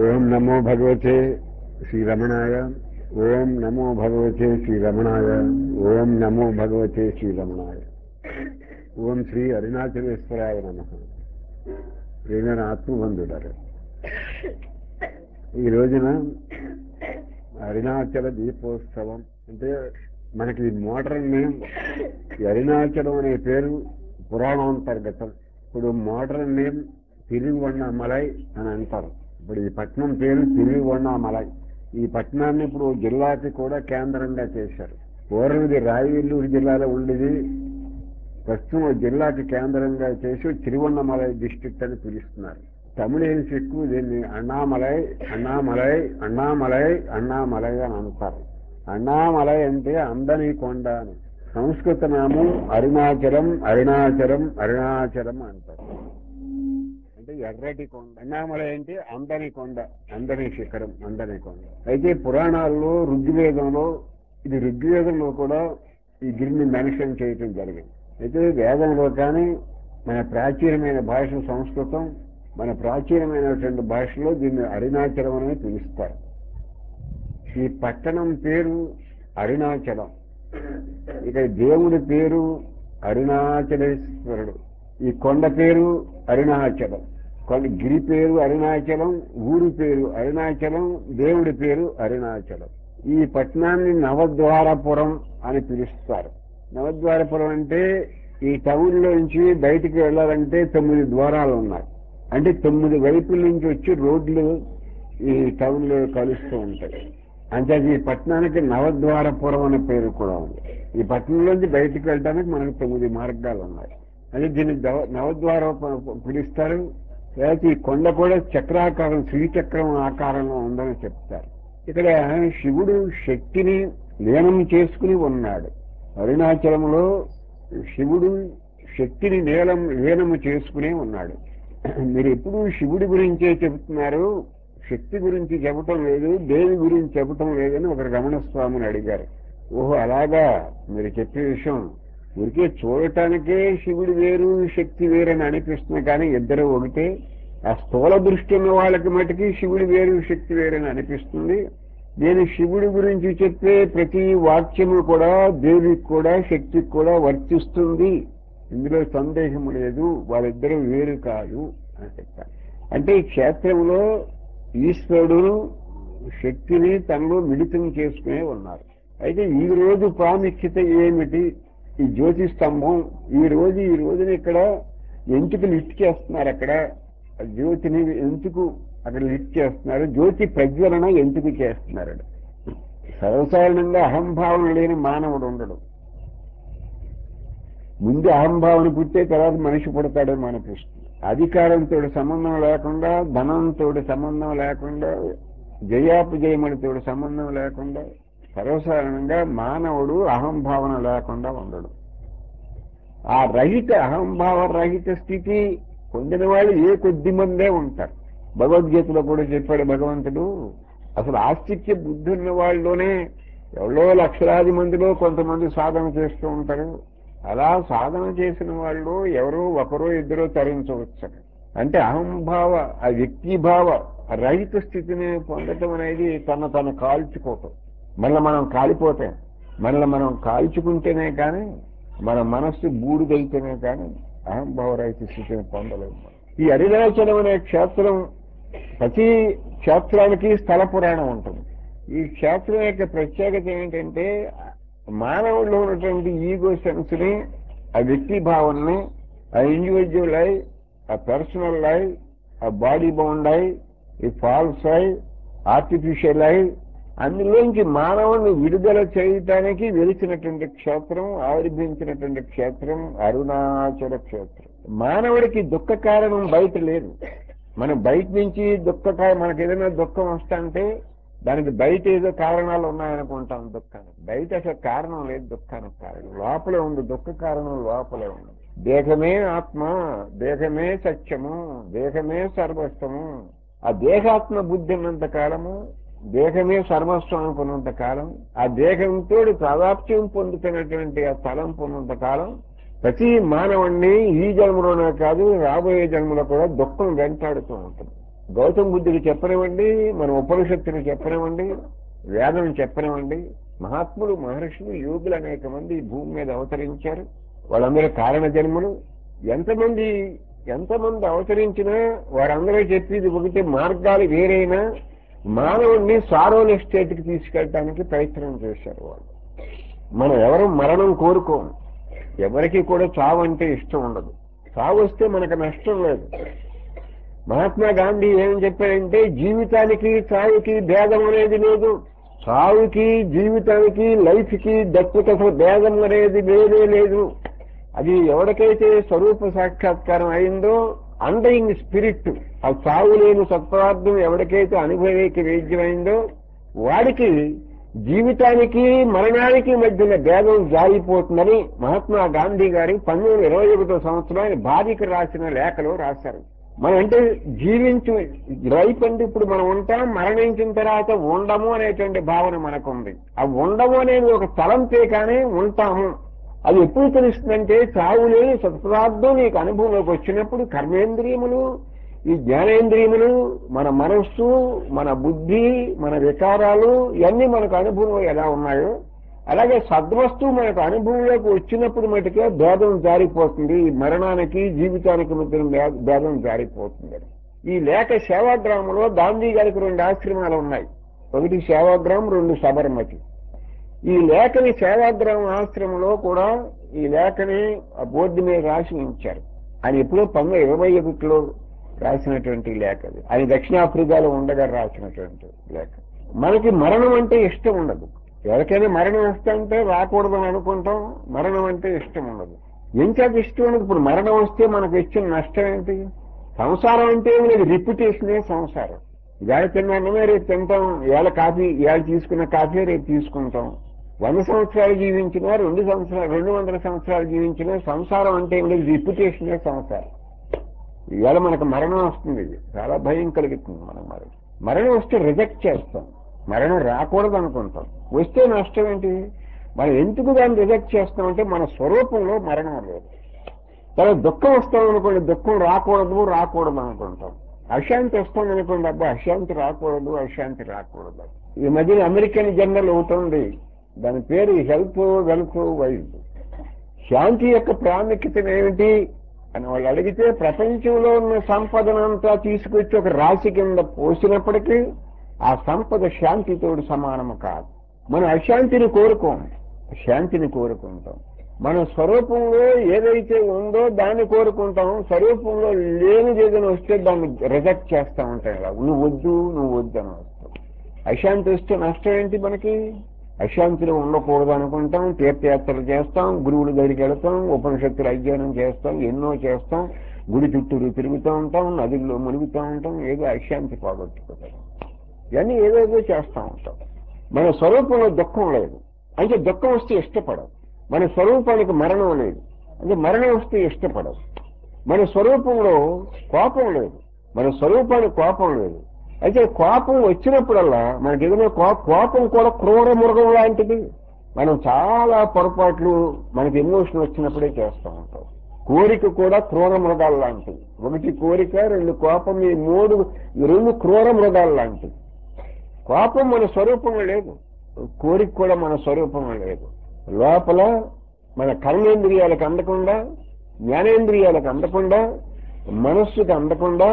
ఓం నమో భగవతే శ్రీరమణాయ ఓం నమో భగవతే శ్రీరమణాయ ఓం నమో భగవతే శ్రీరమణాయ ఓం శ్రీ అరుణాచలేశ్వరాయ నమ ప్రేమైన ఆత్మబంధుడారు ఈ రోజున అరుణాచల దీపోత్సవం అంటే మనకి మోడర్న్ నేమ్ ఈ అరుణాచలం అనే పేరు పురాణాంతర్గతం ఇప్పుడు మోడర్న్ నేమ్ తిరువണ്ണామలై అని అంటారు ఇప్పుడు ఈ పట్టణం పేరు తిరువണ്ണామలై ఈ పట్టణాన్ని ఇప్పుడు జిల్లాకి కూడా కేంద్రంగా చేశారు పూర్వం ఇది రాయవెల్లూరు జిల్లాలో ఉండేది ప్రస్తుతం ఓ జిల్లాకి కేంద్రంగా చేసి తిరువണ്ണామలై డిస్ట్రిక్ట్ అని పిలుస్తున్నారు తమిళన్స్ ఎక్కువ దీన్ని అண்ணామలై అண்ணామలై అண்ணామలై అண்ணామలై అని అంటారు అண்ணామలై అంటే అందని కొండ అని సంస్కృత నామం అరుణాచలం అరుణాచలం అరుణాచలం అంటారు అంటే ఎర్రటి కొండ అన్నామలై అంటే అందని కొండ అందని శిఖరం అందని కొండ అయితే పురాణాల్లో ఋగ్వేదంలో ఇది ఋగ్వేదంలో కూడా ఈ గిరిని మెన్షన్ చేయటం జరిగింది అయితే వేదంలో కానీ మన ప్రాచీనమైన భాష సంస్కృతం మన ప్రాచీనమైనటువంటి భాషలో దీన్ని అరుణాచలం అని పిలుస్తారు ఈ పట్టణం పేరు అరుణాచలం ఇక దేవుడి పేరు అరుణాచలేశ్వరుడు ఈ కొండ పేరు అరుణాచలం కొండ గిరి పేరు అరుణాచలం ఊరి పేరు అరుణాచలం దేవుడి పేరు అరుణాచలం ఈ పట్టణాన్ని నవద్వారపురం అని పిలుస్తారు నవద్వారపురం అంటే ఈ టౌన్ నుంచి బయటికి వెళ్ళాలంటే తొమ్మిది ద్వారాలు ఉన్నాయి అంటే తొమ్మిది వైపుల నుంచి వచ్చి రోడ్లు ఈ టౌన్ లో కలుస్తూ ఉంటాయి అంటే ఈ పట్టణానికి నవద్వారపురం అనే పేరు కూడా ఉంది ఈ పట్టణంలోంచి బయటికి వెళ్ళడానికి మనకు తొమ్మిది మార్గాలు ఉన్నాయి అంటే దీన్ని దవ- నవద్వార ప- పిలుస్తారు లేకపోతే ఈ కొండ కూడా చక్రాకారం శ్రీచక్రం ఆకారంలో ఉందని చెప్తారు ఇక్కడ శివుడు శక్తిని లీనం చేసుకుని ఉన్నాడు అరుణాచలంలో శివుడు శక్తిని నీలం లీనము చేసుకునే ఉన్నాడు మీరు ఎప్పుడు శివుడి గురించే చెబుతున్నారు శక్తి గురించి చెప్పటం లేదు దేవి గురించి చెప్పటం లేదని ఒక రమణ స్వామిని అడిగారు ఓహో అలాగా మీరు చెప్పే విషయం ఊరికే చూడటానికే శివుడు వేరు శక్తి వేరని అనిపిస్తుంది కానీ ఇద్దరు ఒకటే ఆ స్థూల దృష్టి ఉన్న వాళ్ళకి మటుకి శివుడు వేరు శక్తి వేరని అనిపిస్తుంది నేను శివుడి గురించి చెప్పే ప్రతి వాక్యము కూడా దేవికి కూడా శక్తికి కూడా వర్తిస్తుంది ఇందులో సందేహం లేదు వాళ్ళిద్దరూ వేరు కాదు అని చెప్పారు అంటే ఈ క్షేత్రంలో ఈశ్వరుడు శక్తిని తనలో మిళితం చేసుకునే ఉన్నారు అయితే ఈ రోజు ప్రాముఖ్యత ఏమిటి ఈ జ్యోతి స్తంభం ఈ రోజు ఈ రోజున ఇక్కడ ఎంచుకు లిఫ్ట్ చేస్తున్నారు అక్కడ ఆ జ్యోతిని ఎందుకు అక్కడ లిఫ్ట్ చేస్తున్నారు జ్యోతి ప్రజ్వలన ఎందుకు చేస్తున్నారు సర్వసాధారణంగా అహంభావన లేని మానవుడు ఉండడు ముందు అహంభావన పుట్టే తర్వాత మనిషి పుడతాడేమో అనిపిస్తుంది అధికారంతో సంబంధం లేకుండా ధనంతో సంబంధం లేకుండా జయాపజయములతో సంబంధం లేకుండా సర్వసాధారణంగా మానవుడు అహంభావన లేకుండా ఉండడు ఆ రహిత అహంభావ రహిత స్థితి పొందిన వాళ్ళు ఏ కొద్ది మందే ఉంటారు భగవద్గీతలో కూడా చెప్పాడు భగవంతుడు అసలు ఆస్తిక్య బుద్ధి ఉన్న వాళ్ళలోనే ఎవరో లక్షలాది మందిలో కొంతమంది సాధన చేస్తూ ఉంటారు అలా సాధన చేసిన వాళ్ళు ఎవరో ఒకరో ఇద్దరో తరించవచ్చు అంటే అహంభావ ఆ వ్యక్తిభావ రహిత స్థితిని పొందటం అనేది తన తను కాల్చుకోవటం మళ్ళీ మనం కాలిపోతాం మళ్ళీ మనం కాల్చుకుంటేనే కానీ మన మనస్సు బూడిదైతేనే కానీ అహంభావ రహిత స్థితిని పొందలేము మనం. ఈ అరుణాచలం అనే క్షేత్రం ప్రతి క్షేత్రానికి స్థల పురాణం ఉంటుంది ఈ క్షేత్రం యొక్క ప్రత్యేకత ఏంటంటే మానవుల్లో ఉన్నటువంటి ఈగో సెన్స్ ని ఆ వ్యక్తి భావనని ఆ ఇండివిజువల్ ఐ ఆ పర్సనల్ ఐ ఆ బాడీ బౌండ్ ఐ ఈ ఫాల్స్ ఐ ఆర్టిఫిషియల్ ఐ అందులోంచి మానవుని విడుదల చేయటానికి వెలిచినటువంటి క్షేత్రం ఆవిర్భించినటువంటి క్షేత్రం అరుణాచల క్షేత్రం మానవుడికి దుఃఖ కారణం బయట లేదు మనం బయట నుంచి దుఃఖ కా- మనకి ఏదైనా దుఃఖం వస్తుంటే దానికి బయట ఏదో కారణాలు ఉన్నాయనుకుంటాం దుఃఖానికి బయట అసలు కారణం లేదు దుఃఖానికి కారణం లోపలే ఉంది దుఃఖ కారణం లోపలే ఉంది దేహమే ఆత్మ దేహమే సత్యము దేహమే సర్వస్వము ఆ దేహాత్మ బుద్ధి ఉన్నంత కాలము దేహమే సర్వస్వం అనుకున్నంత కాలం ఆ దేహంతో ప్రాదాప్త్యం పొందుతున్నటువంటి ఆ తలంపు ఉన్నంత కాలం ప్రతి మానవుణ్ణి ఈ జన్మలోనే కాదు రాబోయే జన్మలో కూడా దుఃఖం వెంటాడుతూ ఉంటుంది గౌతమ బుద్ధుడు చెప్పనివ్వండి మన ఉపనిషత్తులు చెప్పనివ్వండి వేదం చెప్పనివ్వండి మహాత్ములు మహర్షులు యోగులు అనేక మంది ఈ భూమి మీద అవతరించారు వాళ్ళందరూ కారణ జన్మలు ఎంతమంది ఎంతమంది అవతరించినా వారందరూ చెప్పేది ఒకటి మార్గాలు వేరైనా మానవుడిని సారోని స్టేట్కి తీసుకెళ్ళడానికి ప్రయత్నం చేశారు వాళ్ళు మనం ఎవరు మరణం కోరుకోం ఎవరికి కూడా చావు అంటే ఇష్టం ఉండదు చావు వస్తే మనకు నష్టం లేదు మహాత్మా గాంధీ ఏం చెప్పారంటే జీవితానికి చావుకి భేదం అనేది లేదు చావుకి జీవితానికి లైఫ్కి డెత్కి అసలు భేదం అనేది లేదే లేదు అది ఎవరికైతే స్వరూప సాక్షాత్కారం అయిందో అండయింగ్ స్పిరిట్ ఆ చావు లేని సత్పదార్థం ఎవరికైతే అనుభవేకి వేద్యమైందో వాడికి జీవితానికి మరణానికి మధ్యన భేదం జారిపోతుందని మహాత్మా గాంధీ గారి పంతొమ్మిది ఇరవై ఒకటో సంవత్సరం భార్యకి రాసిన లేఖలో రాశారు మనం అంటే జీవించు లైఫ్ అంటే ఇప్పుడు మనం ఉంటాం మరణించిన తర్వాత ఉండము అనేటువంటి భావన మనకుంది ఆ ఉండము అనేది ఒక తలంపే కానీ ఉంటాము అది ఎప్పుడు తెలుస్తుందంటే చావు లేని సత్పదార్థం నీకు అనుభవంలోకి వచ్చినప్పుడు కర్మేంద్రియములు ఈ జ్ఞానేంద్రియములు మన మనస్సు మన బుద్ధి మన వికారాలు ఇవన్నీ మనకు అనుభవంలో ఎలా ఉన్నాయో అలాగే సద్వస్తువు మనకు అనుభవంలోకి వచ్చినప్పుడు మటుకే భేదం జారిపోతుంది ఈ మరణానికి జీవితానికి మధ్య భే- భేదం జారిపోతుంది ఈ లేఖ సేవాగ్రామంలో గాంధీ గారికి రెండు ఆశ్రమాలు ఉన్నాయి ఒకటి సేవాగ్రామం రెండు సబర్మతి ఈ లేఖని సేవాగ్రామం ఆశ్రమంలో కూడా ఈ లేఖని ఆ బోర్డు మీద రాసి ఉంచారు ఆయన ఎప్పుడో పంతొమ్మిది ఇరవై ఒకటిలో రాసినటువంటి లేఖ అది ఆయన దక్షిణాఫ్రికాలో ఉండగా రాసినటువంటి లేఖ మనకి మరణం అంటే ఇష్టం ఉండదు ఎవరికైనా మరణం వస్తుంటే రాకూడదని అనుకుంటాం మరణం అంటే ఇష్టం ఉండదు ఎంచాక ఇష్టం ఉండదు ఇప్పుడు మరణం వస్తే మనకు ఇచ్చిన నష్టం ఏంటి సంసారం అంటే ఏం లేదు రిప్యుటేషనే సంసారం ఇవాళ తిన్నామే రేపు తింటాం ఇవాళ కాఫీ ఇవాళ తీసుకున్న కాఫీ రేపు తీసుకుంటాం వంద సంవత్సరాలు జీవించినా రెండు సంవత్సరాలు రెండు వందల సంవత్సరాలు జీవించినా సంసారం అంటే ఏం లేదు రిప్యుటేషనే సంసారం ఇవాళ మనకు మరణం వస్తుంది ఇది చాలా భయం కలుగుతుంది మనం మరణం మరణం వస్తే రిజెక్ట్ చేస్తాం మరణం రాకూడదు అనుకుంటాం వస్తే నష్టం ఏంటి మనం ఎందుకు దాన్ని రిజెక్ట్ చేస్తామంటే మన స్వరూపంలో మరణం లేదు తర్వాత దుఃఖం వస్తాం అనుకోండి దుఃఖం రాకూడదు రాకూడదు అనుకుంటాం అశాంతి వస్తుంది అనుకోండి అబ్బా అశాంతి రాకూడదు అశాంతి రాకూడదు ఈ మధ్యన అమెరికన్ జనరల్ ఒకటి ఉంది దాని పేరు హెల్త్ వెల్త్ వైజ్ శాంతి యొక్క ప్రాముఖ్యత ఏమిటి అని వాళ్ళు అడిగితే ప్రపంచంలో ఉన్న సంపదనంతా తీసుకొచ్చి ఒక రాశి కింద పోసినప్పటికీ ఆ సంపద శాంతితోడు సమానము కాదు మనం అశాంతిని కోరుకోం శాంతిని కోరుకుంటాం మన స్వరూపంలో ఏదైతే ఉందో దాన్ని కోరుకుంటాం స్వరూపంలో లేనిది ఏదైనా వస్తే దాన్ని రిజెక్ట్ చేస్తా ఉంటాం ఇలా నువ్వు వద్దు నువ్వు వద్దు అని వస్తావు అశాంతి వస్తే నష్టం ఏంటి మనకి అశాంతిలో ఉండకూడదు అనుకుంటాం తీర్థయాత్రలు చేస్తాం గురువుల దగ్గరికి వెళతాం ఉపనిషత్తులు అధ్యయనం చేస్తాం ఎన్నో చేస్తాం గుడి చుట్టూరు తిరుగుతూ ఉంటాం నదుల్లో మునుగుతూ ఉంటాం ఏదో అశాంతి పోగొట్టుకుంటాం ఇవన్నీ ఏదేదో చేస్తూ ఉంటాం మన స్వరూపంలో దుఃఖం లేదు అంటే దుఃఖం వస్తే ఇష్టపడదు మన స్వరూపానికి మరణం లేదు అంటే మరణం వస్తే ఇష్టపడదు మన స్వరూపంలో కోపం లేదు మన స్వరూపానికి కోపం లేదు అయితే కోపం వచ్చినప్పుడల్లా మనకి ఏదైనా కో- కోపం కూడా క్రూర మృగం లాంటిది మనం చాలా పొరపాట్లు మనకి ఎమోషన్ వచ్చినప్పుడే చేస్తూ ఉంటాం కోరిక కూడా క్రూర మృగాలు లాంటివి ఒకటి కోరిక రెండు కోపం ఈ మూడు ఈ రెండు క్రూర మృగాలు లాంటివి కోపం మన స్వరూపంలో లేదు కోరిక కూడా మన స్వరూపంలో లేదు లోపల మన కర్మేంద్రియాలకు అందకుండా జ్ఞానేంద్రియాలకు అందకుండా మనస్సుకి అందకుండా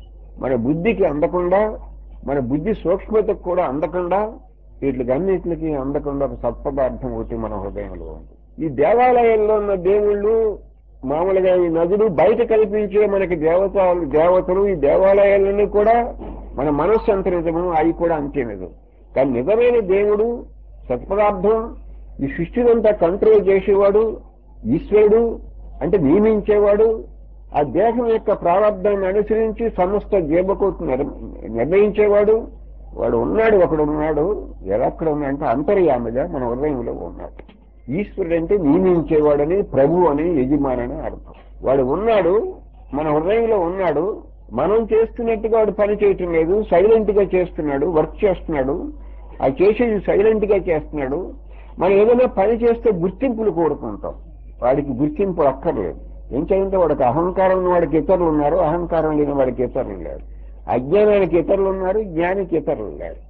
మన బుద్ధికి అందకుండా మన బుద్ధి సూక్ష్మతకు కూడా అందకుండా వీటికి అన్నిటికి అందకుండా ఒక సత్పదార్థం ఒకటి మన హృదయంలో ఉంది ఈ దేవాలయాల్లో ఉన్న దేవుళ్ళు మామూలుగా ఈ నదులు బయట కల్పించే మనకి దేవతలు దేవతలు ఈ దేవాలయాలన్నీ కూడా మన మనస్సు అంత నిజము అవి కూడా అంతే నిజం కానీ నిజమైన దేవుడు సత్పదార్థం ఈ సృష్టినంతా కంట్రోల్ చేసేవాడు ఈశ్వరుడు అంటే నియమించేవాడు ఆ దేహం యొక్క ప్రారంభాన్ని అనుసరించి సమస్త జీవకోటి నిర్- నిర్ణయించేవాడు వాడు ఉన్నాడు ఒకడు ఉన్నాడు ఎక్కడ ఉన్నాడంటే అంతర్యామిగా మన హృదయంలో ఉన్నాడు ఈశ్వరుడు అంటే నియమించేవాడని ప్రభు అని యజమానని అర్థం వాడు ఉన్నాడు మన హృదయంలో ఉన్నాడు మనం చేస్తున్నట్టుగా వాడు పని చేయటం లేదు సైలెంట్ గా చేస్తున్నాడు వర్క్ చేస్తున్నాడు ఆ చేసేది సైలెంట్ గా చేస్తున్నాడు మనం ఏదైనా పని చేస్తే గుర్తింపులు కోరుకుంటాం వాడికి గుర్తింపు అక్కర్లేదు ఏం చేయంటే వాడికి అహంకారం ఉన్న వాడికి ఇతరులు ఉన్నారు అహంకారం లేని వాడికి ఇతరులు లేరు అజ్ఞానానికి ఇతరులు ఉన్నారు జ్ఞానికి ఇతరులు లేరు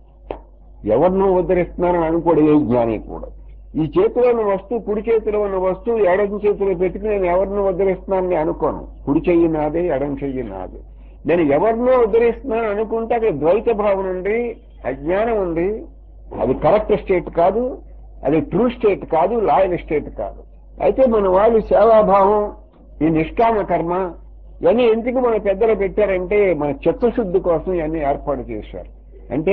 ఎవరినో ఉద్ధరిస్తున్నారని అనుకోడు ఏ జ్ఞాని కూడా ఈ చేతిలో ఉన్న వస్తువు కుడి చేతిలో ఉన్న వస్తువు ఎడం చేతిలో పెట్టుకుని నేను ఎవరినో ఉద్ధరిస్తున్నానని అనుకోను కుడి చెయ్యి నాదే ఎడం చెయ్యి నాదే నేను ఎవరినో ఉద్ధరిస్తున్నాను అనుకుంటే అక్కడ ద్వైత భావన ఉంది అజ్ఞానం ఉంది అది కరెక్ట్ స్టేట్ కాదు అది ట్రూ స్టేట్ కాదు లాయల్ స్టేట్ కాదు అయితే మన వాళ్ళు సేవాభావం ఈ నిష్కామ కర్మ ఇవన్నీ ఎందుకు మన పెద్దలు పెట్టారంటే మన చిత్తశుద్ధి కోసం ఇవన్నీ ఏర్పాటు చేశారు అంటే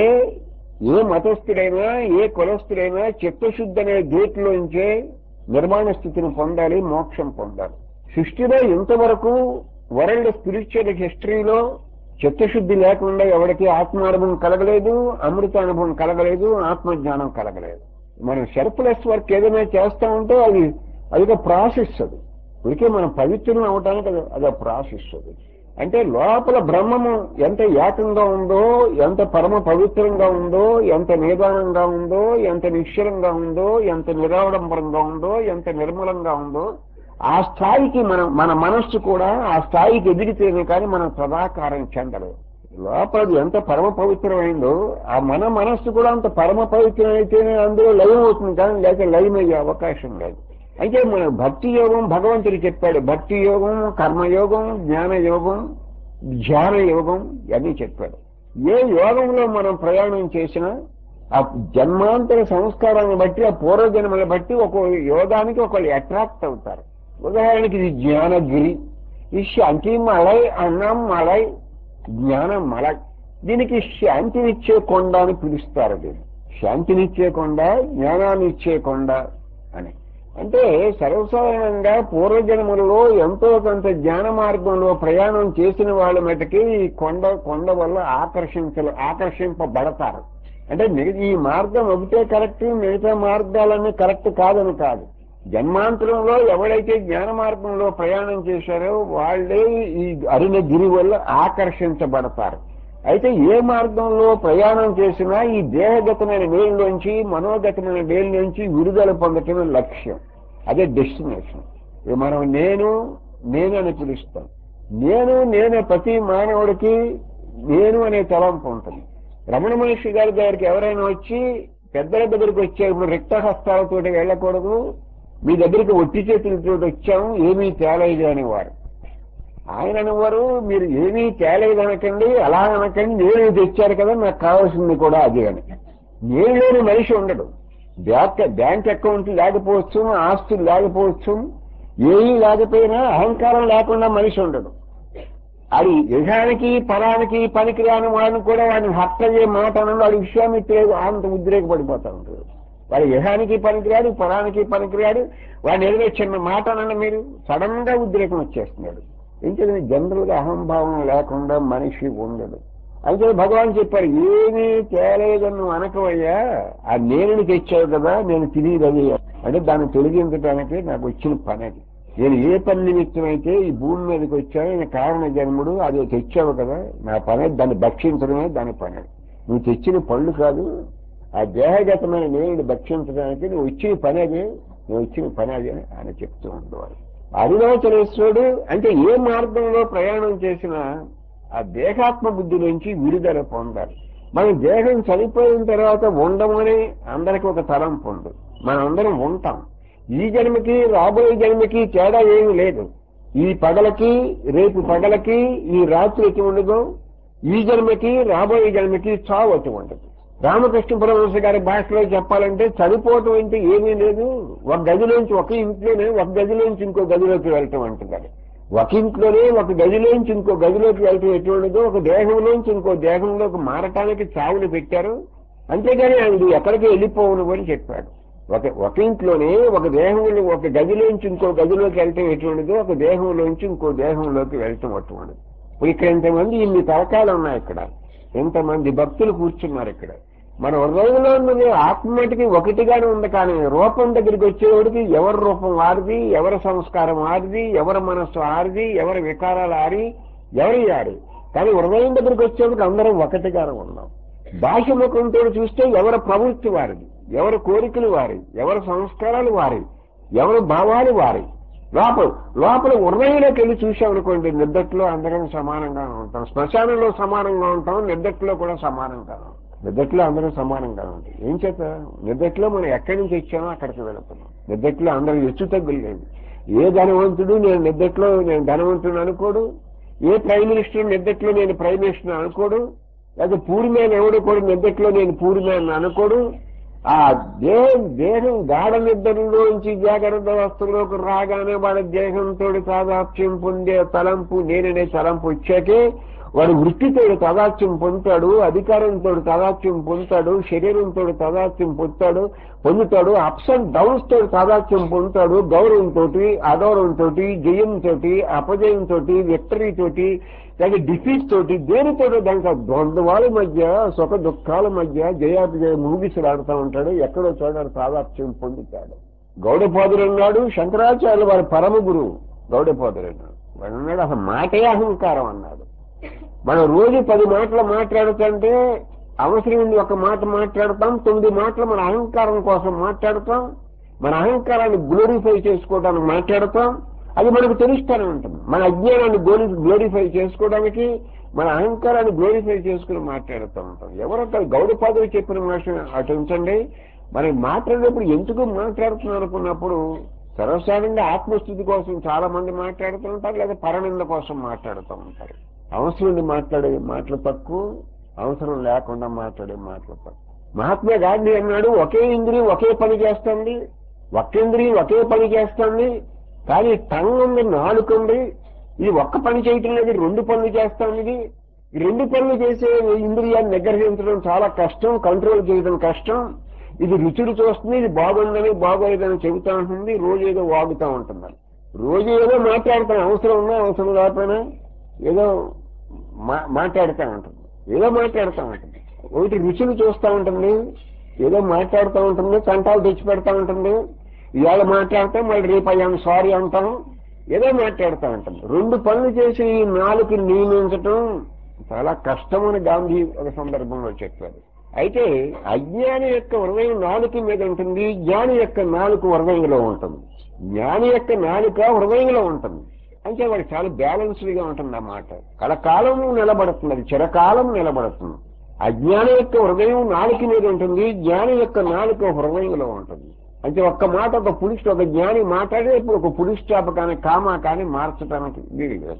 ఏ మతస్థుడైనా ఏ కులస్థుడైనా చిత్తశుద్ధి అనే గేట్లోంచే నిర్మాణ స్థితిని పొందాలి మోక్షం పొందాలి సృష్టిలో ఇంతవరకు వరల్డ్ స్పిరిచువల్ హిస్టరీలో చిత్తశుద్ధి లేకుండా ఎవరికి ఆత్మానుభవం కలగలేదు అమృతానుభవం కలగలేదు ఆత్మజ్ఞానం కలగలేదు మనం సెల్ఫ్లెస్ వర్క్ ఏదైనా చేస్తా ఉంటే అది అది ప్రాసెస్ అది ఇదికే మనం పవిత్రం అవటానికి అది అదో ప్రాసెస్ అది అంటే లోపల బ్రహ్మము ఎంత ఏకంగా ఉందో ఎంత పరమ పవిత్రంగా ఉందో ఎంత నిదానంగా ఉందో ఎంత నిశ్చలంగా ఉందో ఎంత నిరాడంబరంగా ఉందో ఎంత నిర్మలంగా ఉందో ఆ స్థాయికి మనం మన మనస్సు కూడా ఆ స్థాయికి ఎదిగితేనే కానీ మనం సదాకారం చెందలేదు లోపల ఎంత పరమ పవిత్రమైందో ఆ మన మనస్సు కూడా అంత పరమ పవిత్రమైతేనే అందులో లయం అవుతుంది కానీ లేక లయం అయ్యే అవకాశం లేదు అయితే మన భక్తి యోగం భగవంతుడు చెప్పాడు భక్తి యోగం కర్మయోగం జ్ఞాన యోగం ధ్యాన యోగం ఇవన్నీ చెప్పాడు ఏ యోగంలో మనం ప్రయాణం చేసినా ఆ జన్మాంతర సంస్కారాన్ని బట్టి ఆ పూర్వజన్మని బట్టి ఒక యోగానికి ఒకళ్ళు అట్రాక్ట్ అవుతారు ఉదాహరణకి ఇది జ్ఞానగిరి ఈ శాంతి మలై అన్నం మలై జ్ఞానం మలై దీనికి శాంతినిచ్చే కొండ అని పిలుస్తారు దీన్ని శాంతినిచ్చే కొండ జ్ఞానాన్ని ఇచ్చే కొండ అని అంటే సర్వసాధారణంగా పూర్వజన్మలలో ఎంతో కొంత జ్ఞాన మార్గంలో ప్రయాణం చేసిన వాళ్ళ మటుకి ఈ కొండ కొండ వల్ల ఆకర్షించలు ఆకర్షింపబడతారు అంటే మిగతా ఈ మార్గం ఒకటే కరెక్ట్ మిగతా మార్గాలన్నీ కరెక్ట్ కాదని కాదు జన్మాంతరంలో ఎవడైతే జ్ఞాన మార్గంలో ప్రయాణం చేశారో వాళ్ళే ఈ అరుణ గిరి వల్ల ఆకర్షించబడతారు అయితే ఏ మార్గంలో ప్రయాణం చేసినా ఈ దేహగతమైన వేలులోంచి మనోగతమైన వేలులోంచి విడుదల పొందటమే లక్ష్యం అదే డెస్టినేషన్ ఇక మనం నేను నేను అని పిలుస్తాం నేను నేను ప్రతి మానవుడికి నేను అనే తలంపు ఉంటుంది రమణ మహర్షి గారి దగ్గరికి ఎవరైనా వచ్చి పెద్దల దగ్గరికి వచ్చే ఇప్పుడు రిక్తహస్తాలతో వెళ్ళకూడదు మీ దగ్గరికి ఒట్టి చేతులతో వచ్చాము ఏమీ తేలేదు అనేవారు ఆయన అనేవారు మీరు ఏమీ తేలేదు అనకండి అలా అనకండి నేను తెచ్చారు కదా నాకు కావాల్సింది కూడా అది అని నేను లేని మనిషి ఉండడు బ్యాంక్ బ్యాంక్ అకౌంట్ లేకపోవచ్చు ఆస్తులు లేకపోవచ్చు ఏమీ లేకపోయినా అహంకారం లేకుండా మనిషి ఉండడు అది యజానికి పరానికి పనికిరాని వాడిని కూడా వాడిని హత్య అయ్యే మాట అనంలో వాడి విశ్వామిత్రుడు అంత ఉద్రేకపడిపోతా ఉంటాడు వాడి యజానికి పనికిరాడు పరానికి పనికిరాడు వాడిని ఏదైనా చిన్న మాట అనండి మీరు సడన్ గా ఉద్రేకం వచ్చేస్తున్నాడు ఎందుకంటే జనరల్ గా అహంభావం లేకుండా మనిషి ఉండడు అయితే భగవాన్ చెప్పారు ఏమీ తేలేదని నువ్వు అనకవయ్యా ఆ నేను తెచ్చావు కదా నేను తినేది అంటే దాన్ని తొలగించడానికి నాకు వచ్చిన పని అది నేను ఏ పని నిమిత్తం అయితే ఈ భూమి మీదకి వచ్చాను నేను కారణ జన్ముడు అది తెచ్చావు కదా నా పని దాన్ని భక్షించడమే దాని పని నువ్వు తెచ్చిన పళ్ళు కాదు ఆ దేహగతమైన నేను భక్షించడానికి నువ్వు వచ్చిన పని అది నువ్వు వచ్చిన పని అది అని ఆయన చెప్తూ ఉండేవాడు అరుణాచలేశ్వరుడు అంటే ఏ మార్గంలో ప్రయాణం చేసినా ఆ దేహాత్మ బుద్ధి నుంచి విడుదల పొందాలి మన దేహం చనిపోయిన తర్వాత ఉండమని అందరికి ఒక తలంపు ఉంది మనం అందరం ఉంటాం ఈ జన్మకి రాబోయే జన్మకి తేడా ఏమీ లేదు ఈ పగలకి రేపు పగలకి ఈ రాత్రికి ఉండదు ఈ జన్మకి రాబోయే జన్మకి చావు అటు ఉండదు రామకృష్ణ పరమహంస గారి భాషలో చెప్పాలంటే చనిపోవటం అంటే ఏమీ లేదు ఒక గదిలోంచి ఒక ఇంట్లోనే ఒక గదిలోంచి ఇంకో గదిలోకి వెళ్ళటం అంటున్నారు ఒక ఇంట్లోనే ఒక గదిలోంచి ఇంకో గదిలోకి వెళ్ళటం ఎటువంటిదో ఒక దేహంలోంచి ఇంకో దేహంలోకి మారటానికి చావులు పెట్టారు అంతేగాని ఆయన ఎక్కడికి వెళ్ళిపోవును అని చెప్పాడు ఒక ఒక ఇంట్లోనే ఒక దేహంలో ఒక గదిలోంచి ఇంకో గదిలోకి వెళ్ళటం ఎటువంటిదో ఒక దేహంలోంచి ఇంకో దేహంలోకి వెళ్ళటం అటువంటిది ఇప్పుడు ఇక్కడ ఇంతమంది ఇన్ని తరకాలు ఉన్నాయి ఇక్కడ ఎంతమంది భక్తులు కూర్చున్నారు ఇక్కడ మన హృదయంలో ఉన్నది ఆత్మటికి ఒకటిగానే ఉంది కానీ రూపం దగ్గరికి వచ్చేవాడికి ఎవరి రూపం ఆరిది ఎవరి సంస్కారం ఆరిది ఎవరి మనస్సు ఆరిది ఎవరి వికారాలు ఆరి ఎవరి ఆరి కానీ హృదయం దగ్గరికి వచ్చేవాడికి అందరం ఒకటిగానే ఉన్నాం బాహ్య ముఖంతో చూస్తే ఎవరి ప్రవృత్తి వారిది ఎవరి కోరికలు వారి ఎవరి సంస్కారాలు వారి ఎవరి భావాలు వారి లోపల లోపల హృదయంలోకి వెళ్ళి చూసామనుకోండి నిద్దట్లో అందరం సమానంగా ఉంటాం శ్మశానంలో సమానంగా ఉంటాం నిద్దట్లో కూడా సమానంగా ఉంటాం నిద్దట్లో అందరం సమానంగా ఉంటాం ఏం చేత నిద్దట్లో మనం ఎక్కడి నుంచి వచ్చామో అక్కడికి వెళుతున్నాం నిద్దట్లో అందరం హెచ్చు తగ్గులు లేదు ఏ ధనవంతుడు నేను నిద్దట్లో నేను ధనవంతుడు అనుకోడు ఏ ప్రైమ్ మినిస్టర్ నిద్దట్లో నేను ప్రైమ్ మినిస్టర్ అనుకోడు లేదా పూరి మ్యాన్ ఎవడు కూడా నిద్దట్లో నేను పూరి మ్యాన్ అనుకోడు ఆ దేహం దేహం గాఢ నిద్రలోంచి జాగ్రత్త అవస్థలోకి రాగానే వాడి దేహంతో తాదాత్యం పొందే తలంపు నేననే తలంపు వచ్చాకే వాడు వృత్తితో తదాత్యం పొందుతాడు అధికారంతో తదాత్యం పొందుతాడు శరీరంతో తదాత్యం పొందుతాడు పొందుతాడు అప్స్ అండ్ డౌన్స్ తోటి తాదాత్యం పొందుతాడు గౌరవంతో అగౌరవంతో జయంతో అపజయంతో విక్టరీ తోటి లేదా డిఫీట్ తోటి దేనితో దానికి ద్వంద్వాల మధ్య సుఖ దుఃఖాల మధ్య జయాపజయ మూవీసులు ఆడుతూ ఉంటాడు ఎక్కడో చోట తాదాత్యం పొందుతాడు గౌడపాదుడు అన్నాడు శంకరాచార్యులు వారి పరమ గురువు గౌడపాదుడు అన్నాడు వాడు అన్నాడు అసలు మాటే అహంకారం అన్నాడు మనం రోజు పది మాటలు మాట్లాడుతుంటే అవసరం ఉంది ఒక మాట మాట్లాడతాం తొమ్మిది మాటలు మన అహంకారం కోసం మాట్లాడతాం మన అహంకారాన్ని గ్లోరిఫై చేసుకోవడానికి మాట్లాడతాం అది మనకు తెలుస్తూనే ఉంటుంది మన అజ్ఞానాన్ని గ్లోరి గ్లోరిఫై చేసుకోవడానికి మన అహంకారాన్ని గ్లోరిఫై చేసుకుని మాట్లాడుతూ ఉంటాం ఎవరొక గౌడపాదులు చెప్పిన మాట అటు ఉంచండి మనం మాట్లాడేటప్పుడు ఎందుకు మాట్లాడుతున్నాం అనుకున్నప్పుడు సర్వసాధారణంగా ఆత్మస్థితి కోసం చాలా మంది మాట్లాడుతూ ఉంటారు లేదా పరనింద కోసం మాట్లాడుతూ ఉంటారు అవసరం ఉండి మాట్లాడే మాటలు తక్కువ అవసరం లేకుండా మాట్లాడే మాటలు తక్కువ మహాత్మా గాంధీ అన్నాడు ఒకే ఇంద్రియం ఒకే పని చేస్తుంది ఒక్క ఇంద్రియం ఒకే పని చేస్తుంది కానీ టంగ్ ఉంది నాలుక ఉంది ఇది ఒక్క పని చేయటం లేదు రెండు పనులు చేస్తాం ఇది ఈ రెండు పనులు చేసే ఇంద్రియాన్ని నిగ్రహించడం చాలా కష్టం కంట్రోల్ చేయడం కష్టం ఇది రుచులు చూస్తుంది ఇది బాగుందని బాగోలేదని చెబుతా ఉంటుంది రోజు ఏదో వాగుతూ ఉంటుందని రోజు ఏదో మాట్లాడతాం అవసరం ఉన్నా అవసరం లేకపోయినా ఏదో మా- మాట్లాడుతూ ఉంటుంది ఏదో మాట్లాడుతూ ఉంటుంది ఒకటి రుచులు చూస్తూ ఉంటుంది ఏదో మాట్లాడుతూ ఉంటుంది కంటాలు తెచ్చి పెడతా ఉంటుంది ఇవాళ మాట్లాడతాం మళ్ళీ రేపు అయ్యాను సారీ అంటాం ఏదో మాట్లాడుతూ ఉంటుంది రెండు పనులు చేసి ఈ నాలుగు నియమించటం చాలా కష్టమని గాంధీ ఒక సందర్భంలో చెప్పారు అయితే అజ్ఞాని యొక్క హృదయం నాలుక మీద ఉంటుంది జ్ఞాని యొక్క నాలుక హృదయంలో ఉంటుంది జ్ఞాని యొక్క నాలుక హృదయంలో ఉంటుంది అంటే వాడు చాలా బ్యాలెన్స్డ్ గా ఉంటుంది అన్నమాట కలకాలం నిలబడుతుంది అది చిరకాలం నిలబడుతుంది అజ్ఞాని యొక్క హృదయం నాలుక మీద ఉంటుంది జ్ఞాని యొక్క నాలుక హృదయంలో ఉంటుంది అంటే ఒక్క మాట ఒక పురుష ఒక జ్ఞాని మాట్లాడే ఇప్పుడు ఒక పురుష స్టాప్ కానీ కామా కానీ మార్చడానికి వీలు లేదు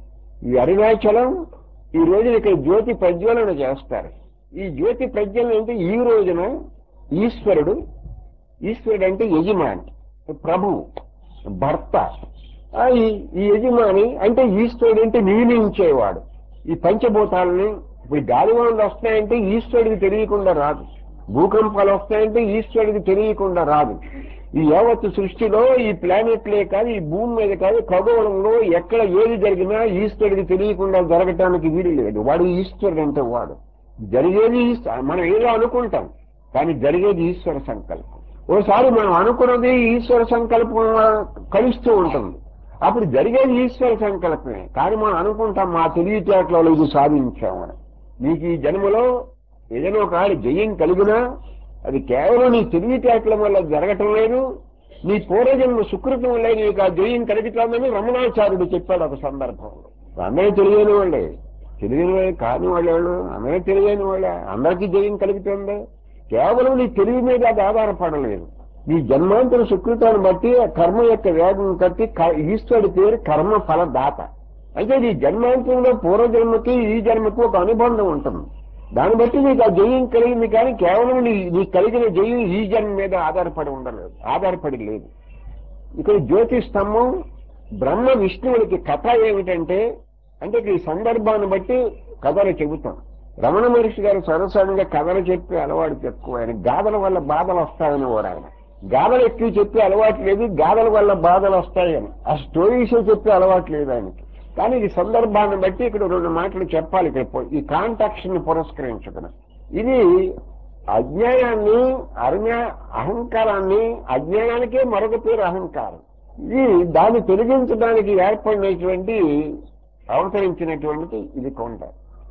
ఈ అరుణాచలం ఈ రోజున ఇక్కడ జ్యోతి ప్రజ్వలన చేస్తారు ఈ జ్యోతి ప్రజ్వలన అంటే ఈ రోజున ఈశ్వరుడు ఈశ్వరుడు అంటే యజమాని ప్రభువు భర్త ఆ ఈ- ఈ యజమాని అంటే ఈశ్వరుడు అంటే నియమించేవాడు ఈ పంచభూతాలని ఇప్పుడు గాలివానలు వస్తాయంటే ఈశ్వరుడికి తెలియకుండా రాదు భూకంపాలు వస్తాయంటే ఈశ్వరుడికి తెలియకుండా రాదు ఈ యావత్తు సృష్టిలో ఈ ప్లానెట్లే కాదు ఈ భూమి మీద కాదు ఖగోళంలో ఎక్కడ ఏది జరిగినా ఈశ్వరుడికి తెలియకుండా జరగటానికి వీలు లేదు వాడు ఈశ్వరుడు అంటే వాడు జరిగేది ఈశ్వ- మనం ఏదో అనుకుంటాం కానీ జరిగేది ఈశ్వర సంకల్పం ఓసారి మనం అనుకున్నది ఈశ్వర సంకల్పం కలుస్తూ ఉంటుంది అప్పుడు జరిగేది ఈశ్వర సంకల్పమే కానీ మనం అనుకుంటాం మా తెలివితేటలలో ఇది సాధించామని నీకు ఈ జన్మలో ఏదైనా ఒక ఆడి జయం కలిగినా అది కేవలం నీ తెలివితేటల వల్ల జరగటం లేదు నీ పూర్వజన్మ సుకృతం వల్ల నీకు ఆ జయం కలుగుతుందని రమణాచార్యుడు చెప్పాడు ఒక సందర్భంలో అందరూ తెలియని వాళ్ళే తెలియని వాళ్ళే కాని వాళ్ళు అందరూ తెలియని వాళ్ళే అందరికీ జయం కలుగుతుంది కేవలం నీ తెలివి మీద అది ఆధారపడలేదు నీ జన్మాంతర సుకృతాన్ని బట్టి ఆ కర్మ యొక్క వేగం కట్టి క- ఈశ్వరుడి పేరు కర్మ ఫలదాత అయితే నీ జన్మాంతరంలో పూర్వజన్మకి ఈ జన్మకి ఒక అనుబంధం ఉంటుంది దాన్ని బట్టి నీకు ఆ జయం కలిగింది కానీ కేవలం నీ నీకు కలిగిన జయం ఈ జన్మ మీద ఆధారపడి ఉండలేదు ఆధారపడి లేదు ఇక్కడ జ్యోతి స్తంభం బ్రహ్మ విష్ణువులకి కథ ఏమిటంటే అంటే ఇక్కడ ఈ సందర్భాన్ని బట్టి కథలు చెబుతాం రమణ మహర్షి గారు సరసంగా కథలు చెప్పి అలవాటు ఎక్కువ ఆయన గాథల వల్ల బాధలు వస్తాయని వారు ఆయన గాథలు ఎక్కువ చెప్పే అలవాటు లేదు గాథల వల్ల బాధలు వస్తాయని ఆ స్టోరీస్ చెప్పే అలవాటు లేదు ఆయనకి కానీ ఈ సందర్భాన్ని బట్టి ఇక్కడ రెండు మాటలు చెప్పాలి ఇక్కడ పో- ఈ కాంటాక్ట్ ని పురస్కరించుకుని ఇది అజ్ఞానాన్ని అజ్ఞా అహంకారాన్ని అజ్ఞానానికే మరొక పేరు అహంకారం ఇది దాన్ని తొలగించడానికి ఏర్పడినటువంటి అవతరించినటువంటిది ఇది కొండ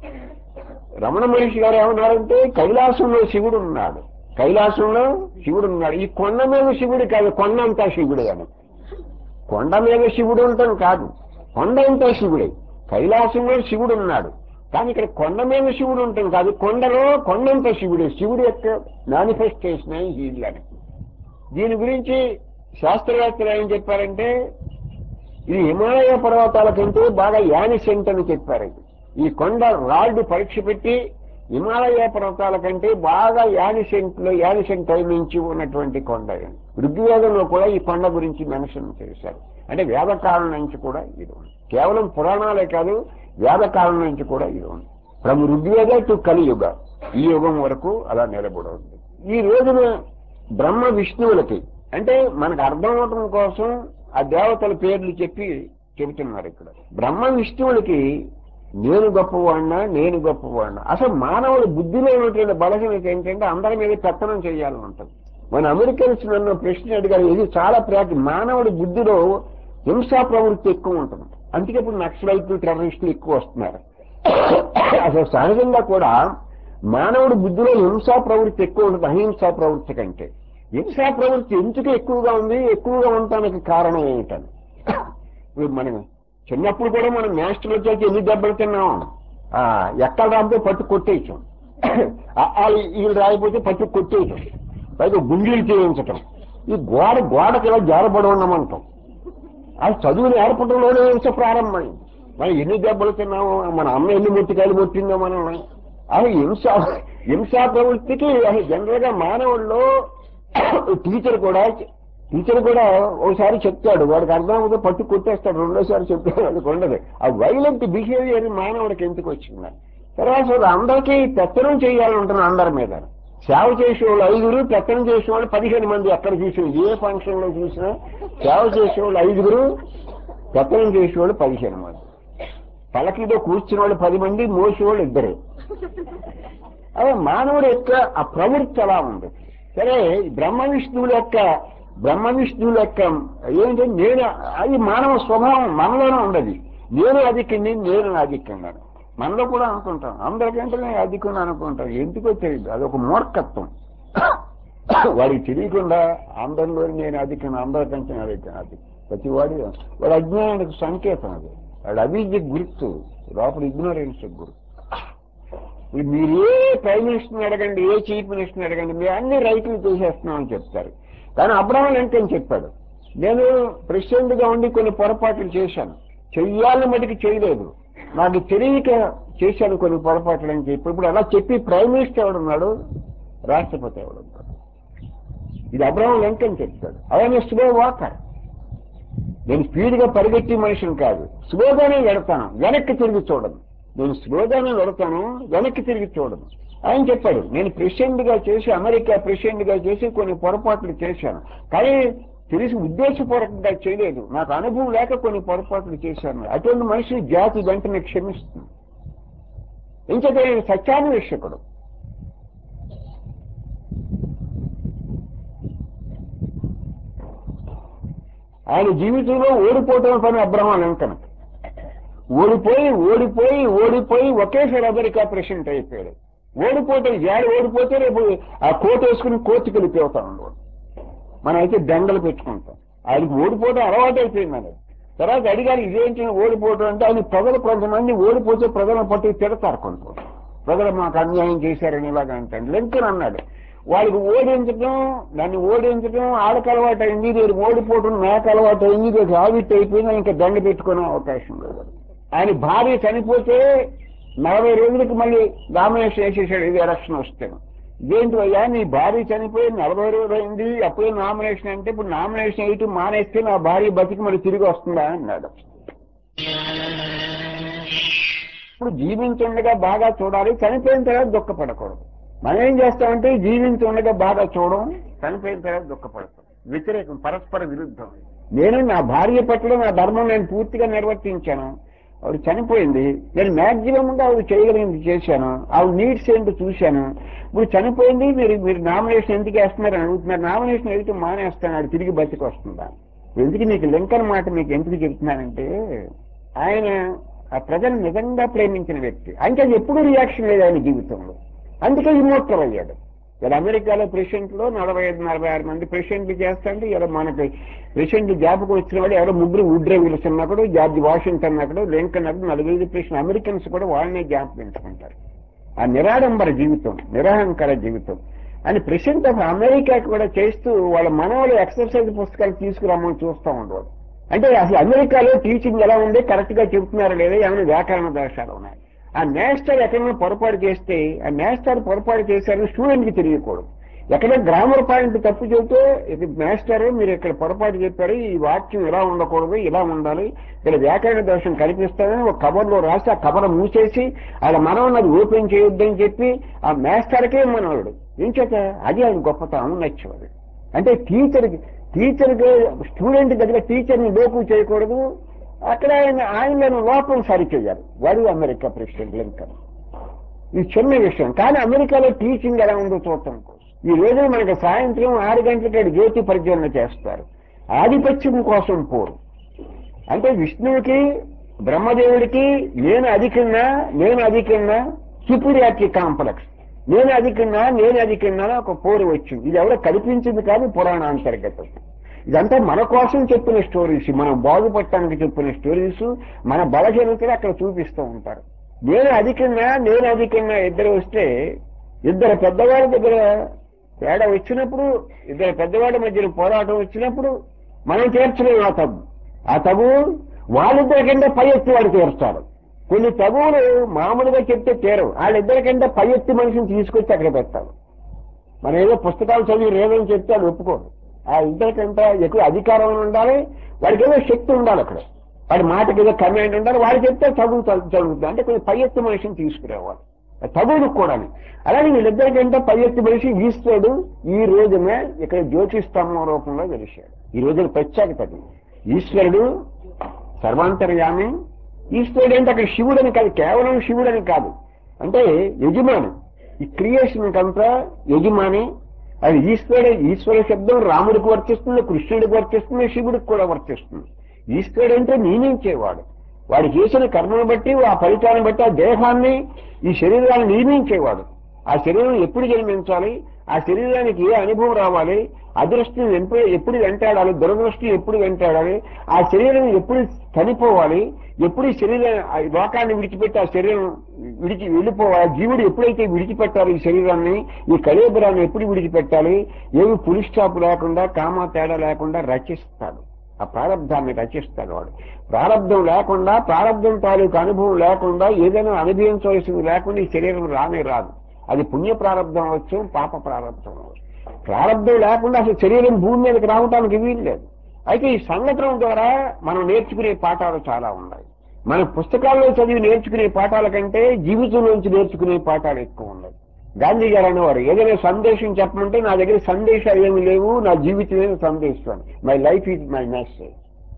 రమణ మహర్షి గారు ఏమన్నారంటే కైలాసంలో శివుడు ఉన్నాడు కైలాసంలో శివుడు ఉన్నాడు ఈ కొండ మీద శివుడు కాదు కొండ అంతా శివుడే అని కొండ మీద శివుడు ఉండటం కాదు కొండ ఉంటే శివుడే కైలాసంలో శివుడు ఉన్నాడు కానీ ఇక్కడ కొండ మీద శివుడు ఉండటం కాదు కొండలో కొండంత శివుడే శివుడు యొక్క మేనిఫెస్టేషన్ అని దీని గురించి శాస్త్రవేత్తలు ఏం చెప్పారంటే ఇది హిమాలయ పర్వతాల కంటే బాగా యానిసెంట్ అని చెప్పారు ఈ కొండ రాళ్ళు పరీక్ష పెట్టి హిమాలయ పర్వతాల కంటే బాగా యానిసెంట్ లో యానిసెంట్ నుంచి ఉన్నటువంటి కొండ ఇది. ఋగ్వేదంలో కూడా ఈ కొండ గురించి మెన్షన్ చేశారు అంటే వేదకాలం నుంచి కూడా ఇది ఉంది కేవలం పురాణాలే కాదు వేదకాలం నుంచి కూడా ఇది ఉంది ఫ్రమ్ ఋగ్వేద టు కలియుగ ఈ యుగం వరకు అలా నిలబడి ఉంది ఈ రోజున బ్రహ్మ విష్ణువులకి అంటే మనకు అర్థం అవటం కోసం ఆ దేవతల పేర్లు చెప్పి చెబుతున్నారు ఇక్కడ బ్రహ్మ విష్ణువులకి నేను గొప్పవాడినా నేను గొప్పవాడినా అసలు మానవుడి బుద్ధిలో ఉన్నటువంటి బలహీనత ఏంటంటే అందరి మీద పెత్తనం చేయాలని ఉంటుంది మన అమెరికన్స్ నన్ను ప్రశ్న అడిగారు ఇది చాలా ప్రాక్ మానవుడి బుద్ధిలో హింసా ప్రవృత్తి ఎక్కువ ఉంటుంది అందుకే ఇప్పుడు నక్సలైట్లు టెర్రరిస్టులు ఎక్కువ వస్తున్నారు అసలు సహజంగా కూడా మానవుడి బుద్ధిలో హింసా ప్రవృత్తి ఎక్కువ ఉంటుంది అహింసా ప్రవృత్తి కంటే హింసా ప్రవృత్తి ఎందుకు ఎక్కువగా ఉంది ఎక్కువగా ఉండటానికి కారణం ఏమిటని ఇప్పుడు మనం చిన్నప్పుడు కూడా మనం మాస్టర్ వచ్చాక ఎన్ని దెబ్బలు తిన్నాం ఆ, ఎక్కడ రాబోతే పట్టు కొట్టేయటం వీళ్ళు రాయిపోతే పట్టు కొట్టేయటం పైగా గుండీలు చేయించటం ఈ గోడ గోడకి ఇలా జారపడి ఉండమంటాం అది చదువు నేర్పడంలోనే హింస ప్రారంభమైంది మనం ఎన్ని దెబ్బలు తిన్నామో మన అమ్మ ఎన్ని మొట్టికాయలు కొట్టిందో మనం అది హింస హింసా ప్రవృత్తికి అది జనరల్ గా మానవుల్లో టీచర్ కూడా టీచర్ కూడా ఒకసారి చెప్తాడు వాడికి అర్థం అవుతుంది పట్టు కొట్టేస్తాడు రెండోసారి చెప్తాడు వాళ్ళకి ఉండదు ఆ వైలెంట్ బిహేవియర్ మానవుడికి ఎందుకు వచ్చింది తర్వాత చూడు అందరికీ పెత్తనం చేయాలంటున్నా అందరి మీద సేవ చేసేవాళ్ళు ఐదుగురు పెత్తనం చేసేవాళ్ళు పదిహేను మంది ఎక్కడ చూసినా ఏ ఫంక్షన్ లో చూసినా సేవ చేసేవాళ్ళు ఐదుగురు పెత్తనం చేసేవాళ్ళు పదిహేను మంది పలకిలో కూర్చున్న వాళ్ళు పది మంది మోసేవాళ్ళు ఇద్దరు అదే మానవుడు యొక్క ఆ ప్రవృత్తి అలా ఉంది సరే బ్రహ్మ విష్ణువుల యొక్క బ్రహ్మ విష్ణువుల యొక్క ఏంటంటే నేను అది మానవ స్వభావం మనలోనే ఉండదు నేను అధికండి నేను అధికంగాను మనలో కూడా అనుకుంటాం అందరికంటే నేను అధికంగా అనుకుంటాం ఎందుకో తెలియదు అదొక మూర్ఖత్వం వాడికి తెలియకుండా అందరిలో నేను అధికం అందరికంటే అధికం అది ప్రతి వాడి వాడి అజ్ఞానానికి సంకేతం అది వాడి అవిద్య గుర్తు లోపల ఇగ్నోరెన్స్ గుర్తు ఇప్పుడు మీరు ఏ ప్రైమ్ మినిస్టర్ని అడగండి ఏ చీఫ్ మినిస్టర్ని అడగండి మీరు అన్ని రైతులు చేసేస్తున్నామని చెప్తారు కానీ అబ్రహం లింకన్ చెప్పాడు నేను ప్రెసిడెంట్ గా ఉండి కొన్ని పొరపాట్లు చేశాను చెయ్యాలని మటుకు చేయలేదు నాకు తెలియక చేశాను కొన్ని పొరపాట్లు అని చెప్పి ఇప్పుడు అలా చెప్పి ప్రైమ్ మినిస్టర్ ఎవడున్నాడు రాష్ట్రపతి ఎవడున్నాడు ఇది అబ్రహం లింకన్ చెప్తాడు అవన్నీ స్లో వాకర్ నేను స్పీడ్ గా పరిగెత్తి మనిషిని కాదు స్లోగానే వెడతాను వెనక్కి తిరిగి చూడను నేను స్లోగానే వెడతాను వెనక్కి తిరిగి చూడను ఆయన చెప్పాడు నేను ప్రెసిడెంట్ గా చేసి అమెరికా ప్రెసిడెంట్ గా చేసి కొన్ని పొరపాట్లు చేశాను కానీ తెలిసి ఉద్దేశపూర్వకంగా చేయలేదు నాకు అనుభవం లేక కొన్ని పొరపాట్లు చేశాను అటువంటి మనిషి జాతి వెంటనే క్షమిస్తుంది ఇంకైతే ఆయన సత్యాన్వేషకుడు ఆయన జీవితంలో ఓడిపోవటం పని అబ్రహం లింకన్ ఓడిపోయి ఓడిపోయి ఓడిపోయి ఒకేసారి అమెరికా ప్రెసిడెంట్ అయిపోయాడు ఓడిపోతే జాడి ఓడిపోతే రేపు ఆ కోట్ వేసుకుని కోర్టుకి వెళ్ళిపోతా ఉండవు మనం అయితే దండలు పెట్టుకుంటాం ఆయనకి ఓడిపోవడం అలవాటు అయిపోయింది అది తర్వాత అడిగారు ఇదేంటి ఓడిపోవడం అంటే ఆయన ప్రజలు కొంతమంది ఓడిపోతే ప్రజలను పట్టి తిడతారు కొంత ప్రజలు మాకు అన్యాయం చేశారని ఇలాగ అంటాడు లింకన్ అన్నాడు వాళ్ళకి ఓడించడం దాన్ని ఓడించడం ఆడకు అలవాటు అయింది నేను ఓడిపోవడం నాకు అలవాటు అయింది ఇది హాబిట్ అయిపోయింది ఇంకా దండ పెట్టుకునే అవకాశం లేదు ఆయన భార్య చనిపోతే నలభై రోజులకి మళ్ళీ నామినేషన్ వేసేసాడు ఇది ఎలక్షన్ వస్తే ఇదేంటి అయ్యా నీ భార్య చనిపోయి నలభై రోజులు అయింది అప్పుడే నామినేషన్ అంటే ఇప్పుడు నామినేషన్ వేయటం మానేస్తే నా భార్య బతికి మళ్ళీ తిరిగి వస్తుందా అన్నాడు ఇప్పుడు జీవించుండగా బాగా చూడాలి చనిపోయిన తర్వాత దుఃఖపడకూడదు మనం ఏం చేస్తామంటే జీవించుండగా బాగా చూడడం చనిపోయిన తర్వాత దుఃఖపడతాం వ్యతిరేకం పరస్పర విరుద్ధం నేను నా భార్య పట్ల నా ధర్మం నేను పూర్తిగా నిర్వర్తించాను ఆవిడ చనిపోయింది నేను మాక్సిమం గా ఆవిడ చేయగలిగింది చేశాను ఆవిడ నీడ్స్ ఏంటో చూశాను ఇప్పుడు చనిపోయింది మీరు మీరు నామినేషన్ ఎందుకు వేస్తున్నారని అడుగుతున్నారు నామినేషన్ వేయటం మానేస్తాను ఆవిడ తిరిగి బతికి వస్తుందా ఎందుకు నీకు లింకన్ మాట మీకు ఎందుకు చెప్తున్నానంటే ఆయన ఆ ప్రజలు నిజంగా ప్రేమించిన వ్యక్తి అంటే అది ఎప్పుడూ రియాక్షన్ లేదు ఆయన జీవితంలో అందుకే ఇమోటల్ అయ్యాడు ఇలా అమెరికాలో ప్రెసిడెంట్లో నలభై ఐదు నలభై ఆరు మంది ప్రెసిడెంట్లు చేస్తాంటే ఇలా మనకి ప్రెసిడెంట్ జ్ఞాపకం వచ్చిన వాళ్ళు ఎవరో ముగ్గురు వుడ్రే విల్సన్ అక్కడ జార్జ్ వాషింగ్టన్ అక్కడ లింకన్ అక్కడ నలుగురు ప్రెసిడెంట్ అమెరికన్స్ కూడా వాళ్ళనే జ్ఞాపకించుకుంటారు ఆ నిరాడంబర జీవితం నిరహంకార జీవితం అని ప్రెసిడెంట్ ఆఫ్ అమెరికా కూడా చేస్తూ వాళ్ళ మనవలు ఎక్సర్సైజ్ పుస్తకాలు తీసుకురమ్మని చూస్తూ ఉండేవాడు అంటే అసలు అమెరికాలో టీచింగ్ ఎలా ఉంది కరెక్ట్ గా చెబుతున్నారా లేదా ఏమైనా వ్యాకరణ దోషాలు ఉన్నాయి ఆ నేస్టర్ ఎక్కడైనా పొరపాటు చేస్తే ఆ నేస్టర్ పొరపాటు చేశారని స్టూడెంట్ కి తెలియకూడదు ఎక్కడ గ్రామర్ పాయింట్ తప్పు చెబితే ఇది మాస్టర్ మీరు ఇక్కడ పొరపాటు చెప్పారు ఈ వాక్యం ఇలా ఉండకూడదు ఇలా ఉండాలి ఇక్కడ వ్యాకరణ దోషం కనిపిస్తుందని ఒక కవర్లో రాసి ఆ కవర్ మూసేసి అలా మనం అది ఓపెన్ చేయొద్దని చెప్పి ఆ మాస్టర్కే మనవాడు ఏం చేత అది ఆయన గొప్పతనం నచ్చేవాడు అంటే టీచర్కి టీచర్కి స్టూడెంట్ దగ్గర టీచర్ని లోపు చేయకూడదు అక్కడ ఆయన ఆయనను లోపం సరి చేయాలి వాడు అమెరికా ప్రెసిడెంట్ లింకన్ ఇది చిన్న విషయం కానీ అమెరికాలో టీచింగ్ ఎలా ఉందో చూడటం కోసం ఈ రోజు మనకి సాయంత్రం ఆరు గంటలకి జ్యోతి పరిచయం చేస్తారు ఆధిపత్యం కోసం పోరు అంటే విష్ణువుకి బ్రహ్మదేవుడికి నేను అధికన్నా నేను అధికన్నా సుపీరియారిటీ కాంప్లెక్స్ నేను అధికన్నా నేను అధికన్నా ఒక పోరు వచ్చింది ఇది ఎవరో కల్పించింది కాదు పురాణ అంతర్గతం ఇదంతా మన కోసం చెప్పిన స్టోరీస్ మనం బాగుపడటానికి చెప్పిన స్టోరీస్ మన బలహీనతలు అక్కడ చూపిస్తూ ఉంటారు నేను అధికన్నా నేను అధికన్నా ఇద్దరు వస్తే ఇద్దరు పెద్దవాళ్ళ దగ్గర తేడా వచ్చినప్పుడు ఇద్దరు పెద్దవాళ్ళ మధ్యన పోరాటం వచ్చినప్పుడు మనం తీర్చలేము ఆ తగ్గు ఆ తగు వాళ్ళిద్దరికంటే పై ఎత్తి వాడు తీరుస్తాడు కొన్ని తగువులు మామూలుగా చెప్తే తీరవు వాళ్ళిద్దరికంటే పై ఎత్తి మనిషిని తీసుకొచ్చి అక్కడ పెడతాడు మనం ఏదో పుస్తకాలు చదివి రేదని చెప్తే అది ఒప్పుకోడు ఆ ఇద్దరికంటే ఎక్కువ అధికారం ఉండాలి వాడికి ఏదో శక్తి ఉండాలి అక్కడ వాడి మాటకి ఏదో కమాండ్ ఉండాలి వాడు చెప్తే చదువు చదువుతుంది అంటే కొంచెం పై ఎత్తి మనిషిని తీసుకురావాలి చదువుకు కూడా అలాగే వీళ్ళిద్దరికంటే పై ఎత్తి మనిషి ఈశ్వరుడు ఈ రోజున ఇక్కడ జ్యోతిస్తంభం రూపంలో వెలిశాడు ఈ రోజున ప్రత్యేకత అది. ఈశ్వరుడు సర్వాంతర్యామి ఈశ్వరుడు అంటే అక్కడ శివుడని కాదు కేవలం శివుడని కాదు అంటే యజమాని ఈ క్రియేషన్ కంతా యజమాని అది ఈశ్వరుడు ఈశ్వర శబ్దం రాముడికి వర్తిస్తుంది కృష్ణుడికి వర్తిస్తుంది శివుడికి కూడా వర్తిస్తుంది ఈశ్వరుడు అంటే నియమించేవాడు వాడు చేసిన కర్మను బట్టి ఆ ఫలితాన్ని బట్టి ఆ దేహాన్ని ఈ శరీరాన్ని నియమించేవాడు ఆ శరీరం ఎప్పుడు జన్మించాలి ఆ శరీరానికి ఏ అనుభవం రావాలి అదృష్టిని ఎప్పుడు ఎప్పుడు వెంటాడాలి దురదృష్టిని ఎప్పుడు వెంటాడాలి ఆ శరీరం ఎప్పుడు చనిపోవాలి ఎప్పుడు ఈ శరీరం ఆ లోకాన్ని విడిచిపెట్టి ఆ శరీరం విడిచి వెళ్ళిపోవాలి జీవుడు ఎప్పుడైతే విడిచిపెట్టాలి ఈ శరీరాన్ని ఈ కళేబరాన్ని ఎప్పుడు విడిచిపెట్టాలి ఏమి పులి స్టాప్ లేకుండా కామా తేడా లేకుండా రచిస్తాడు ఆ ప్రారంధాన్ని రచిస్తాడు వాడు ప్రారంధం లేకుండా ప్రారంధం తాలూకు అనుభవం లేకుండా ఏదైనా అనుభవించవలసింది లేకుండా ఈ శరీరం రానే రాదు అది పుణ్య ప్రారంధం అవచ్చు పాప ప్రారంధం అవచ్చు ప్రారంధం లేకుండా అసలు శరీరం భూమి మీదకి రావడానికి వీలు లేదు అయితే ఈ సంఘటన ద్వారా మనం నేర్చుకునే పాఠాలు చాలా ఉన్నాయి మన పుస్తకాల్లో చదివి నేర్చుకునే పాఠాల కంటే జీవితంలోంచి నేర్చుకునే పాఠాలు ఎక్కువ ఉన్నాయి గాంధీ గారు అనేవారు ఏదైనా సందేశం చెప్పమంటే నా దగ్గర సందేశాలు ఏమి లేవు నా జీవితమే సందేశం my life is my message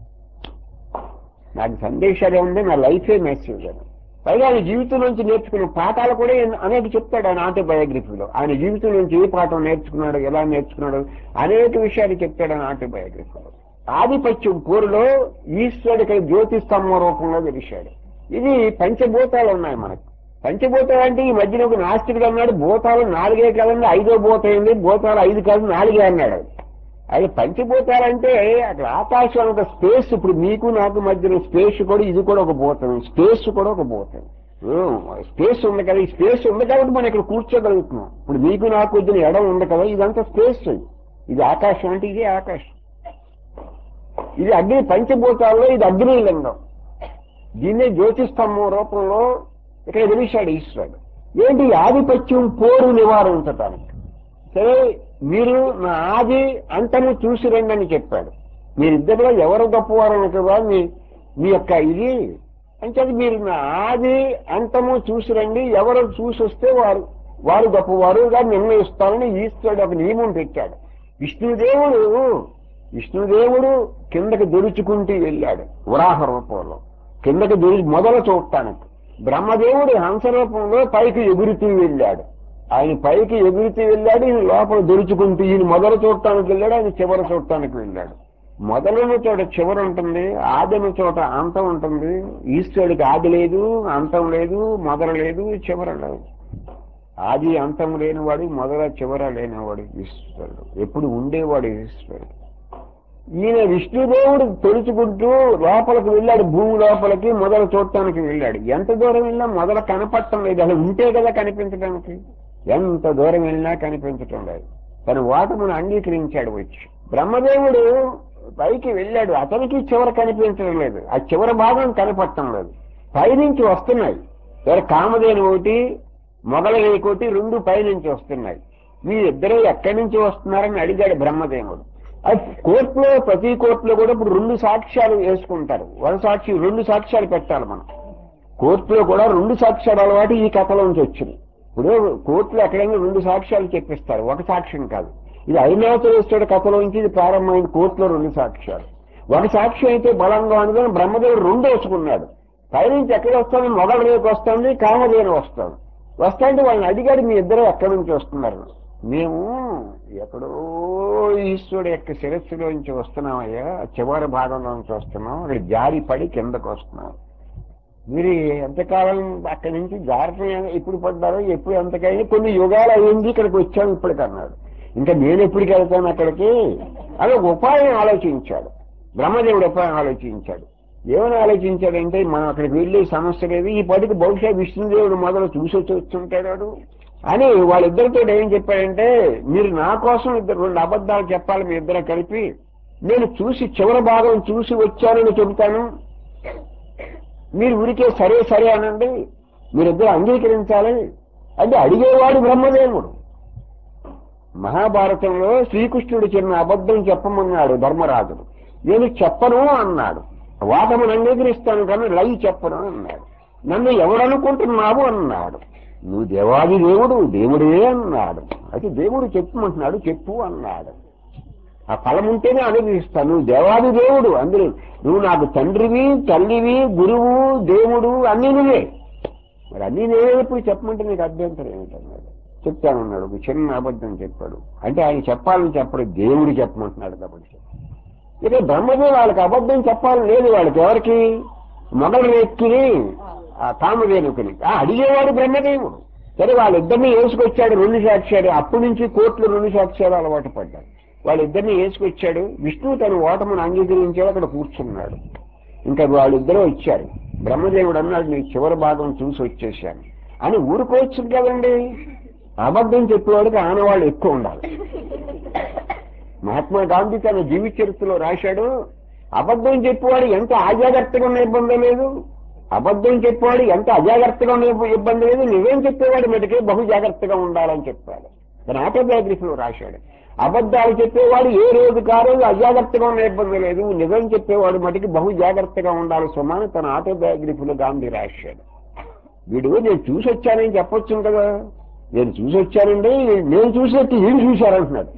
నాకు సందేశాలు ఏముంది నా లైఫే మెసేజ్ అని పైగా ఆయన జీవితం నుంచి నేర్చుకున్న పాఠాలు కూడా ఎన్- అనేక చెప్తాడు ఆయన ఆటోబయోగ్రఫీలో ఆయన జీవితం నుంచి ఏ పాఠం నేర్చుకున్నాడు ఎలా నేర్చుకున్నాడు అనేక విషయాలు చెప్తాడు ఆయన ఆటోబయోగ్రఫీలో ఆధిపత్యం పోరులో ఈశ్వరుడికి జ్యోతి స్తంభం రూపంలో గెలిచాడు ఇది పంచభూతాలు ఉన్నాయి మనకు పంచభూతాలు అంటే ఈ మధ్యన ఒక నాస్తికుడు అన్నాడు భూతాలు నాలుగే కాదండి ఐదో భూతం ఏంది భూతాలు ఐదు కాదు నాలుగే అన్నాడు అది పంచభూతాలంటే అక్కడ ఆకాశం అంత స్పేస్ ఇప్పుడు మీకు నాకు మధ్యన స్పేస్ కూడా ఇది కూడా ఒక భూతం స్పేస్ కూడా ఒక భూతం స్పేస్ ఉంది కదా ఈ స్పేస్ ఉంది కాబట్టి మనం ఇక్కడ కూర్చోగలుగుతున్నాం ఇప్పుడు మీకు నాకు వచ్చిన ఎడం ఉంది కదా ఇదంతా స్పేస్ ఇది ఆకాశం అంటే ఇదే ఆకాశం ఇది అగ్ని పంచభూతాల్లో ఇది అగ్ని లింగం దీన్నే జ్యోతిస్తంభం రూపంలో ఇక్కడ వెలిశాడు ఈశ్వరుడు ఏంటి ఈ ఆధిపత్యం పోరు నివారించటానికి సరే మీరు నా ఆది అంతను చూసి రండి అని చెప్పాడు మీరిద్దరిలో ఎవరు గొప్పవారు అనుకున్నా మీ మీ యొక్క ఇది అంటే మీరు నా ఆది అంతము చూసి రండి ఎవరు చూసి వస్తే వారు వారు గొప్పవారుగా నిర్ణయిస్తారని ఈశ్వరుడు ఒక నియమం పెట్టాడు విష్ణుదేవుడు విష్ణుదేవుడు కిందకి దొరుచుకుంటూ వెళ్ళాడు వరాహ రూపంలో కిందకి దొరి మొదలు చూడటానికి బ్రహ్మదేవుడు హంస రూపంలో పైకి ఎగురుతూ వెళ్ళాడు ఆయన పైకి ఎగురుతూ వెళ్ళాడు ఈయన లోపల దొరుచుకుంటూ ఈయన మొదలు చూడటానికి వెళ్ళాడు ఆయన చివర చూడటానికి వెళ్ళాడు మొదలైన చోట చివర ఉంటుంది ఆదిన చోట అంతం ఉంటుంది ఈశ్వరుడికి ఆది లేదు అంతం లేదు మొదలు లేదు చివర లేదు ఆది అంతం లేనివాడు మొదల చివర లేనివాడు ఈశ్వరుడు ఎప్పుడు ఉండేవాడు ఈశ్వరుడు ఈయన విష్ణుదేవుడు తొలుచుకుంటూ లోపలికి వెళ్ళాడు భూమి లోపలికి మొదలు చూడటానికి వెళ్ళాడు ఎంత దూరం వెళ్ళినా మొదలు కనపడటం లేదు అలా ఉంటే కదా కనిపించడానికి ఎంత దూరం వెళ్ళినా కనిపించటం లేదు తన ఓటమును అంగీకరించాడు వచ్చి బ్రహ్మదేవుడు పైకి వెళ్ళాడు అతనికి చివర కనిపించడం లేదు ఆ చివరి భాగం కనపడటం లేదు పైనుంచి వస్తున్నాయి ఎవరు కామధేను ఒకటి మొగలయ్య ఒకటి రెండు పైనుంచి వస్తున్నాయి మీరిద్దరూ ఎక్కడి నుంచి వస్తున్నారని అడిగాడు బ్రహ్మదేవుడు అది కోర్టులో ప్రతి కోర్టులో కూడా ఇప్పుడు రెండు సాక్ష్యాలు వేసుకుంటారు ఒక సాక్షి రెండు సాక్ష్యాలు పెట్టాలి మనం కోర్టులో కూడా రెండు సాక్ష్యాలు అలవాటు ఈ కథలోంచి వచ్చింది ఇప్పుడు కోర్టులో ఎక్కడైనా రెండు సాక్ష్యాలు చెప్పిస్తారు ఒక సాక్ష్యం కాదు ఇది అరుణాచలేశ్వరుడు కథలోంచి ఇది ప్రారంభమైన కోర్టులో రెండు సాక్ష్యాలు ఒక సాక్ష్యం అయితే బలంగా ఉందని బ్రహ్మదేవుడు రెండు వేసుకున్నాడు పైనుంచి ఎక్కడ వస్తుంది మొగల రేపు వస్తుంది కామధేను వస్తుంది వస్తాంటే వాళ్ళని అడిగాడు మీ ఇద్దరు ఎక్కడి నుంచి వస్తున్నారు మేము ఎక్కడో ఈశ్వరుడు యొక్క శిరస్సులోంచి వస్తున్నామయ్యా చివరి భాగంలోంచి వస్తున్నాం అక్కడ జారి పడి కిందకు వస్తున్నాం మీరు ఎంతకాలం అక్కడి నుంచి జారటం ఎప్పుడు పడ్డారో ఎప్పుడు ఎంతకైనా కొన్ని యుగాలు అయ్యింది ఇక్కడికి వచ్చాము ఇప్పటికన్నాడు ఇంకా నేను ఎప్పటికి వెళ్తాను అక్కడికి అని ఒక ఉపాయం ఆలోచించాడు బ్రహ్మదేవుడు ఉపాయం ఆలోచించాడు ఏమని ఆలోచించాడంటే మనం అక్కడికి వెళ్ళే సమస్య లేదు ఈ పడికి బహుశా విష్ణుదేవుడు మొదలు చూసి వచ్చి వచ్చుంటాడు అని వాళ్ళిద్దరితో ఏం చెప్పాడంటే మీరు నా కోసం ఇద్దరు రెండు అబద్ధాలు చెప్పాలి మీ ఇద్దరు కలిపి నేను చూసి చివరి భాగం చూసి వచ్చానని చెబుతాను మీరు ఊరికే సరే సరే అనండి మీరిద్దరు అంగీకరించాలి అంటే అడిగేవాడు బ్రహ్మదేవుడు మహాభారతంలో శ్రీకృష్ణుడు చిన్న అబద్ధం చెప్పమన్నాడు ధర్మరాజుడు నేను చెప్పను అన్నాడు వాటమును అంగీకరిస్తాను కానీ లై చెప్పను అన్నాడు నన్ను ఎవడనుకుంటున్నావు అన్నాడు నువ్వు దేవాది దేవుడు దేవుడే అన్నాడు అయితే దేవుడు చెప్పమంటున్నాడు చెప్పు అన్నాడు ఆ ఫలం ఉంటేనే అనుభవిస్తాను నువ్వు దేవాది దేవుడు అందరూ నువ్వు నాకు తండ్రివి తల్లివి గురువు దేవుడు అన్నీ నువ్వే మరి అన్నీ నేనే ఎప్పుడు చెప్పమంటే నీకు అభ్యంతరం ఏమిటన్నాడు చెప్తానన్నాడు ఒక చిన్న అబద్ధం చెప్పాడు అంటే ఆయన చెప్పాలని చెప్పడు దేవుడు చెప్పమంటున్నాడు కాబట్టి ఇక బ్రహ్మదేవుడు వాళ్ళకి అబద్ధం చెప్పాలని లేదు వాళ్ళకి ఎవరికి మొదలు ఎక్కిని ఆ కామధేనుకుని ఆ అడిగేవాడు బ్రహ్మదేవుడు సరే వాళ్ళిద్దరిని వేసుకొచ్చాడు రెండు సాక్ష్యాలు అప్పటి నుంచి కోర్టులు రెండు సాక్ష్యాలు అలవాటు పడ్డాడు వాళ్ళిద్దరిని వేసుకొచ్చాడు విష్ణువు తన ఓటమును అంగీకరించాడు అక్కడ కూర్చున్నాడు ఇంకా వాళ్ళిద్దరూ వచ్చారు బ్రహ్మదేవుడు అన్నాడు నీ చివరి భాగం చూసి వచ్చేసాను అని ఊరుకోవచ్చు కదండి అబద్ధం చెప్పేవాడికి ఆనవాళ్ళు ఎక్కువ ఉండాలి మహాత్మా గాంధీ తన జీవిత చరిత్రలో రాశాడు అబద్ధం చెప్పేవాడు ఎంత అజాగ్రత్తగా ఉన్న ఇబ్బంది లేదు అబద్ధం చెప్పేవాడు ఎంత అజాగ్రత్తగా ఉన్న ఇబ్బంది లేదు నిజం చెప్పేవాడు మీదకి బహు జాగ్రత్తగా ఉండాలని చెప్పాడు తన ఆటోబయోగ్రఫీలో రాశాడు అబద్ధాలు చెప్పేవాడు ఏ రోజు కారోజు అజాగ్రత్తగా ఉన్న ఇబ్బంది లేదు నిజం చెప్పేవాడు మటుకి బహు జాగ్రత్తగా ఉండాలి సుమాని తన ఆటోబయోగ్రఫీలో గాంధీ రాశాడు వీడు నేను చూసి వచ్చానని చెప్పొచ్చు కదా నేను చూసి వచ్చానండి నేను చూసినట్టు వీడు చూశారంటున్నాడు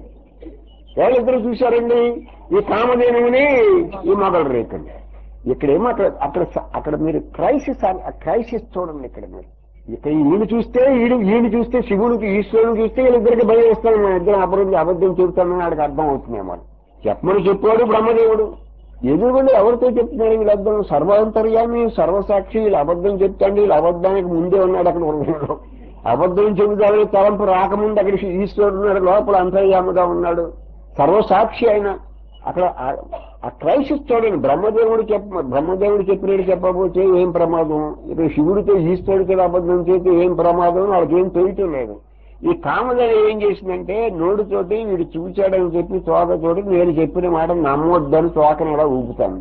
వాళ్ళిద్దరు చూశారండి ఈ కామధేనువుని ఈ మొగల రేఖని ఇక్కడేమో అక్కడ అక్కడ అక్కడ మీరు క్రైసిస్ క్రైసిస్ చూడండి ఇక్కడ మీరు ఇక్కడ ఈయన చూస్తే ఈడు ఈయన చూస్తే శివుడికి ఈశ్వరుని చూస్తే వీళ్ళిద్దరికి భయం వేస్తాను మన ఇద్దరు అబద్ధం అబద్ధం చెబుతానని వాడికి అర్థం అవుతుందేమో అని. చెప్పమని చెప్పాడు బ్రహ్మదేవుడు ఎదురుగుండి ఎవరితో చెప్తున్నారు వీళ్ళద్దరు సర్వాంతర్యామి సర్వసాక్షి వీళ్ళు అబద్ధం చెప్తాండి వీళ్ళు అబద్ధానికి ముందే ఉన్నాడు అక్కడ హృదయంలో అబద్ధం చెబుతాడు తలంపు రాకముందు అక్కడ ఈశ్వరుడు ఉన్నాడు లోపల అంతర్యాముగా ఉన్నాడు సర్వసాక్షి అయిన అక్కడ ఆ- ఆ క్రైసిస్ చూడండి బ్రహ్మదేవుడు చెప్ప బ్రహ్మదేవుడు చెప్పినట్టు చెప్పబోతే ఏం ప్రమాదం ఇప్పుడు శివుడితో ఈశ్వరుడితో అబద్ధం చేస్తే ఏం ప్రమాదం వాళ్ళకి ఏం తెలియటం లేదు ఈ కామధేను ఏం చేసిందంటే నోటితోటి వీడు చూచాడని చెప్పి తోకతోటి నేను చెప్పిన మాట నమ్మొద్దని తోకని ఇలా ఊపుతాను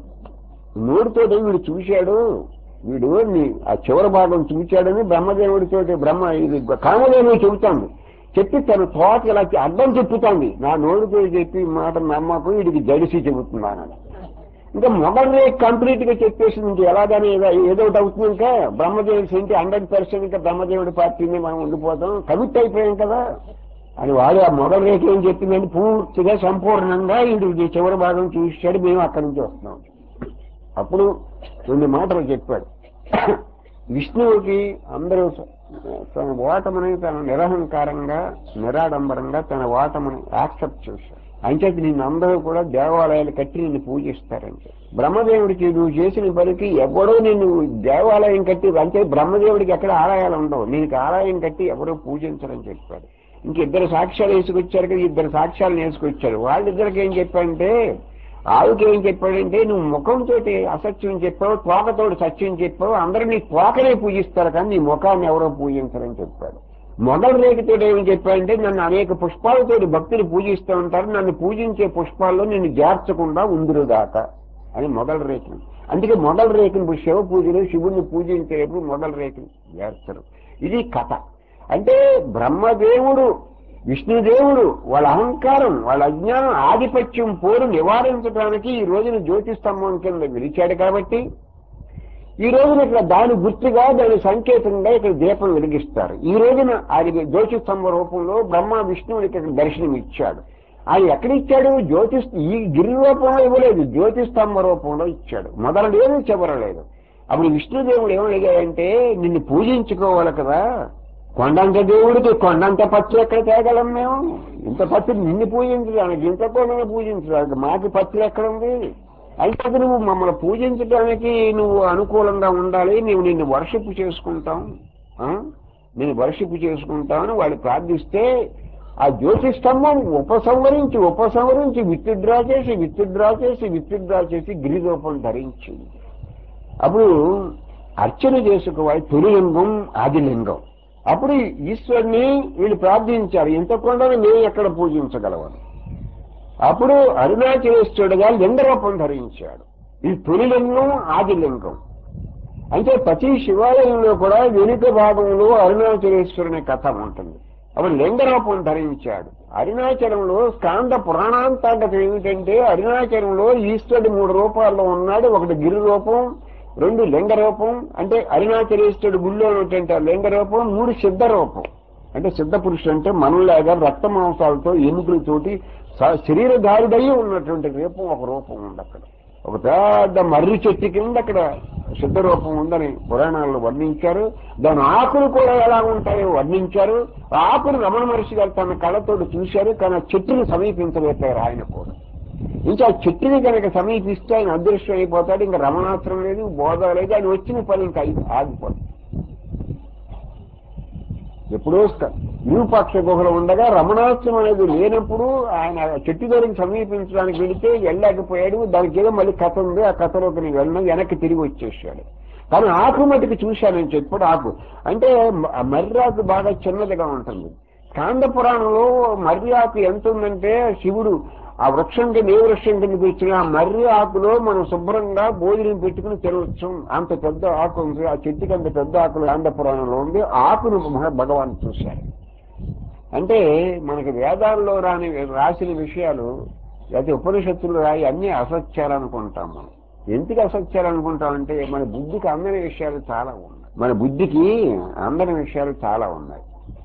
నోటితోటి వీడు చూశాడు వీడు నీ- ఆ చివరి భాగం చూచాడని బ్రహ్మదేవుడితోటి బ్రహ్మ ఇది కామదేవుడు చెబుతాను చెప్పి తన తోట ఇలా అర్థం చెప్పుతోంది నా నోటితో చెప్పి మాట నమ్మకు వీడికి జడిసి చెబుతున్నానని ఇంకా మొగల్ కంప్లీట్ గా చెప్పేసి ఇంక ఎలాగని ఏదో ఏదో ఒకటి అవుతుంది ఇంకా బ్రహ్మదేవుడి సెంటి హండ్రెడ్ పర్సెంట్ ఇంకా బ్రహ్మదేవుడి పార్టీని మనం ఉండిపోతాం కమిట్ అయిపోయాం కదా అని వాడు ఆ మొగల్ రేఖ ఏం చెప్పిందంటే పూర్తిగా సంపూర్ణంగా వీడు ఈ చివరి భాగం చూశాడు మేము అక్కడి నుంచి వస్తున్నాం అప్పుడు రెండు మాటలు చెప్పాడు విష్ణువుకి అందరూ స- తన ఓటమని తన నిరహంకారంగా నిరాడంబరంగా తన ఓటమని యాక్సెప్ట్ చేశాడు అంచేత నిన్ను అందరూ కూడా దేవాలయాలు కట్టి నిన్ను పూజిస్తారంటే బ్రహ్మదేవుడికి నువ్వు చేసిన పనికి ఎవడో నిన్ను దేవాలయం కట్టి అంటే బ్రహ్మదేవుడికి ఎక్కడ ఆలయాలు ఉండవు నీకు ఆలయం కట్టి ఎవరో పూజించరని చెప్పాడు ఇంక ఇద్దరు సాక్ష్యాలు వేసుకొచ్చారు కదా ఇద్దరు సాక్ష్యాలు వేసుకొచ్చారు వాళ్ళిద్దరికి ఏం చెప్పాడంటే ఆవుకి ఏం చెప్పాడంటే నువ్వు ముఖంతో అసత్యం చెప్పావు తోకతోటి సత్యం చెప్పావు అందరూ నీ తోకనే పూజిస్తారు కానీ నీ ముఖాన్ని ఎవరో పూజించరని చెప్పాడు మొదటి రేఖతో ఏం చెప్పాడంటే నన్ను అనేక పుష్పాలతో భక్తులు పూజిస్తూ ఉంటారు నన్ను పూజించే పుష్పాల్లో నిన్ను చేర్చకుండా ఉందిరుగాక అని మొదటి రేఖను అందుకే మొదటి రేఖను శివ పూజలు శివుణ్ణి పూజించేటప్పుడు మొదటి రేఖను చేర్చరు ఇది కథ అంటే బ్రహ్మదేవుడు విష్ణుదేవుడు వాళ్ళ అహంకారం వాళ్ళ అజ్ఞానం ఆధిపత్యం పోరు నివారించడానికి ఈ రోజున జ్యోతిస్తంభం కింద నిలిచాడు కాబట్టి ఈ రోజున ఇక్కడ దాని గుర్తుగా దాని సంకేతంగా ఇక్కడ దీపం వెలిగిస్తారు ఈ రోజున ఆయన జ్యోతిస్తంభ రూపంలో బ్రహ్మ విష్ణువునికి ఇక్కడ దర్శనం ఇచ్చాడు ఆయన ఎక్కడ ఇచ్చాడు జ్యోతిష్ ఈ గిరి రూపంలో ఇవ్వలేదు జ్యోతిస్తంభ రూపంలో ఇచ్చాడు మొదలు లేదు చివర లేదు అప్పుడు విష్ణుదేవుడు ఏమడిగాడంటే నిన్ను పూజించుకోవాలి కదా కొండంత దేవుడికి కొండంత పత్రి ఎక్కడ తేగలం మేము ఇంత పత్రి నిన్ను పూజించడానికి ఇంత కొండను పూజించడానికి మాకి పత్రి ఎక్కడ ఉంది అయితే నువ్వు మమ్మల్ని పూజించడానికి నువ్వు అనుకూలంగా ఉండాలి నువ్వు నిన్ను వర్షిప్ చేసుకుంటాం ఆ? నేను వర్షిప్ చేసుకుంటామని వాళ్ళు ప్రార్థిస్తే ఆ జ్యోతిస్తంభం ఉపసంహరించి ఉపసంహరించి విత్డ్రా చేసి విత్డ్రా చేసి విత్డ్రా చేసి గిరిరూపం ధరించింది అప్పుడు అర్చన చేసుకోవాలి తొలిలింగం ఆదిలింగం అప్పుడు ఈశ్వరుని వీళ్ళు ప్రార్థించారు ఇంత కొండను మేము ఎక్కడ పూజించగలవని అప్పుడు అరుణాచలేశ్వరుడుగా లింగరూపం ధరించాడు ఇది తొలిలింగం ఆదిలింగం అంటే ప్రతి శివాలయంలో కూడా వెనుక భాగంలో అరుణాచలేశ్వరుని కథ ఉంటుంది అప్పుడు లింగరూపం ధరించాడు అరుణాచలంలో స్కాంద పురాణాంతాంగత ఏమిటంటే అరుణాచలంలో ఈశ్వరుడు మూడు రూపాల్లో ఉన్నాడు ఒకటి గిరి రూపం రెండు లింగ రూపం అంటే అరుణాచలేశ్వరుడు గుళ్ళో ఉన్నటువంటి ఆ లింగ రూపం మూడు సిద్ధ రూపం అంటే సిద్ధ పురుషుడు అంటే మనలాగా రక్త మాంసాలతో ఎముకలతోటి స- శరీరధారుడై ఉన్నటువంటి రూపం ఒక రూపం ఉంది అక్కడ ఒక పెద్ద మర్రి చెట్టు కింద అక్కడ సిద్ధ రూపం ఉందని పురాణాల్లో వర్ణించారు దాని ఆకులు కూడా ఎలా ఉంటాయో వర్ణించారు ఆ ఆకులు రమణ మహర్షి గారు తన కళ్ళతోటి చూశారు కానీ ఆ చెట్టుని సమీపించలేపారు ఆయన కూడా ఇంకా ఆ చెట్టుని కనుక సమీపిస్తే ఆయన అదృష్టం అయిపోతాడు ఇంకా రమణాశ్రం లేదు బోధ లేదు ఆయన వచ్చిన పని ఇంకా అయి- ఆగిపోతుంది ఎప్పుడో క- విరూపాక్ష గుహలో ఉండగా రమణాశ్రం అనేది లేనప్పుడు ఆయన ఆ చెట్టు దగ్గరికి సమీపించడానికి వెళితే వెళ్ళలేకపోయాడు దానికి ఏదో మళ్ళీ కథ ఉంది ఆ కథలోకి నేను వెళ్ళను వెనక్కి తిరిగి వచ్చేసాడు కానీ ఆకు మటుకు చూశానని చెప్పాడు ఆకు అంటే మ- ఆ మర్రి ఆకు బాగా చిన్నదిగా ఉంటుంది కాండ పురాణంలో మర్రి ఆకు ఎంత ఉందంటే శివుడు ఆ వృక్షం కింద ఏ వృక్షం కిందకి వచ్చిన ఆ మర్రి ఆకులో మనం శుభ్రంగా భోజనం పెట్టుకుని తినవచ్చు అంత పెద్ద ఆకు ఉంది ఆ చెట్టుకి అంత పెద్ద ఆకులు కాండ పురాణంలో ఉంది ఆకును మహా- భగవాన్ చూశారు అంటే మనకి వేదాల్లో రాని రాసిన విషయాలు లేకపోతే ఉపనిషత్తులు రాయి అన్ని అసత్యాలు అనుకుంటాం మనం ఎందుకు అసత్యాలు అనుకుంటాం అంటే మన బుద్ధికి అందని విషయాలు చాలా ఉన్నాయి మన బుద్ధికి అందని విషయాలు చాలా ఉన్నాయి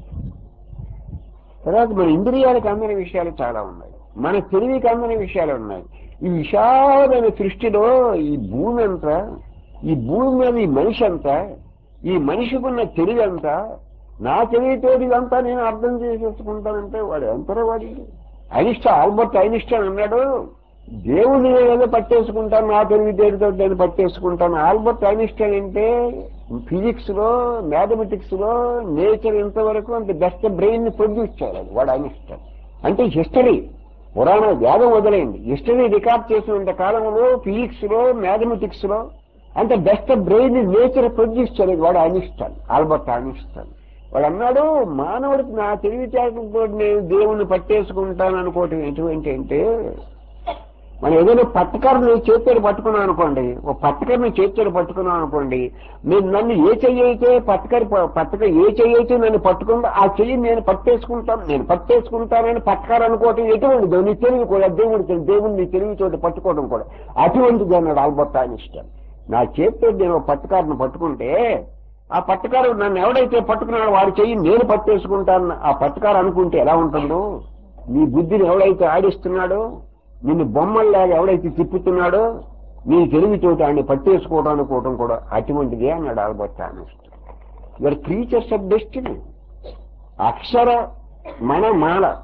తర్వాత మన ఇంద్రియాలకు అందని విషయాలు చాలా ఉన్నాయి మన తెలివికి అందని విషయాలు ఉన్నాయి ఈ విశాలమైన సృష్టిలో ఈ భూమి అంతా ఈ భూమి మీద ఈ మనిషి అంతా ఈ మనిషికున్న తెలివి అంతా నా తెలివితోటి ఇదంతా నేను అర్థం చేసేసుకుంటానంటే వాడు ఎంతరో వాడికి ఐనిస్టా ఆల్బర్ట్ ఐనిస్టాన్ అన్నాడు దేవుడిని ఏదో పట్టేసుకుంటాను నా తెలివితేటితో నేను పట్టేసుకుంటాను ఆల్బర్ట్ ఐనిస్టైన్ అంటే ఫిజిక్స్ లో మ్యాథమెటిక్స్ లో నేచర్ ఇంతవరకు అంటే బెస్ట్ బ్రెయిన్ ని ప్రొడ్యూస్ చేయాలి వాడు ఐనిస్టైన్ అంటే హిస్టరీ పురాణ వేదం వదిలేయండి హిస్టరీ రికార్డ్ చేసినంత కాలంలో ఫిజిక్స్ లో మ్యాథమెటిక్స్ లో అంటే బెస్ట్ బ్రెయిన్ నేచర్ ప్రొడ్యూస్ చేయలేదు వాడు ఐనిస్టైన్ ఆల్బర్ట్ ఐనిస్టైన్ వాడు అన్నాడు మానవుడికి నా తెలివితేటలతో నేను దేవుణ్ణి పట్టేసుకుంటాను అనుకోవటం ఎటువంటి అంటే మనం ఏదైనా పట్టకర్ని చేతితో పట్టుకున్నాం అనుకోండి ఓ పట్టకర్ని చేతితో పట్టుకున్నాం అనుకోండి నేను నన్ను ఏ చెయ్యి అయితే పట్టకరి పట్టక ఏ చెయ్యి అయితే నన్ను పట్టుకుందో ఆ చెయ్యి నేను పట్టేసుకుంటాను నేను పట్టేసుకుంటానని పట్టకర్ అనుకోవటం ఎటువంటిదో నీ తెలివి కూడా దేవుడి తెలివి దేవుడిని నీ తెలివి చోట పట్టుకోవడం కూడా అటువంటిది అన్నాడు ఆల్బర్ట్ ఐన్స్టైన్ నా చేతితో నేను ఓ పట్టకారుని పట్టుకుంటే ఆ పట్టకారు నన్ను ఎవడైతే పట్టుకున్నాడో వాడి చెయ్యి నేను పట్టేసుకుంటాను ఆ పట్టకారు అనుకుంటే ఎలా ఉంటుందో నీ బుద్ధిని ఎవడైతే ఆడిస్తున్నాడో నిన్ను బొమ్మల్లాగా ఎవడైతే తిప్పుతున్నాడో నీ తెలివితోటి ఆయన్ని పట్టేసుకోవడం అనుకోవడం కూడా అటువంటిదే అన్నాడు Albert Einstein your creatures of destiny అక్షర మన మాల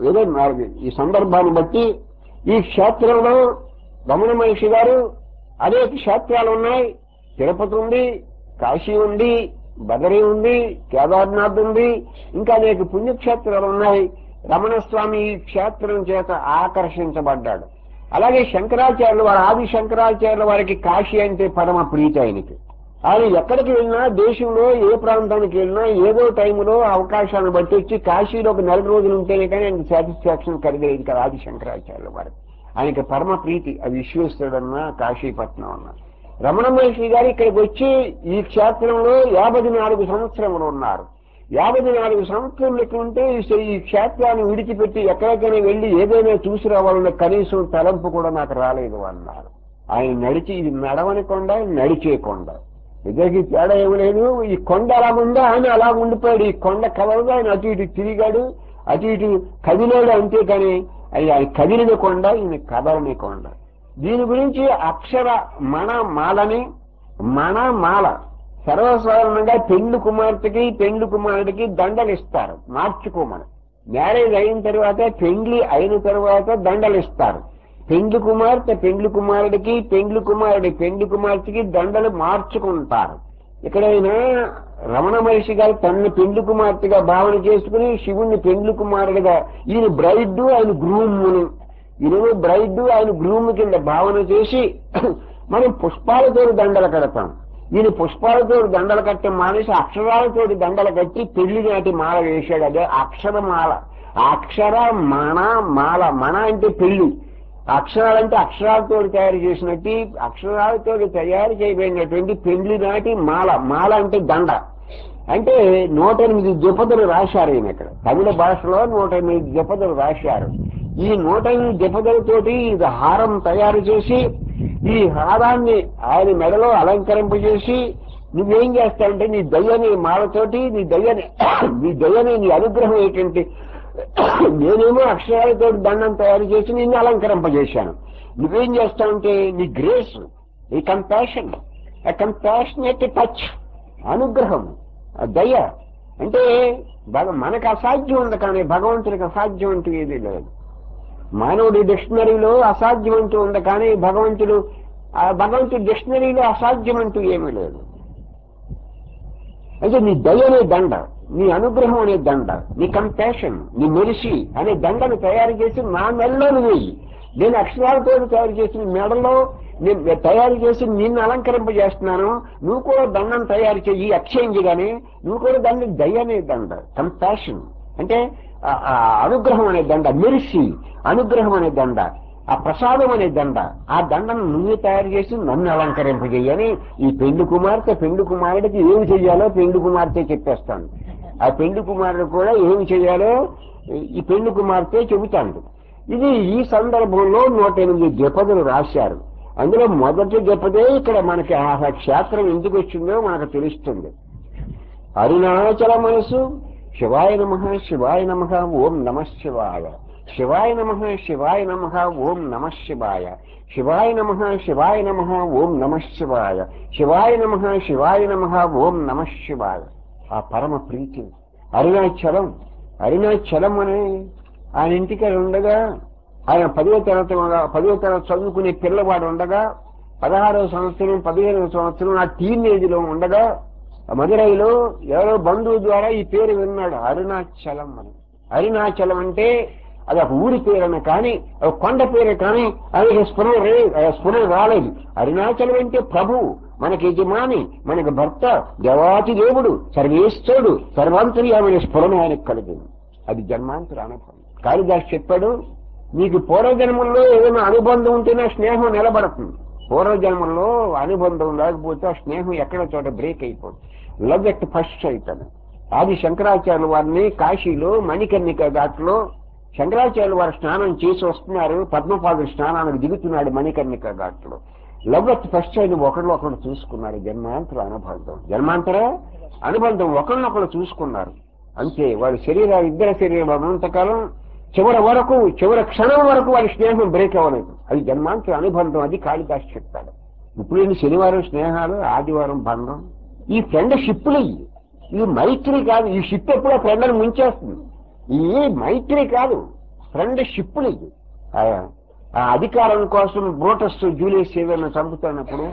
ఏదో నాలుగు ఈ సందర్భాన్ని బట్టి ఈ క్షేత్రంలో రమణ మహర్షి గారు అనేక క్షేత్రాలు ఉన్నాయి తిరుపతి ఉంది కాశీ ఉంది బదరి ఉంది కేదార్నాథ్ ఉంది ఇంకా అనేక పుణ్యక్షేత్రాలు ఉన్నాయి రమణ స్వామి ఈ క్షేత్రం చేత ఆకర్షించబడ్డాడు అలాగే శంకరాచార్యులు వారి ఆది శంకరాచార్యుల వారికి కాశీ అంటే పరమ ప్రీతి ఆయనకి ఆయన ఎక్కడికి వెళ్ళినా దేశంలో ఏ ప్రాంతానికి వెళ్ళినా ఏదో టైంలో అవకాశాన్ని బట్టి వచ్చి కాశీలో ఒక నెల రోజులు ఉంటేనే కానీ ఆయనకి సాటిస్ఫాక్షన్ కలిగేది కదా ఆది శంకరాచార్యుల వారికి ఆయనకి పరమ ప్రీతి అది విశ్వేశ్వరుడన్నా కాశీపట్నం అన్నా రమణ మహర్షి గారు ఇక్కడికి వచ్చి ఈ క్షేత్రంలో యాభై నాలుగు సంవత్సరములు ఉన్నారు యాభై నాలుగు సంవత్సరములకి ఉంటే ఈ- ఈ క్షేత్రాన్ని విడిచిపెట్టి ఎక్కడికైనా వెళ్ళి ఏదైనా చూసి రావాలన్న కనీసం తలంపు కూడా నాకు రాలేదు అన్నారు ఆయన నడిచి ఇది నడవని కొండ నడిచే కొండ ఇద్దరికి తేడా ఏమి లేదు ఈ కొండ అలా ఉందా ఆయన అలా ఉండిపోయాడు ఈ కొండ కదలదు ఆయన అటు ఇటు తిరిగాడు అటు ఇటు కదిలాడు అంతే కానీ అది ఆయన కదిలిన కొండ ఈయన కదలని కొండ దీని గురించి అక్షర మణ మాలని మణ మాల సర్వసాధారణంగా పెండ్లు కుమార్తెకి పెండ్లు కుమారుడికి దండలు ఇస్తారు మార్చుకోమని మ్యారేజ్ అయిన తర్వాత పెండ్లి అయిన తర్వాత దండలు ఇస్తారు పెండ్లి కుమార్తె పెండ్లి కుమారుడికి పెండ్లి కుమారుడి పెండ్లి కుమార్తెకి దండలు మార్చుకుంటారు ఇక్కడైనా రమణ మహర్షి గారు తన పెండ్లి కుమార్తెగా భావన చేసుకుని శివుణ్ణి పెండ్లి కుమారుడిగా ఈయన బ్రైడ్ ఆయన గ్రూముని ఈయన బ్రైడ్ ఆయన గ్రూమ్ కింద భావన చేసి మనం పుష్పాలతో దండలు కడతాం ఈయన పుష్పాలతో దండలు కట్టే మానేసి అక్షరాలతో దండలు కట్టి పెళ్లి నాటి మాల వేశాడు అదే అక్షరమాల అక్షర మణ మాల మణ అంటే పెళ్లి అక్షరాలంటే అక్షరాలతో తయారు చేసినట్టు అక్షరాలతో తయారు చేయబడినటువంటి పెండ్లి నాటి మాల మాల అంటే దండ అంటే నూట ఎనిమిది ద్విపదులు రాశారు ఈయన ఇక్కడ తమిళ భాషలో నూట ఎనిమిది ద్విపదులు రాశారు ఈ నూట ఎనిమిది ద్విపదులతోటి ఇది హారం తయారు చేసి ఈ హారాన్ని ఆయన మెడలో అలంకరింపజేసి నువ్వేం చేస్తావంటే నీ దయ్యని మాలతోటి నీ దయ్యని నీ దయ్యని నీ అనుగ్రహం ఏంటంటే నేనేమో అక్షరాలతో దండం తయారు చేసి నిన్ను అలంకరింపజేశాను నువ్వేం చేస్తావంటే నీ గ్రేస్ నీ కంపాషన్ కంపాషనేట్ టచ్ అనుగ్రహం ఆ దయ అంటే భగ మనకు అసాధ్యం ఉంది కానీ భగవంతుడికి అసాధ్యం అంటూ ఏదీ లేదు మానవుడి డిక్షనరీలో అసాధ్యం అంటూ ఉంది కానీ భగవంతుడు ఆ భగవంతుడి డిక్షనరీలో అసాధ్యం అంటూ ఏమీ లేదు అయితే నీ దయ అనే దండ నీ అనుగ్రహం అనే దండ నీ కంపాషన్ నీ మెరిసి అనే దండను తయారు చేసి నా మెడలో వేయి నేను అక్షరాలతో తయారు చేసిన మెడలో నేను తయారు చేసి నిన్ను అలంకరింపజేస్తున్నాను నువ్వు కూడా దండం తయారు చేయి ఎక్స్చేంజ్ గానే నువ్వు కూడా దాన్ని దయ అనే దండ కంపాషన్ అంటే ఆ- ఆ అనుగ్రహం అనే దండ మెరిసి అనుగ్రహం అనే దండ ఆ ప్రసాదం అనే దండ ఆ దండను నువ్వే తయారు చేసి నన్ను అలంకరింపజేయని ఈ పెండు కుమార్తె పెండు కుమారుడికి ఏమి చెయ్యాలో పెండు కుమార్తె చెప్పేస్తాను ఆ పెండు కుమారుడు కూడా ఏమి చెయ్యాలో ఈ పెండు కుమార్తె చెబుతాడు ఇది ఈ సందర్భంలో నూట ఎనిమిది ద్విపదులు రాశారు అందులో మొదటి ద్విపదే ఇక్కడ మనకి ఆ క్షేత్రం ఎందుకు వచ్చిందో మనకు తెలుస్తుంది అరుణాచల మనసు శివాయ నమ శివాయ నమ ఓం నమ శివాయ శివాయ నమ శివాయ నమ ఓం నమ శివాయ శివాయ నమ శివాయ నమ ఓం నమ శివాయ శివాయ నమ శివాయ నమ ఓం నమ శివాయ ఆ పరమ ప్రీతి అరుణాచలం అరుణాచలం అనే ఆయన ఇంటికి ఉండగా ఆయన పదవ తరగతి పదవ తరగతి చదువుకునే పిల్లవాడు ఉండగా పదహారవ సంవత్సరం పదిహేనవ సంవత్సరం ఆ టీనేజ్ లో ఉండగా మదురైలో ఎవరో బంధువు ద్వారా ఈ పేరు విన్నాడు అరుణాచలం అని అరుణాచలం అంటే అది ఒక ఊరి పేరని కానీ ఒక కొండ పేరు కానీ అది స్ఫురణ రే స్ఫురణ రాలేదు అరుణాచలం అంటే ప్రభు మనకి యజమాని మనకి భర్త దేవాతి దేవుడు సర్వేశ్వరుడు సర్వాంతర్యామైన స్ఫురణ ఆయనకు కలిగింది అది జన్మాంతర అనుభవం కాళిదాస్ చెప్పాడు నీకు పూర్వజన్మల్లో ఏదైనా అనుబంధం ఉంటేనే స్నేహం నిలబడుతుంది పూర్వజన్మల్లో అనుబంధం లేకపోతే ఆ స్నేహం ఎక్కడ చోట బ్రేక్ అయిపోతుంది లవ్ ఎట్ ఫస్ట్ సైట్ ఆది శంకరాచార్యుల వారిని కాశీలో మణికర్ణిక ఘాట్లో శంకరాచార్యుల వారు స్నానం చేసి వస్తున్నారు పద్మపాదుడు స్నానానికి దిగుతున్నాడు మణికర్ణిక ఘాట్లో లవ్ ఎట్ ఫస్ట్ సైడ్ ఒకళ్ళు ఒకళ్ళు చూసుకున్నారు జన్మాంతర అనుబంధం జన్మాంతర అనుబంధం ఒకళ్ళనొకళ్ళు చూసుకున్నారు అంతే వాడి శరీరాలు ఇద్దరు శరీరం ఉన్నంతకాలం చివరి వరకు చివరి క్షణం వరకు వాడి స్నేహం బ్రేక్ అవ్వలేదు అది జన్మాంతర అనుబంధం అది కాళిదాస్ చెప్తాడు ఇప్పుడు ఏంటి శనివారం స్నేహాలు ఆదివారం బంధం ఈ ఫ్రెండ్ షిప్లు ఇవి ఇది మైత్రి కాదు ఈ షిప్ ఎప్పుడో ఫ్రెండ్ని ముంచేస్తుంది ఈ మైత్రి కాదు ఫ్రెండ్షిప్ లేదు ఆ ఆ అధికారం కోసం బ్రోటస్ జూలియస్ సీజర్ను చంపుతున్నప్పుడు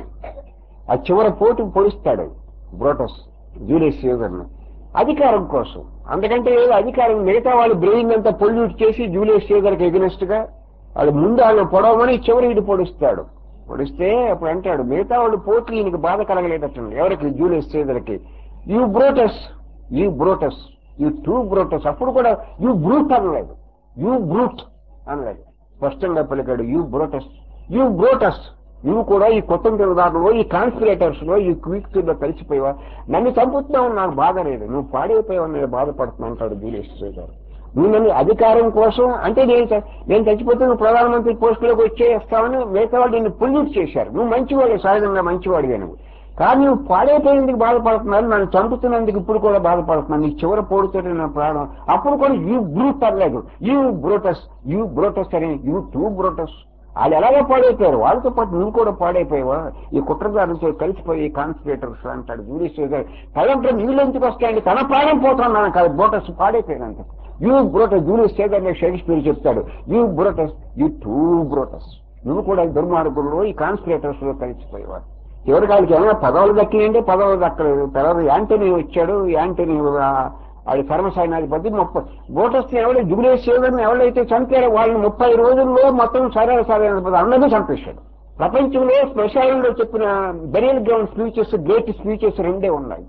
ఆ చివరి పోటు పొడుస్తాడు బ్రోటస్ జూలియస్ సీజర్ను అధికారం కోసం అందుకంటే ఏదో అధికారం మిగతా వాళ్ళు బ్రెయిన్ అంతా పొల్యూట్ చేసి జూలియస్ సీజర్కి ఎగనెస్ట్ గా వాళ్ళు ముందు వాళ్ళు పొడవమని చివరి ఇటు పొడుస్తాడు పొడిస్తే అప్పుడు అంటాడు మిగతా వాళ్ళు పోట్లు ఈయనకి బాధ కలగలేదటండి ఎవరికి జూలియస్ సీజర్కి you Brutus you Brutus you too Brutus అప్పుడు కూడా యూ బ్రూట్ అనలేదు యూ బ్రూట్ అనలేదు స్పష్టంగా పలికాడు యూ బ్రోటస్ యూ బ్రోటస్ నువ్వు కూడా ఈ కొత్త దాంట్లో ఈ కాన్స్పిరేటర్స్ లో ఈ క్విక్ లో కలిసిపోయావా నన్ను చంపుతున్నావు నాకు బాధ లేదు నువ్వు పాడైపోయావు నేను బాధపడుతున్నా అంటాడు జూలియస్ సీజర్ నువ్వు నన్ను అధికారం కోసం అంటే నేను చ- నేను చచ్చిపోతే నువ్వు ప్రధానమంత్రి పోస్టులోకి వచ్చేస్తావని మిగతా వాళ్ళు నిన్ను పొల్యూట్ చేశారు నువ్వు మంచివాడు సహజంగా మంచివాడివే నువ్వు కానీ నువ్వు పాడైపోయినందుకు బాధపడుతున్నాను నన్ను చంపుతున్నందుకు ఇప్పుడు కూడా బాధపడుతున్నాను నీ చివరి పోడుతోటి నా ప్రాణం అప్పుడు కూడా యూ బ్రూట్ అనలేదు యూ బ్రోటస్ యూ బ్రోటస్ అని యూ టూ బ్రోటస్ వాళ్ళు ఎలాగో పాడైపోయారు వాళ్ళతో పాటు నువ్వు కూడా పాడైపోయావా ఈ కుట్రదారులతో కలిసిపోయి కాన్స్పిరేటర్స్ అంటాడు జూలియస్ గారు తలంటే నీళ్ళు ఎందుకు వస్తాయండి తన ప్రాణం పోతున్నాను కాదు బ్రోటస్ పాడైపోయినంత యూ బ్రోటస్ జూలియస్ సేగర్ షేక్స్పియర్ చెప్తాడు you Brutus you too Brutus నువ్వు కూడా ఈ దుర్మార్గుల్లో ఈ కాన్స్పిరేటర్స్ లో కలిసిపోయేవాడు చివరికి వాళ్ళకి ఏమైనా పదవులు దక్కినాయంటే పదవులు దక్కలేదు తర్వాత యాంటనీ వచ్చాడు యాంటనీ ఆ, ఆడి సర్వసైనాధిపతి ముప్పై బోటస్ ఎవడో జూలియస్ సీజర్ని ఎవరైతే చంపారో వాళ్ళని ముప్పై రోజుల్లో మొత్తం సరైన సరైన అందరినీ చంపేశాడు ప్రపంచంలో శ్మశానంలో చెప్పిన burial ground speeches great speeches రెండే ఉన్నాయి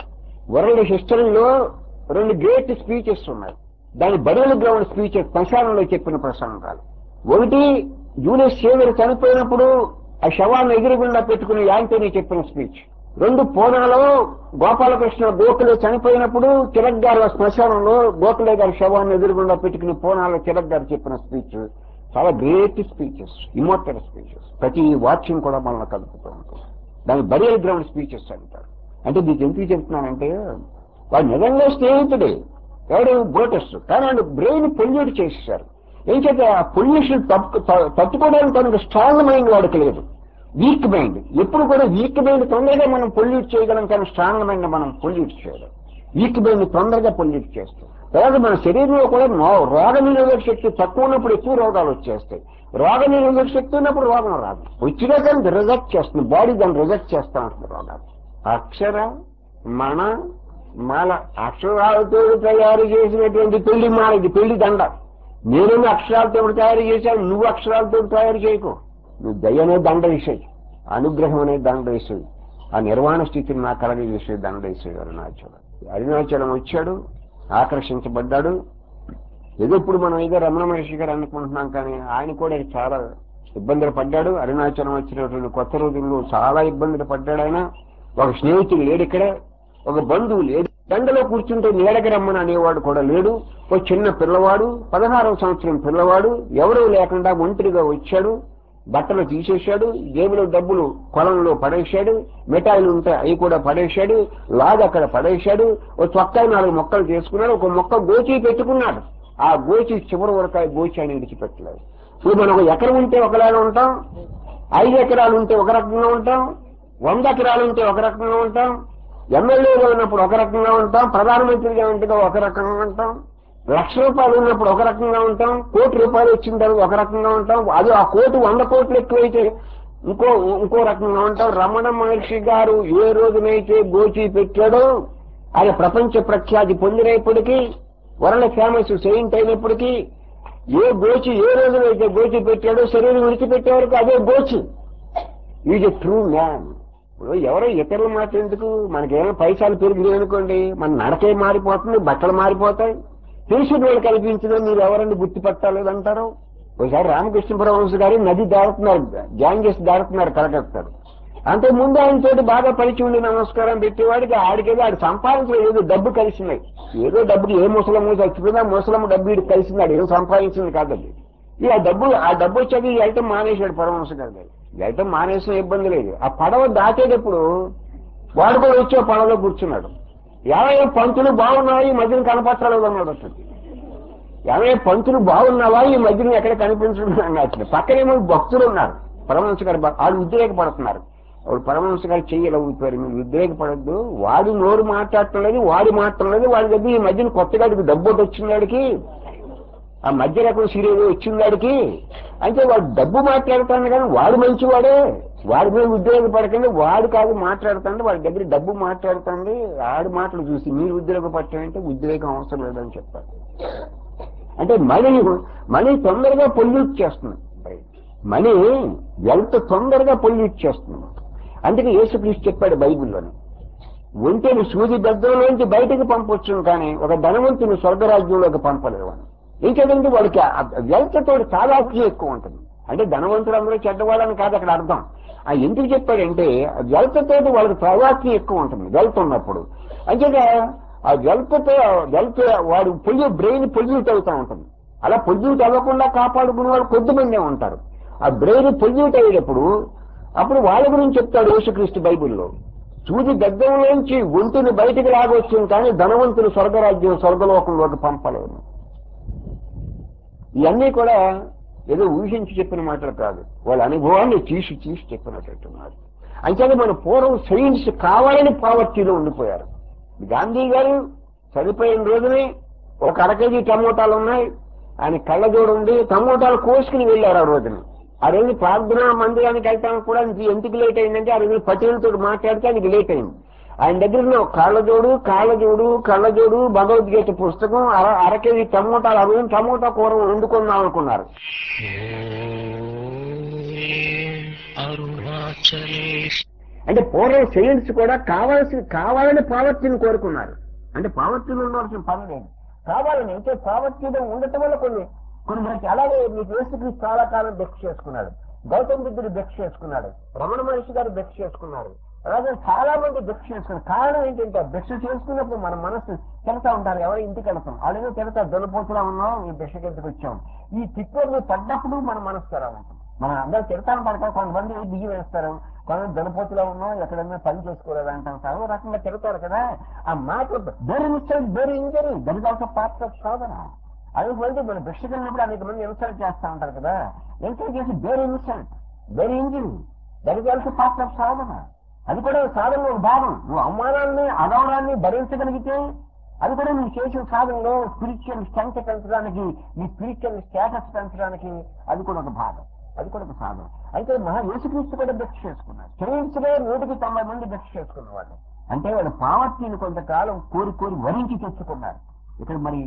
వరల్డ్ హిస్టరీలో రెండు గ్రేట్ స్పీచెస్ ఉన్నాయి దాని బరియల్ గ్రౌండ్ స్పీచెస్ శ్మశానంలో చెప్పిన ప్రసంగాలు ఒకటి జూలియస్ సీజర్ చనిపోయినప్పుడు ఆ శవాన్ని ఎదురుగుండా పెట్టుకుని యాంటనీ చెప్పిన స్పీచ్ రెండు పూనాలో గోపాలకృష్ణ గోఖలే చనిపోయినప్పుడు తిలక్ గారు ఆ శ్మశానంలో గోఖలే గారి శవాన్ని ఎదురుగుండా పెట్టుకుని పూనాలో తిలక్ గారు చెప్పిన స్పీచ్ చాలా గ్రేట్ స్పీచెస్ ఇమోటల్ స్పీచెస్ ప్రతి వాక్యం కూడా మనల్ని కలుపుతూ ఉంటుంది దాని బరియల్ గ్రౌండ్ స్పీచెస్ అంటారు అంటే మీకు ఎందుకు చెప్తున్నానంటే వాడు నిజంగా స్నేహితుడే ఎవడు బ్రోటెస్ట్ కానీ వాళ్ళు బ్రెయిన్ పొల్యూట్ చేసేసారు ఏం చేత ఆ పొల్యూషన్ తట్టుకోవడానికి తనకు స్ట్రాంగ్ మైండ్ వాడికి లేదు వీక్ మైండ్ ఎప్పుడు కూడా వీక్ మైండ్ తొందరగా మనం పొల్యూట్ చేయగలం కానీ స్ట్రాంగ్ మైండ్ మనం పొల్యూట్ చేయడం వీక్ మైండ్ తొందరగా పొల్యూట్ చేస్తాం తర్వాత మన శరీరంలో కూడా నో- రోగ నిరోధక శక్తి తక్కువ ఉన్నప్పుడు ఎక్కువ రోగాలు వచ్చేస్తాయి రోగ నిరోధక శక్తి ఉన్నప్పుడు రోగం రాదు వచ్చినా కానీ రిజెక్ట్ చేస్తుంది బాడీ దాన్ని రిజెక్ట్ చేస్తా ఉంటుంది రోగాలు అక్షర మన మాల అక్షరాలతో తయారు చేసినటువంటి పెళ్లి మాల ఇది పెళ్లి దండ నేనేమి అక్షరాలతో తయారు చేశాను నువ్వు అక్షరాలతో తయారు చేయకు నువ్వు దయ అనే దండ వేసేయి అనుగ్రహం అనే దండ వేసేయి ఆ నిర్వాణ స్థితిని నాకు కలగజేసే దండ వేసేది అరుణాచలం అరుణాచలం వచ్చాడు ఆకర్షించబడ్డాడు ఏదో ఇప్పుడు మనం ఏదో రమణ మహర్షి గారు అనుకుంటున్నాం కానీ ఆయన కూడా చాలా ఇబ్బందులు పడ్డాడు అరుణాచలం వచ్చినటువంటి కొత్త రోజుల్లో చాలా ఇబ్బందులు పడ్డాడు ఆయన ఒక స్నేహితుడు లేడు ఇక్కడ ఒక బంధువు లేడు దండలో కూర్చుంటే నీడకి రమ్మని అనేవాడు కూడా లేడు ఒక చిన్న పిల్లవాడు పదహారవ సంవత్సరం పిల్లవాడు ఎవరూ లేకుండా ఒంటరిగా వచ్చాడు బట్టలు తీసేశాడు జేబులో డబ్బులు కొలంలో పడేశాడు మిఠాయిలు ఉంటే అవి కూడా పడేశాడు లాగ్ అక్కడ పడేశాడు ఓ చొక్కా నాలుగు మొక్కలు చేసుకున్నాడు ఒక మొక్క గోచి పెట్టుకున్నాడు ఆ గోచి చివరి వరకు ఆ గోచి అని విడిచిపెట్టలేదు ఇప్పుడు మనం ఒక ఎకరం ఉంటే ఒకలాగా ఉంటాం ఐదు ఎకరాలు ఉంటే ఒక రకంగా ఉంటాం వంద ఎకరాలు ఉంటే ఒక రకంగా ఉంటాం ఎమ్మెల్యేగా ఉన్నప్పుడు ఒక రకంగా ఉంటాం ప్రధానమంత్రిగా ఉంటే ఒక రకంగా ఉంటాం లక్ష రూపాయలు ఉన్నప్పుడు ఒక రకంగా ఉంటాం కోటి రూపాయలు వచ్చిన తర్వాత ఒక రకంగా ఉంటాం అది ఆ కోటి వంద కోట్లు ఎక్కువైతే ఇంకో ఇంకో రకంగా ఉంటాం రమణ మహర్షి గారు ఏ రోజునైతే గోచి పెట్టాడో ఆయన ప్రపంచ ప్రఖ్యాతి పొందినప్పటికీ వరల్డ్ ఫేమస్ సెయింట్ అయినప్పటికీ ఏ గోచి ఏ రోజునైతే గోచి పెట్టాడో శరీరం విడిచిపెట్టే వరకు అదే గోచి ఈజ్ ఎ ట్రూ మ్యాన్ ఇప్పుడు ఎవరో ఇతరుల మాట ఎందుకు మనకేమైనా పైసలు పెరిగినాయి అనుకోండి మన నడకే మారిపోతుంది బట్టలు మారిపోతాయి తెలిసిన వాళ్ళు కల్పించిన మీరు ఎవరండి గుర్తుపట్టాలేదంటారు ఒకసారి రామకృష్ణ పరమహంస గారు నది దాడుతున్నారు గ్యాంగెస్ దాడుతున్నారు కలకత్తారు అంతే ముందు ఆయన తోటి బాగా పరిచి ఉండి నమస్కారం పెట్టేవాడికి ఆడికేదో ఆడు సంపాదించలేదు ఏదో డబ్బు కలిసినాయి ఏదో డబ్బుకి ఏ ముసలమ్మ చచ్చిపోయినా ముసలమ్మ డబ్బు వీడికి కలిసింది ఏం సంపాదించింది కాదండి ఈ ఆ డబ్బు ఆ డబ్బు వచ్చాక ఈ ఐటమ్ మానేశాడు పరమహంస గారు ఈ ఐటమ్ మానేసిన ఇబ్బంది లేదు ఆ పడవ దాటేటప్పుడు వాడు కూడా వచ్చి ఆ పడవలో కూర్చున్నాడు ఏమయ్య పంతులు బాగున్నావా ఈ మధ్యన కనపట్టలేదు అన్నాడు అతను ఏమయ్య పంతులు బాగున్నావా ఈ మధ్యన ఎక్కడ కనిపించడం అతను పక్కనేమో భక్తులు ఉన్నారు పరమహంస గారు భక్- వాళ్ళు ఉద్రేకపడుతున్నారు వాడు పరమహంస గారు చెయ్యలు ఊపారు మీరు ఉద్రేకపడద్దు వాడి నోరు మాట్లాడటం లేదు వాడి మాట్లాడటం లేదు వాడి దగ్గర ఈ మధ్యన కొత్తగా డబ్బు ఒకటి వచ్చిన వాడికి ఆ మధ్య రకం సీరియల్ వచ్చిందాడికి అంటే వాడు డబ్బు మాట్లాడుతాడు కానీ వాడు మంచివాడే వాడి మీద ఉద్యోగపడకండి వాడు కాదు మాట్లాడుతుంది వాడి దగ్గర డబ్బు మాట్లాడుతుంది ఆడు మాటలు చూసి మీరు ఉద్యోగపడటం అంటే ఉద్యోగం అవసరం లేదని చెప్పారు అంటే మనీ మనీ తొందరగా పొల్యూట్ చేస్తుంది మనీ ఎంత తొందరగా పొల్యూట్ చేస్తుంది అందుకే యేసుక్రీస్తు చెప్పాడు బైబిల్లోని ఒంటెని సూది దగ్గరలోంచి బయటకు పంపొచ్చును కానీ ఒక ధనవంతుని స్వర్గరాజ్యంలోకి పంపలేవు అని ఇంకేదంటే వాడికి వెల్తతో చాలాకి ఎక్కువ ఉంటుంది అంటే ధనవంతులు అందరూ చెడ్డవాళ్ళని కాదు అక్కడ అర్థం ఆ ఎందుకు చెప్పాడంటే వెల్తతో వాళ్ళకి ప్రవాక్యం ఎక్కువ ఉంటుంది వెల్త్ ఉన్నప్పుడు అంతేగా ఆ వెల్త్తో వెల్త్ వాడు పొల్యూ బ్రెయిన్ పొల్యూట్ అవుతూ ఉంటుంది అలా పొల్యూట్ అవ్వకుండా కాపాడుకునే వాళ్ళు కొద్దిమందే ఉంటారు ఆ బ్రెయిన్ పొల్యూట్ అయ్యేటప్పుడు అప్పుడు వాళ్ళ గురించి చెప్తాడు యేసుక్రీస్తు బైబిల్లో సూది దగ్గరలోంచి ఒంటిని బయటికి లాగొచ్చింది కానీ ధనవంతులు స్వర్గరాజ్యం స్వర్గలోకంలోకి పంపలేము ఇవన్నీ కూడా ఏదో ఊహించి చెప్పిన మాటలు కాదు వాళ్ళ అనుభవాన్ని తీసి తీసి చెప్పినట్టున్నారు అంచేది మన పూర్వం సైన్స్ కావాలని పావర్టీలో ఉండిపోయారు గాంధీ గారు చనిపోయిన రోజునే ఒక అర కేజీ టమోటాలు ఉన్నాయి ఆయన కళ్ళజోడు ఉంది టమోటాలు కోసుకుని వెళ్ళారు ఆ రోజున ఆ రోజు ప్రార్థనా మందిరానికి వెళ్తానికి కూడా ఎందుకు లేట్ అయిందంటే ఆ రోజు పటేల్తో మాట్లాడితే ఆయనకి లేట్ అయింది ఆయన దగ్గర ఉన్న కాళ్ళజోడు కాళ్ళజోడు కళ్ళజోడు భగవద్గీత పుస్తకం అర అర కేజీ టమోటాలు ఆ రోజు టమోటా కూర వండుకుందాం అనుకున్నారు అరుణాచలేశ్ అంటే పూర్వం సైన్స్ కూడా కావాల్సి కావాలని పావర్టీని కోరుకున్నారు అంటే పావర్టీలో ఉండవలసిన పని లేదు కావాలని అయితే పావర్టీలో ఉండటం వల్ల కొన్ని కొన్ని మనకి అలాగే మీకు యేసుక్రీస్తు చాలా కాలం బెక్స్ చేసుకున్నాడు గౌతమ బుద్ధుడు బెక్స్ చేసుకున్నాడు రమణ మహర్షి గారు బెక్స్ చేసుకున్నారు అలాగే చాలా మంది బెక్స్ చేసుకున్నారు కారణం ఏంటంటే బెక్స్ చేసుకున్నప్పుడు మన మనసు తిడతా ఉంటారు ఎవరు ఇంటికి వెళ్తాం అలాగే తిడతా దొలపోతులా ఉన్నాం ఈ బెక్స్ కిందకి వచ్చాం ఈ తిప్పలు పడ్డప్పుడు మన మనసు తెరా ఉంటుంది మనం అందరూ తిడతా ఉంటారు కదా కొంతమంది బియ్యం వేస్తారు కొంతమంది దొలపోతులో ఉన్నాం ఎక్కడైనా పని చేసుకోలేదు అంటాం సర్వ రకంగా తిడతారు కదా ఆ మాటలు వేరే మిస్టేక్ వేరే injury that also part of సాధన అదే మంది మన భిక్ష వెళ్ళినప్పుడు అనేక మంది ఇన్సల్ట్ చేస్తా ఉంటారు కదా ఇన్సల్ట్ చేసి వేరే ఇన్సల్ట్ వేరే injury that is also part of సాధన అది కూడా సాధనలో ఒక భాగం నువ్వు అవమానాన్ని అగౌరవాన్ని భరించగలిగితే అది కూడా నువ్వు చేసిన సాధనలో స్పిరిచువల్ స్ట్రెంత్ పెంచడానికి నీ స్పిరిచువల్ స్టేటస్ పెంచడానికి అది కూడా ఒక భాగం అది కూడా ఒక సాధన అయితే మహా యేసుక్రీస్తు కూడా భిక్ష చేసుకున్నారు సైన్స్ లో నూటికి తొంభై మంది భిక్ష చేసుకున్న వాళ్ళు అంటే వాళ్ళ పావర్టీని కొంతకాలం కోరి కోరి వరించి తెచ్చుకున్నారు ఇక్కడ మరి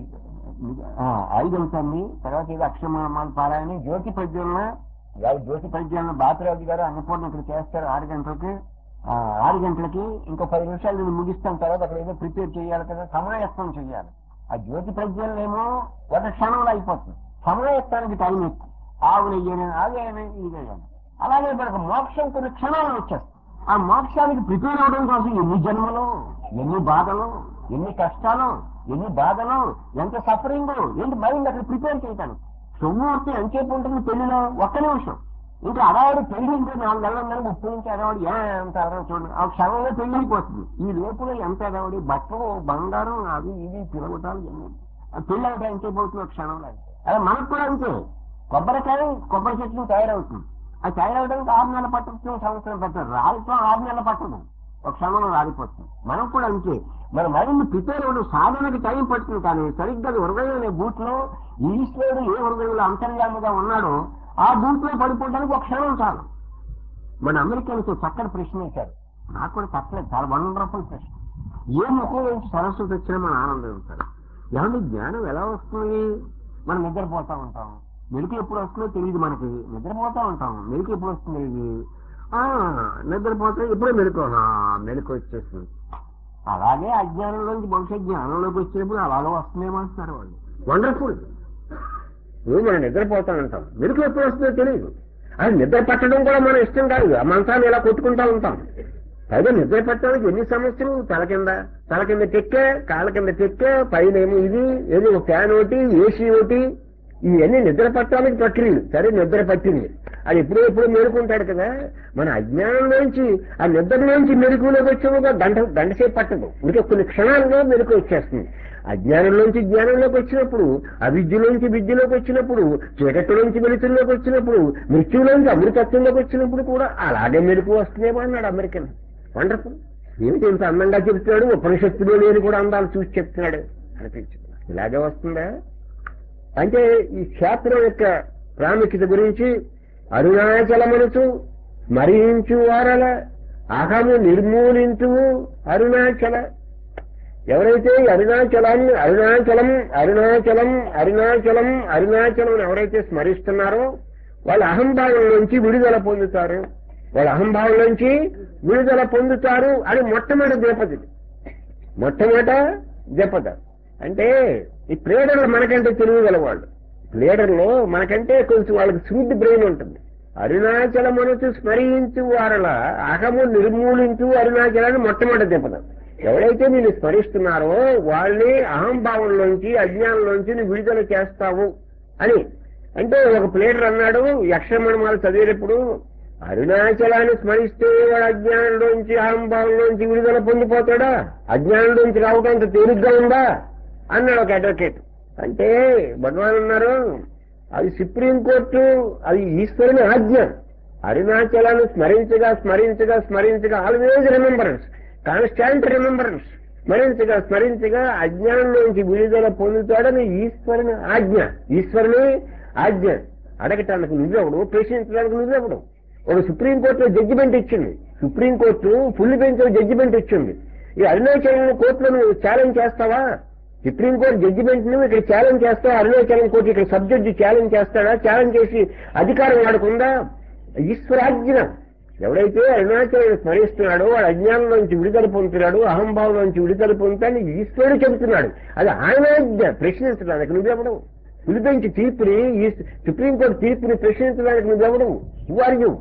ఆ, ఐదు అవుతుంది తర్వాత ఇది అక్షరమాల పారాయణ జ్యోతి పద్యంలో ఇవాళ జ్యోతి పద్యంలో బాపిరాజు గారు అన్నపూర్ణ ఇక్కడ చేస్తారు ఆరు గంటలకి ఆ, ఆరు గంటలకి ఇంకో పది నిమిషాలు నేను ముగిస్తాను తర్వాత అక్కడ ఏదో ప్రిపేర్ చేయాలి కదా సమాయత్తం చేయాలి ఆ జ్యోతి పద్యంలో ఏమో ఒక క్షణంలో అయిపోతుంది సమాయత్తానికి టైం ఎక్కువ ఆవులు అయ్యాను ఆగాయని ఇదేయాను అలాగే మనకు మోక్షం కొన్ని క్షణాలు వచ్చేస్తాయి ఆ మోక్షానికి ప్రిపేర్ అవడం కోసం ఎన్ని జన్మలు ఎన్ని బాధలు ఎన్ని కష్టాలు ఎన్ని బాధలు ఎంత సఫరింగ్ ఏంటి మైండ్ అక్కడ ప్రిపేర్ చేయటానికి సొమ్ము వస్తే ఎంతసేపు ఉంటుంది పెళ్లిలో ఒక్క నిమిషం ఇంకా అడవాడు పెళ్లి ఇంకా నాలుగు నెలల ఉందని ముప్పై నుంచి అడవాడు ఎంత అడవాడు చూడండి ఆ క్షణంలో పెళ్లి అయిపోతుంది ఈ లోపులో ఎంత అడవాడి బట్టలు బంగారం అవి ఇవి పిలవటాలు ఇవన్నీ ఆ పెళ్లి అయితే ఎంతసేపు అవుతుంది ఒక క్షణంలో అదే మనకు కూడా అంతే కొబ్బరికాయ కొబ్బరి చెట్లు తయారవుతుంది అది తయారవడానికి ఆరు నెలలు పట్టచ్చు సంవత్సరం పట్టదు రాలితో ఆరు నెలలు పట్టదు ఒక క్షణంలో రాలిపోతుంది మనం కూడా అంతే మన మైండ్ ప్రిపేర్ అవ్వడం సాధనకి టైం పడుతుంది కానీ సరిగ్గా అది హృదయం అనే బూట్లో ఈశ్వరుడు ఏ హృదయంలో అంతర్యామిగా ఉన్నాడో ఆ బూట్లో పడిపోవడానికి ఒక క్షణం చాలు మన అమెరికన్స్ చక్కటి ప్రశ్న ఇచ్చారు నాకు కూడా తప్పలేదు చాలా వండర్ఫుల్ ప్రశ్న ఏ ముఖం నుంచి సరస్వతి వచ్చినా మన ఆనందం ఉంటారు ఏమంటే జ్ఞానం ఎలా వస్తుంది మనం నిద్రపోతా ఉంటాం మెలకు ఎప్పుడు వస్తుందో తెలియదు మనకి నిద్రపోతా ఉంటాం మెలకు ఎప్పుడు వస్తుంది తెలియదు ఆ, నిద్రపోతే ఇప్పుడే మెలకు ఆ, మెలకు వచ్చేస్తుంది అలాగే అజ్ఞానంలోంచి బహుశా జ్ఞానంలోకి వచ్చినప్పుడు అలాగే వస్తుందేమో అంటున్నారు వాళ్ళు వండర్ఫుల్ నువ్వు మనం నిద్రపోతా ఉంటాం మెలకు ఎప్పుడు వస్తుందో తెలియదు అది నిద్ర పట్టడం కూడా మన ఇష్టం కాదు ఆ మంచాన్ని ఇలా కొట్టుకుంటా ఉంటాం పైగా నిద్ర పట్టడానికి ఎన్ని సమస్యలు తల కింద తల కింద టెక్కే కాళ్ళ కింద టెక్కే పైన ఏమో ఇది ఏదో ఒక ఫ్యాన్ ఒకటి ఏసీ ఒకటి ఇవన్నీ నిద్ర పట్టడానికి ప్రక్రియలు సరే నిద్ర పట్టింది అది ఎప్పుడో ఎప్పుడు మేలుకుంటాడు కదా మన అజ్ఞానంలోంచి ఆ నిద్రలోంచి మెరుగులోకి వచ్చేముగా గంట గంటసేపు పట్టదు ఇంకా కొన్ని క్షణాల్లో మెరుగు వచ్చేస్తుంది అజ్ఞానంలోంచి జ్ఞానంలోకి వచ్చినప్పుడు అవిద్యలోంచి విద్యలోకి వచ్చినప్పుడు చీకటిలోంచి వెలుతుల్లోకి వచ్చినప్పుడు మృత్యులోంచి అమృతత్వంలోకి వచ్చినప్పుడు కూడా అలాగే మెరుగు వస్తుందేమో అన్నాడు అమెరికన్ వండర్ఫుల్ ఏమిటి ఇంత అందంగా చెప్తున్నాడు ఉపనిషత్తులో లేని కూడా అందాలు చూసి చెప్తున్నాడు అనిపించింది ఇలాగే వస్తుందా అంటే ఈ క్షేత్రం యొక్క ప్రాముఖ్యత గురించి అరుణాచలమనుచు స్మరించు వారల అహము నిర్మూలించు అరుణాచల ఎవరైతే ఈ అరుణాచలాన్ని అరుణాచలం అరుణాచలం అరుణాచలం అరుణాచలం అని ఎవరైతే స్మరిస్తున్నారో వాళ్ళ అహంభావం నుంచి విడుదల పొందుతారు వాళ్ళ అహంభావం నుంచి విడుదల పొందుతారు అని మొట్టమొదటి దేపతి మొట్టమొదట దెబ్బత అంటే ఈ ప్లేడర్లు మనకంటే తెలియగల వాళ్ళు ప్లేడర్లో మనకంటే కొంచెం వాళ్ళకి స్వీట్ బ్రెయిన్ ఉంటుంది అరుణాచలమనుచు స్మరించు వారల అహము నిర్మూలించు అరుణాచలాన్ని మొట్టమొదటి దెబ్బత ఎవరైతే నేను స్మరిస్తున్నారో వాళ్ళని అహంభావంలోంచి అజ్ఞానంలోంచి నువ్వు విడుదల చేస్తావు అని అంటే ఒక ప్లేడర్ అన్నాడు యక్షమణమాలు చదివేటప్పుడు అరుణాచలాన్ని స్మరిస్తే వాడు అజ్ఞానంలోంచి అహంభావంలోంచి విడుదల పొందిపోతాడా అజ్ఞానంలోంచి రావడం అంత తేలిగ్గా ఉందా అన్నాడు ఒక అడ్వకేట్ అంటే భగవాన్ అన్నారు అది సుప్రీంకోర్టు అది ఈశ్వరుని ఆజ్ఞ అరుణాచలాన్ని స్మరించగా స్మరించగా స్మరించగా ఆల్వేజ్ రిమెంబరెన్స్ కాన్స్టాంట్ రిమెంబరెన్స్ స్మరించగా స్మరించగా అజ్ఞానంలోంచి విడుదల పొందుతాడని ఈశ్వరుని ఆజ్ఞ ఈశ్వరుని ఆజ్ఞ అడగటానికి నువ్వెవడు ప్రశ్నించడానికి నువ్వెవడు ఒక సుప్రీంకోర్టులో జడ్జిమెంట్ ఇచ్చింది సుప్రీంకోర్టు ఫుల్ బెంచ్ జడ్జిమెంట్ ఇచ్చింది ఈ అరుణాచలం కోర్టులో నువ్వు ఛాలెంజ్ చేస్తావా సుప్రీంకోర్టు జడ్జిమెంట్ ను ఇక్కడ ఛాలెంజ్ చేస్తావా అరుణాచలం కోర్టు ఇక్కడ సబ్జెక్ట్ ఛాలెంజ్ చేస్తాడా ఛాలెంజ్ చేసి అధికారం వాడకుండా ఈశ్వరాజ్ఞ ఎవడైతే అరుణాచలం స్మరిస్తున్నాడో వాడు అజ్ఞానంలోంచి విడుదల పొందుతున్నాడు అహంభావం నుంచి విడుదల పొందుతాడని ఈశ్వరుడు చెబుతున్నాడు అది ఆయన ఆజ్ఞ ప్రశ్నించడానికి నువ్వెవడు పిలిపించి తీర్పుని ఈ సుప్రీంకోర్టు తీర్పుని ప్రశ్నించడానికి నువ్వెవడు ఆర్ యూ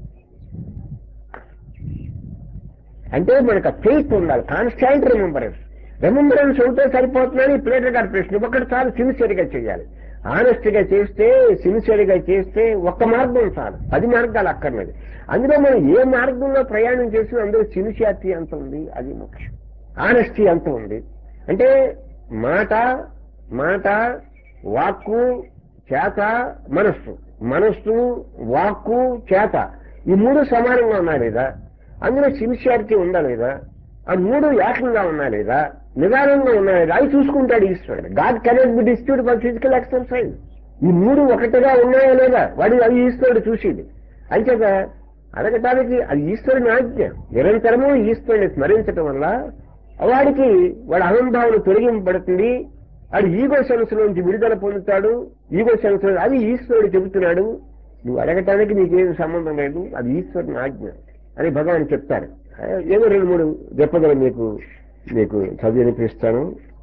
అంటే మనకు ఫెయిత్ ఉండాలి కాన్స్టాంట్ రిమెంబరెన్స్ రిమెంబరెన్స్ ఉంటే సరిపోతుందని ప్లేటర్ గారి ప్రశ్న ఒకటి చాలు సిన్సియర్ గా చేయాలి ఆనెస్ట్ గా చేస్తే సిన్సియర్ గా చేస్తే ఒక్క మార్గం చాలు పది మార్గాలు అక్కర్లేదు అందులో మనం ఏ మార్గంలో ప్రయాణం చేసినా అందులో సిన్సియారిటీ ఎంత ఉంది అది ముఖ్యం ఆనెస్టీ ఎంత ఉంది అంటే మాట మాట వాక్కు చేత మనస్సు మనస్సు వాక్కు చేత ఈ మూడు సమానంగా ఉన్నాయి లేదా అందులో సిన్సియారిటీ ఉందా లేదా ఆ మూడు ఏకంగా ఉన్నా లేదా నిదానంగా ఉన్నా లేదా అవి చూసుకుంటాడు ఈశ్వరుడు God cannot be destitute for physical exercise ఈ మూడు ఒకటిగా ఉన్నాయా లేదా వాడి అవి ఈశ్వరుడు చూసేది అంచేత అడగటానికి అది ఈశ్వరుని ఆజ్ఞ నిరంతరము ఈశ్వరుని స్మరించటం వల్ల వాడికి వాడి అహంభావన తొలగింపబడుతుంది వాడు ఈగో సెన్స్ నుంచి విడుదల పొందుతాడు ఈగో సెన్స్ అది ఈశ్వరుడు చెబుతున్నాడు నువ్వు అడగటానికి నీకేం సంబంధం లేదు అది ఈశ్వరుని ఆజ్ఞ అని భగవాన్ చెప్తారు ఏదో రెండు మూడు దెబ్బలు మీకు మీకు చదివి వినిపిస్తాను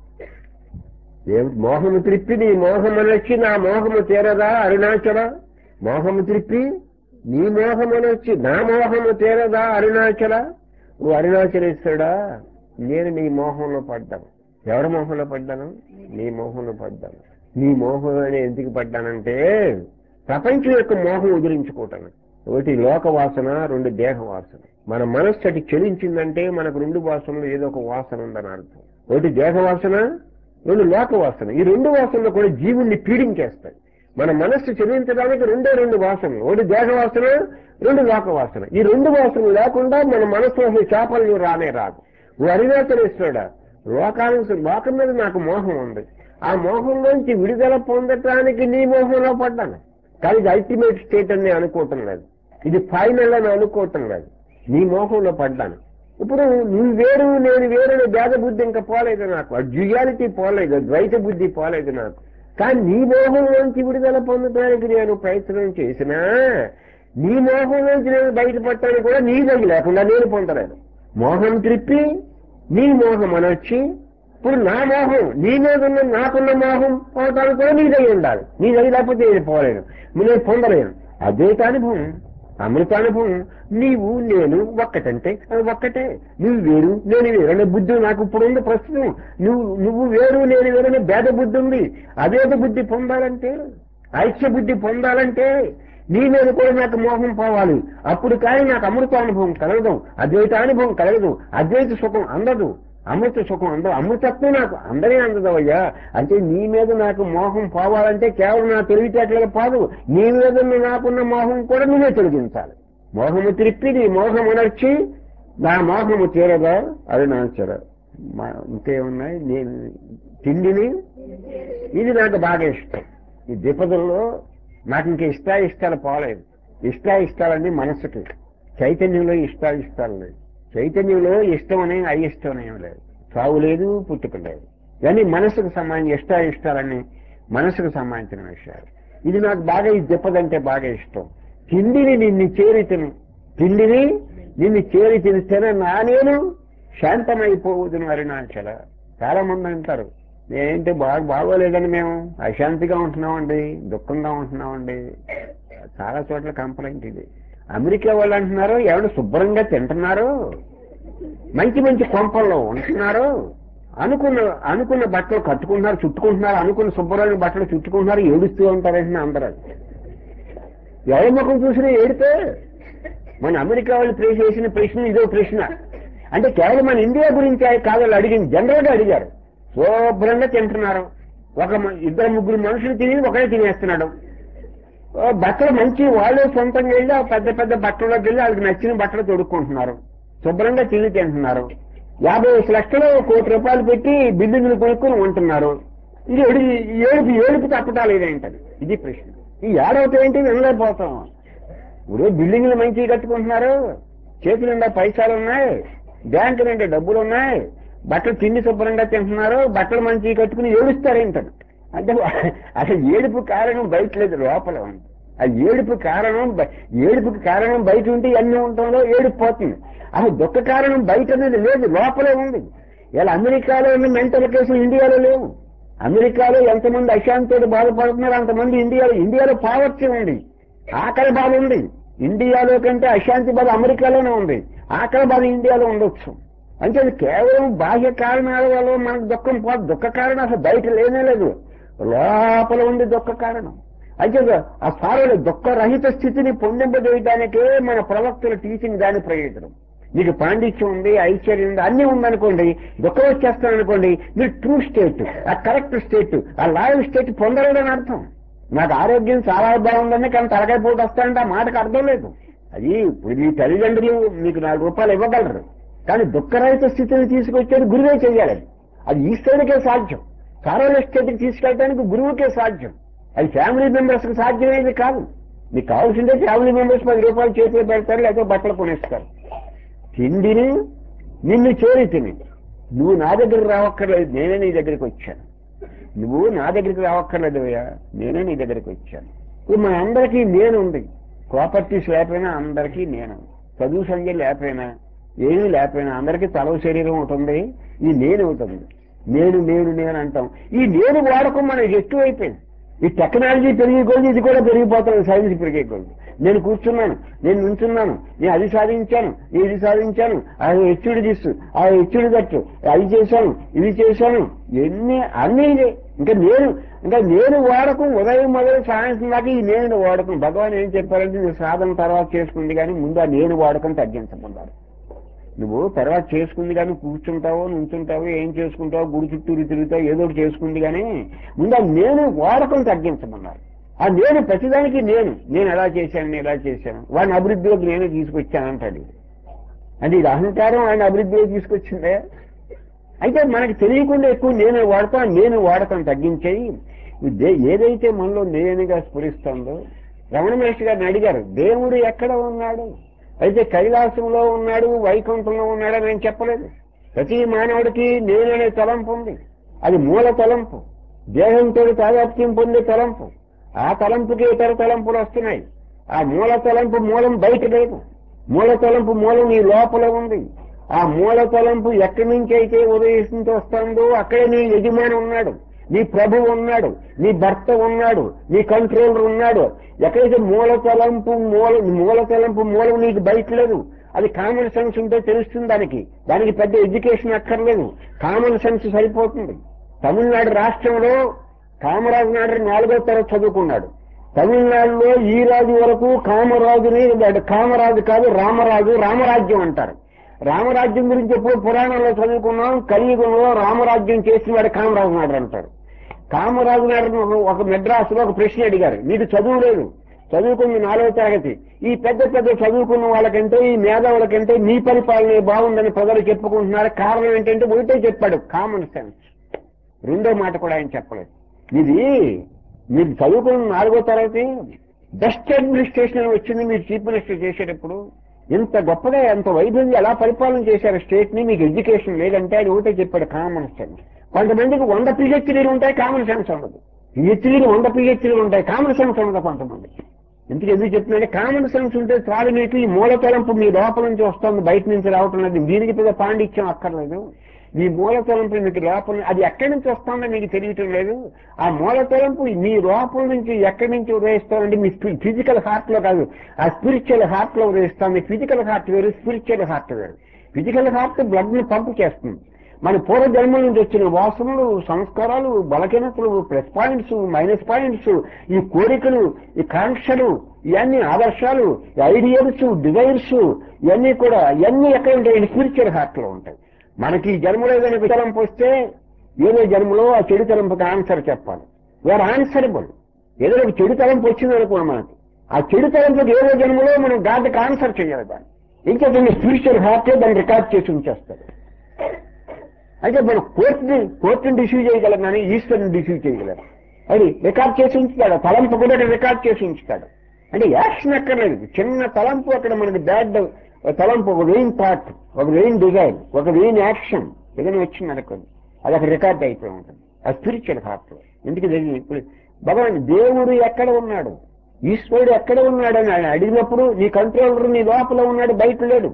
ఏం మోహము త్రిప్పి నీ మోహమనొచ్చి నా మోహము తీరదా అరుణాచల మోహము త్రిప్పి నీ మోహమనొచ్చి నా మోహము తీరదా అరుణాచల నువ్వు అరుణాచలేశ్వరుడా నేను నీ మోహంలో పడ్డాను ఎవరి మోహంలో పడ్డాను నీ మోహంలో పడ్డాను నీ మోహంలోనే ఎందుకు పడ్డానంటే ప్రపంచం యొక్క మోహం వదిలించుకోవటాను ఒకటి లోక వాసన రెండు దేహ వాసన మన మనస్సు అటు చెలించిందంటే మనకు రెండు వాసనలు ఏదో ఒక వాసన ఉందని అర్థం ఒకటి దేహ వాసన రెండు లోక వాసన ఈ రెండు వాసనలు కూడా జీవుణ్ణి పీడించేస్తాయి మన మనస్సు చెలించడానికి రెండే రెండు వాసనలు ఒకటి దేహ వాసన రెండు లోక వాసన ఈ రెండు వాసనలు లేకుండా మన మనస్సు అసలు చేపలు రానే రాదు ఓ అరుణాచలేశ్వరుడా లోకానికి లోకం మీద నాకు మోహం ఉంది ఆ మోహంలోంచి విడుదల పొందటానికి నీ మోహంలో పడ్డాను కానీ ఇది అల్టిమేట్ స్టేట్ అని నేను అనుకోవటం లేదు ఇది ఫైనల్ అని అనుకోవటం లేదు నీ మోహంలో పడ్డాను ఇప్పుడు నువ్వు వేరు నేను వేరు అనే భేద బుద్ధి ఇంకా పోలేదు నాకు ఆ డ్యుయాలిటీ పోలేదు ద్వైత బుద్ధి పోలేదు నాకు కానీ నీ మోహంలోంచి విడుదల పొందడానికి నేను ప్రయత్నం చేసినా నీ మోహంలోంచి నేను బయటపడటానికి కూడా నీ దగ్గర లేకుండా నేను పొందలేను మోహం త్రిప్పి నీ మోహం అనొచ్చి ఇప్పుడు నా మోహం నీ మీద ఉన్న నాకున్న మోహం పోవటానికి కూడా నీ దగ్గర ఉండాలి నీ దగ్గర లేకపోతే నేను పోలేను నేను పొందలేను అద్వైతానుభవం అమృతానుభవం నీవు నేను ఒక్కటంటే అది ఒక్కటే నువ్వు వేరు నేను వేరు అనే బుద్ధి నాకు ఇప్పుడు ఉంది ప్రస్తుతం నువ్వు నువ్వు వేరు నేను వేరు అనే భేద బుద్ధి ఉంది అభేద బుద్ధి పొందాలంటే ఐక్య బుద్ధి పొందాలంటే నీ మీద కూడా నాకు మోహం పోవాలి అప్పుడు కానీ నాకు అమృతానుభవం కలగదు అద్వైతానుభవం కలగదు అద్వైత సుఖం అందదు అమృత సుఖం అందదు అమృతత్వం నాకు అందరే అందదవయ్యా అంటే నీ మీద నాకు మోహం పోవాలంటే కేవలం నా తెలివితేటలుగా పోదు నీ మీద నాకున్న మోహం కూడా నువ్వే తొలగించాలి మోహము త్రిప్పి నీ మోహం అనర్చి నా మోహము తీరదా అరుణాచల ఇంకేమున్నాయి నేను తిండిని ఇది నాకు బాగా ఇష్టం ఈ ద్విపదుల్లో నాకు ఇంక ఇష్ట ఇష్టాలు పోలేదు ఇష్ట ఇష్టాలన్నీ మనసుకి చైతన్యంలో ఇష్ట ఇష్టాలు లేదు చైతన్యంలో ఇష్టం అనే అయిష్టం అనేవి లేదు చావు లేదు పుట్టుక లేదు ఇవన్నీ మనసుకు సంబంధించి ఇష్ట ఇష్టాలన్నీ మనసుకు సంబంధించిన విషయాలు ఇది నాకు బాగా ఈ దిప్పదంటే బాగా ఇష్టం తిండిని నిన్ను చేరి తిను తిండిని నిన్ను చేరి తినిస్తేనే నా నేను శాంతమైపోవద్దును అరుణాచల చాలా మంది అంటారు ఏంటి బాగా బాగోలేదని మేము అశాంతిగా ఉంటున్నామండి దుఃఖంగా ఉంటున్నామండి చాలా చోట్ల కంప్లైంట్ ఇది అమెరికా వాళ్ళు అంటున్నారు ఎవరు శుభ్రంగా తింటున్నారు మంచి మంచి కొంపల్లో ఉంటున్నారు అనుకున్న అనుకున్న బట్టలు కట్టుకుంటున్నారు చుట్టుకుంటున్నారు అనుకున్న శుభ్రమైన బట్టలు చుట్టుకుంటున్నారు ఏడుస్తూ ఉంటారంటే అందరూ ఎవరి ముఖం చూసినా ఏడితే మన అమెరికా వాళ్ళు ప్రే చేసిన ప్రశ్న ఇదో ప్రశ్న అంటే కేవలం మన ఇండియా గురించి కాదు వాళ్ళు అడిగింది జనరల్ గా అడిగారు శుభ్రంగా తింటున్నారు ఒక మ- ఇద్దరు ముగ్గురు మనుషులు తిని ఒకడే తినేస్తున్నాడు ఓ బట్టలు మంచి వాళ్ళే సొంతంగా వెళ్ళి ఆ పెద్ద పెద్ద బట్టల్లోకి వెళ్ళి వాళ్ళకి నచ్చిన బట్టలు తొడుక్కుంటున్నారు శుభ్రంగా తిని తింటున్నారు యాభై లక్షలు కోటి రూపాయలు పెట్టి బిల్డింగ్లు కొనుక్కొని ఉంటున్నారు ఇది ఏడు- ఏడుపు ఏడుపు తప్పటాలు ఇదేంటది ఇది ప్రశ్న ఈ ఏడవతో ఏంటి వినలేకపోతాం ఇప్పుడు బిల్డింగ్లు మంచిగా కట్టుకుంటున్నారు చేతుల నిండా పైసలు ఉన్నాయి బ్యాంకు నిండా డబ్బులు ఉన్నాయి బట్టలు తిండి శుభ్రంగా తింటున్నారు బట్టలు మంచిగా కట్టుకుని ఏడుస్తారు ఏంటది అంటే అసలు ఏడుపు కారణం బయట లేదు లోపల ఉంది ఆ ఏడుపు కారణం బ- ఏడుపుకి కారణం బయట ఉంటే అన్ని ఉండటంలో ఏడుపు పోతుంది అసలు దుఃఖ కారణం బయట అనేది లేదు లోపలే ఉంది ఇలా అమెరికాలో ఉన్న మెంటల్ కేసులు ఇండియాలో లేవు అమెరికాలో ఎంతమంది అశాంతితో బాధపడుతున్నారు అంతమంది ఇండియాలో ఇండియాలో పావర్టీ ఉంది ఆకలి బాధ ఉంది ఇండియాలో కంటే అశాంతి బాధ అమెరికాలోనే ఉంది ఆకలి బాధ ఇండియాలో ఉండొచ్చు అంటే అది కేవలం బాహ్య కారణాల వల్ల మనకు దుఃఖం పోదు దుఃఖ కారణం అసలు బయట లేనే లేదు లోపల ఉంది దుఃఖ కారణం అయితే ఆ సారలు దుఃఖరహిత స్థితిని పొందింపజేయడానికే మన ప్రవక్తల టీచింగ్ దాని ప్రయోజనం మీకు పాండిత్యం ఉంది ఐశ్వర్యం ఉంది అన్ని ఉందనుకోండి దుఃఖం వచ్చేస్తాననుకోండి మీరు ట్రూ స్టేట్ ఆ కరెక్ట్ స్టేట్ ఆ లాయల్ స్టేట్ పొందలేదని అర్థం నాకు ఆరోగ్యం చాలా బాగుందని కానీ తలకాయ పోటు వస్తానంటే ఆ మాటకు అర్థం లేదు అది ఇప్పుడు మీ తల్లిదండ్రులు మీకు నాలుగు రూపాయలు ఇవ్వగలరు కానీ దుఃఖరహిత స్థితిని తీసుకొచ్చేది గురువే చెయ్యాలి అది. అది ఈశ్వరుడికే సాధ్యం సారల స్థితికి తీసుకెళ్ళడానికి గురువుకే సాధ్యం అది ఫ్యామిలీ మెంబర్స్ కి సాధ్యమేది కాదు మీకు కావాల్సిందే ఫ్యామిలీ మెంబర్స్ పది రూపాయలు చేతిలో పెడతారు లేకపోతే బట్టలు కొనేస్తారు తిండిని నిన్ను చేరి తిని నువ్వు నా దగ్గరికి రావక్కర్లేదు నేనే నీ దగ్గరికి వచ్చాను నువ్వు నా దగ్గరికి రావక్కర్లేదు అయ్యా నేనే నీ దగ్గరికి వచ్చాను ఇప్పుడు మన అందరికీ నేను ఉంది ప్రాపర్టీస్ లేకపోయినా అందరికీ నేను చదువు సంఖ్య లేకపోయినా ఏమీ లేకపోయినా అందరికీ తలవ శరీరం ఉంటుంది ఈ నేను ఉంటుంది నేను నేను నేను అంటాం ఈ నేను వాడకం మనకి ఎక్కువైపోయింది ఈ టెక్నాలజీ పెరిగే కొద్ది ఇది కూడా పెరిగిపోతుంది సైన్స్ పెరిగే కొద్ది నేను కూర్చున్నాను నేను నుంచున్నాను నేను అది సాధించాను నేను ఇది సాధించాను ఆ హెచ్చుడి తీసు ఆ హెచ్చుడి తట్టు అది చేశాను ఇది చేశాను ఎన్ని అన్ని ఇదే. ఇంకా నేను ఇంకా నేను వాడకం ఉదయం మొదలు సాయంత్రం దాకా ఈ నేను వాడకం భగవాన్ ఏం చెప్పారంటే నువ్వు సాధన తర్వాత చేసుకుంది కానీ ముందు ఆ నేను వాడకం తగ్గించమన్నారు నువ్వు తర్వాత చేసుకుంది కానీ కూర్చుంటావో నుంచుంటావో ఏం చేసుకుంటావో గుడి చుట్టూరు తిరుగుతావు ఏదో ఒకటి చేసుకుంది కానీ ముందు ఆ నేను వాడకం తగ్గించమన్నారు ఆ నేను ప్రతిదానికి నేను నేను ఎలా చేశాను నేను ఎలా చేశాను వాడిని అభివృద్ధిలోకి నేనే తీసుకొచ్చాను అంటాడు అంటే ఇది అహంకారం ఆయన అభివృద్ధిలోకి తీసుకొచ్చిందే అయితే మనకి తెలియకుండా ఎక్కువ నేను వాడతాం నేను వాడకం తగ్గించేయి దే- ఏదైతే మనలో నేనుగా స్ఫురిస్తుందో రమణ మహర్షి గారిని అడిగారు దేవుడు ఎక్కడ ఉన్నాడు అయితే కైలాసంలో ఉన్నాడు వైకుంఠంలో ఉన్నాడు అని నేను చెప్పలేదు ప్రతి మానవుడికి నేననే తలంపు ఉంది అది మూల తలంపు దేహంతో తాదాప్త్యం పొందే తలంపు ఆ తలంపుకి ఇతర తలంపులు వస్తున్నాయి ఆ మూల తలంపు మూలం బయట లేదు మూల తలంపు మూలం నీ లోపల ఉంది ఆ మూల తలంపు ఎక్కడి నుంచి అయితే ఉదయిస్తుంటూ వస్తుందో అక్కడే నీ యజమాని ఉన్నాడు నీ ప్రభు ఉన్నాడు నీ భర్త ఉన్నాడు నీ కంట్రోలర్ ఉన్నాడు ఎక్కడైతే మూల తలంపు మూల మూల తలంపు మూలం నీకు బయట లేదు అది కామన్ సెన్స్ ఉంటే తెలుస్తుంది దానికి దానికి పెద్ద ఎడ్యుకేషన్ అక్కర్లేదు కామన్ సెన్స్ సరిపోతుంది తమిళనాడు రాష్ట్రంలో కామరాజు నాడు నాలుగో తరగతి చదువుకున్నాడు తమిళనాడులో ఈ రాజు వరకు కామరాజుని వాడు కామరాజు కాదు రామరాజు రామరాజ్యం అంటారు రామరాజ్యం గురించి ఎప్పుడు పురాణంలో చదువుకున్నాం కలియుగంలో రామరాజ్యం చేసిన వాడు కామరాజు నాడు అంటారు కామరాజు నాడు ఒక మెడ్రాసులో ఒక ప్రశ్న అడిగారు నీకు చదువు లేదు చదువుకుంది నాలుగో తరగతి ఈ పెద్ద పెద్ద చదువుకున్న వాళ్ళకంటే ఈ మేధావులకంటే నీ పరిపాలన బాగుందని ప్రజలు చెప్పుకుంటున్నారు కారణం ఏంటంటే ఒకటే చెప్పాడు కామన్ సెన్స్ రెండో మాట కూడా ఆయన చెప్పలేదు ఇది మీరు చదువుకున్న నాలుగో తరగతి బెస్ట్ అడ్మినిస్ట్రేషన్ అని వచ్చింది మీరు చీఫ్ మినిస్టర్ చేసేటప్పుడు ఇంత గొప్పగా ఎంత వైద్యం ఎలా పరిపాలన చేశారు స్టేట్ ని మీకు ఎడ్యుకేషన్ లేదంటే ఆయన ఒకటే చెప్పాడు కామన్ సెన్స్ కొంతమందికి వంద పిహెచ్డీలు ఉంటాయి కామన్ సెన్స్ ఉండదు పిహెచ్డీలు వంద పిహెచ్డీలు ఉంటాయి కామన్ సెన్స్ ఉండదు కొంతమందికి ఎందుకు ఎందుకు చెప్తున్నాంటే కామన్ సెన్స్ ఉంటే చాలు మీకు ఈ మూలతలంపు మీ లోపల నుంచి వస్తుంది బయట నుంచి రావటం లేదు దీనికి పెద్ద పాండిత్యం అక్కర్లేదు మీ మూలతలంపు మీకు లోపల అది ఎక్కడి నుంచి వస్తుందో మీకు తెలియటం లేదు ఆ మూలతలంపు మీ లోపల నుంచి ఎక్కడి నుంచి ఉదయిస్తుందంటే మీ ఫిజికల్ హార్ట్ లో కాదు ఆ స్పిరిచువల్ హార్ట్ లో ఉదయిస్తుంది ఫిజికల్ హార్ట్ వేరు స్పిరిచువల్ హార్ట్ వేరు ఫిజికల్ హార్ట్ బ్లడ్ ని పంపు చేస్తుంది మన పూర్వ జన్మల నుంచి వచ్చిన వాసనలు సంస్కారాలు బలహీనతలు ప్లస్ పాయింట్స్ మైనస్ పాయింట్స్ ఈ కోరికలు ఈ కాంక్షలు ఇవన్నీ ఆదర్శాలు ఐడియల్స్ డిజైర్స్ ఇవన్నీ కూడా ఇవన్నీ ఎక్కడ ఉంటాయి స్పిరిచువల్ హార్ట్ లో ఉంటాయి మనకి ఈ జన్మలో ఏదైనా వితలంపు వస్తే ఏదో జన్మలో ఆ చెడు తలంపుకి ఆన్సర్ చెప్పాలి వేర్ ఆన్సరబుల్ ఏదో ఒక చెడు తలంపు వచ్చింది అనుకోండి మనకి ఆ చెడు తలంపుకి ఏదో జన్మలో మనం గాడ్కి ఆన్సర్ చేయాలి దాన్ని ఇంకా దాన్ని స్పిరిచువల్ హార్ట్ దాన్ని రికార్డ్ చేసి ఉంచేస్తారు అయితే మనం కోర్టుని కోర్టుని రిసీవ్ చేయగలం కానీ ఈశ్వరుని రిసీవ్ చేయగలం అది రికార్డ్ చేసి ఉంచుతాడు తలంపు కూడా రికార్డ్ చేసి ఉంచుతాడు అంటే యాక్షన్ అక్కర్లేదు చిన్న తలంపు అక్కడ మనకి బ్యాడ్ తలంపు ఒక వెయిన్ థాట్ ఒక వెయిన్ డిజైన్ ఒక వెయిన్ యాక్షన్ ఏదైనా వచ్చింది అనుకోండి అది అక్కడ రికార్డ్ అయిపోయి ఉంటుంది ఆ స్పిరిచువల్ హార్ట్ ఎందుకు తెలియదు ఇప్పుడు భగవాన్ దేవుడు ఎక్కడ ఉన్నాడు ఈశ్వరుడు ఎక్కడ ఉన్నాడు అని ఆయన అడిగినప్పుడు నీ కంట్రోలర్ నీ లోపల ఉన్నాడు బయట లేడు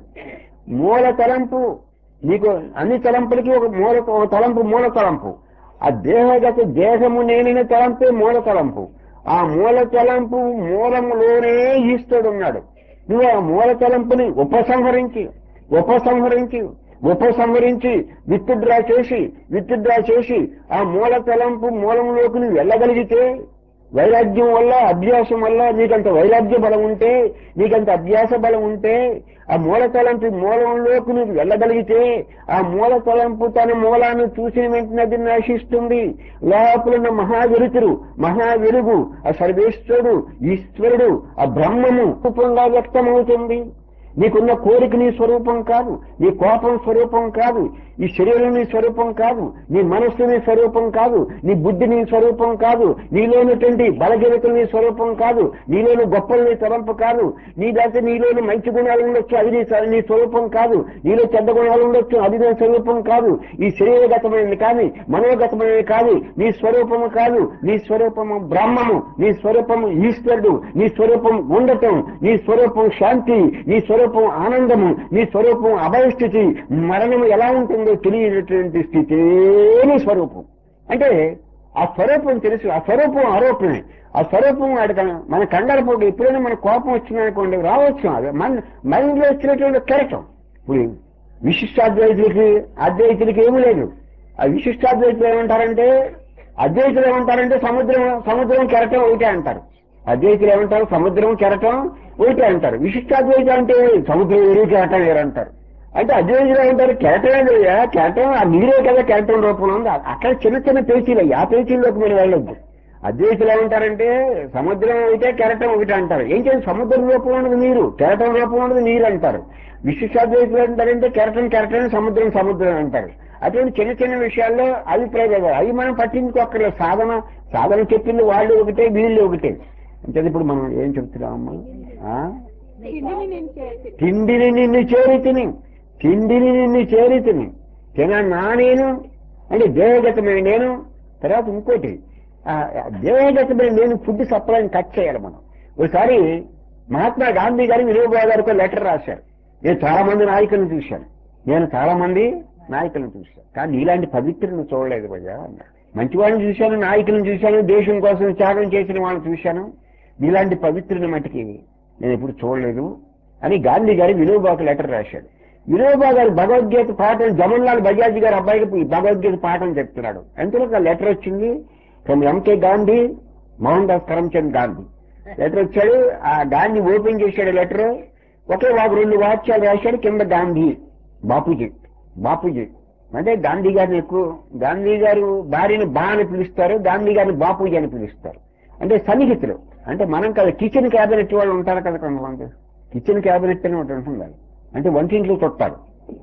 మూల తలంపు నీకు అన్ని తలంపులకి ఒక మూల ఒక తలంపు మూల తలంపు ఆ దేహగత దేహము నేనని తలంపే మూల తలంపు ఆ మూల తలంపు మూలములోనే ఈశ్వరుడు ఉన్నాడు నువ్వు ఆ మూల తలంపుని ఉపసంహరించి ఉపసంహరించి ఉపసంహరించి విత్డ్రా చేసి విత్డ్రా చేసి ఆ మూల తలంపు మూలంలోకి నువ్వు వెళ్ళగలిగితే వైరాగ్యం వల్ల అభ్యాసం వల్ల నీకంత వైరాగ్య బలం ఉంటే నీకంత అభ్యాస బలం ఉంటే ఆ మూల తలంపు మూలంలోకి నువ్వు వెళ్ళగలిగితే ఆ మూల తలంపు తన మూలాన్ని చూసిన వెంటనే అది నశిస్తుంది లోపల ఉన్న మహావిరుతుడు మహావెలుగు ఆ సర్వేశ్వరుడు ఈశ్వరుడు ఆ బ్రహ్మము రూపంగా వ్యక్తమవుతుంది నీకున్న కోరిక నీ స్వరూపం కాదు నీ కోపం స్వరూపం కాదు ఈ శరీరం నీ స్వరూపం కాదు నీ మనస్సు నీ స్వరూపం కాదు నీ బుద్ధి నీ స్వరూపం కాదు నీలోనటువంటి బలగీనతలు నీ స్వరూపం కాదు నీలోని గొప్పలు నీ తలంపు కాదు నీ దాంట్లో నీలోని మంచి గుణాలు ఉండొచ్చు అది నీ స- నీ స్వరూపం కాదు నీలో చెడ్డ గుణాలు ఉండొచ్చు అది నీ స్వరూపం కాదు ఈ శరీరగతమైనది కానీ మనోగతమైనది కాదు నీ స్వరూపము కాదు నీ స్వరూపము బ్రహ్మము నీ స్వరూపము ఈశ్వరుడు నీ స్వరూపం ఉండటం నీ స్వరూపం శాంతి నీ స్వరూపం ఆనందము నీ స్వరూపం అభయస్థితి మరణము ఎలా ఉంటుందో తెలియనటువంటి స్థితే నీ స్వరూపం అంటే ఆ స్వరూపం తెలుసు ఆ స్వరూపం ఆరోపణే ఆ స్వరూపం వాడికి మన కంగారు పోటీ ఎప్పుడైనా మన కోపం వచ్చిందనుకోండి రావచ్చు అది మన మైండ్ లో వచ్చినటువంటి కెరటం ఇప్పుడు విశిష్టాద్వైతులకి అద్వైతులకి ఏమీ లేదు ఆ విశిష్టాద్వైతులు ఏమంటారంటే అద్వైతులు ఏమంటారంటే సముద్రం సముద్రం కెరటం ఒకటే అంటారు అద్వైతులు ఏమంటారు సముద్రం కెరటం ఒకటే అంటారు విశిష్టాద్వైతం అంటే సముద్రం వేరు కెరటం వేరు అంటారు అంటే అద్వైతులు ఏమంటారు కెరటమే లేదా కెరటం ఆ నీరే కదా కెరటం రూపంలో ఉంది అక్కడ చిన్న చిన్న పేచీలు ఆ పేచీల్లోకి మీరు వెళ్ళొద్దు అద్వైతులు ఏమంటారంటే సముద్రం అయితే కెరటం ఒకటి అంటారు ఏం చేయాలి సముద్రం రూపంలో ఉన్నది నీరు కెరటం రూపంలో ఉన్నది నీరు అంటారు విశిష్టాద్వైతులు అంటారంటే కెరటం కెరటం సముద్రం సముద్రం అంటారు అటువంటి చిన్న చిన్న విషయాల్లో అభిప్రాయాలు అవి మనం పట్టించుకోక్కర్లేదు సాధన సాధన చెప్పింది వాళ్ళు ఒకటే వీళ్ళు ఒకటే అంటే ఇప్పుడు మనం ఏం చెప్తున్నామమ్మా ఆ? తిండిని నేను చేసి తిండిని నిన్ను చేరితిని తిండిని నిన్ను చేరితిని తిన నా నేను అంటే దేహగతమైన నేను తర్వాత ఇంకోటి ఆ, దేహగతమైన నేను ఫుడ్ సప్లైని కట్ చేయాలి మనం ఒకసారి మహాత్మా గాంధీ గారి వినోబా గారికి లెటర్ రాశారు నేను చాలా మంది నాయకులను చూశాను నేను చాలా మంది నాయకులను చూశాను కానీ ఇలాంటి పవిత్రను చూడలేదు భయ్యా అన్నాడు. మంచి వాళ్ళని చూశాను నాయకులను చూశాను దేశం కోసం త్యాగం చేసిన వాళ్ళని చూశాను ఇలాంటి పవిత్రుని మట్టికి నేను ఎప్పుడు చూడలేదు అని గాంధీ గారి వినోబాకు లెటర్ రాశాడు వినోబా గారు భగవద్గీత పాఠం జమన్లాల్ బజాజ్ గారి అబ్బాయికి ఈ భగవద్గీత పాఠం చెప్తున్నాడు ఎంతలో ఒక లెటర్ వచ్చింది from MK Gandhi Mohan Das Karamchand Gandhi letter వచ్చాడు ఆ గాంధీ ఓపెన్ చేశాడు లెటర్ ఒకే ఒక రెండు వాక్యాలు రాశాడు కింద గాంధీ బాపూజీ బాపూజీ అంటే గాంధీ గారిని ఎక్కువ గాంధీ గారు భార్యని బా అని పిలుస్తారు గాంధీ గారిని బాపూజీ అని పిలుస్తారు అంటే సన్నిహితులు అంటే మనం కదా కిచెన్ క్యాబినెట్ వాళ్ళు ఉంటారు కదా కొంతమంది కిచెన్ క్యాబినెట్ అని ఒకటి ఉంటుంది అంటే వంటింట్లో చుట్టాలు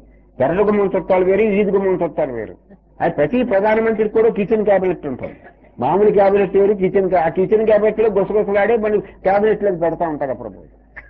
తెరల గుమ్మం చుట్టాలు వేరు ఈది గుమ్మం చుట్టాలు వేరు అది ప్రతి ప్రధానమంత్రికి కూడా కిచెన్ క్యాబినెట్ ఉంటుంది మామూలు క్యాబినెట్ వేరు కిచెన్ ఆ కిచెన్ క్యాబినెట్ లో గుసగుసలాడే మన క్యాబినెట్ లో పెడతా ఉంటారు అప్పుడు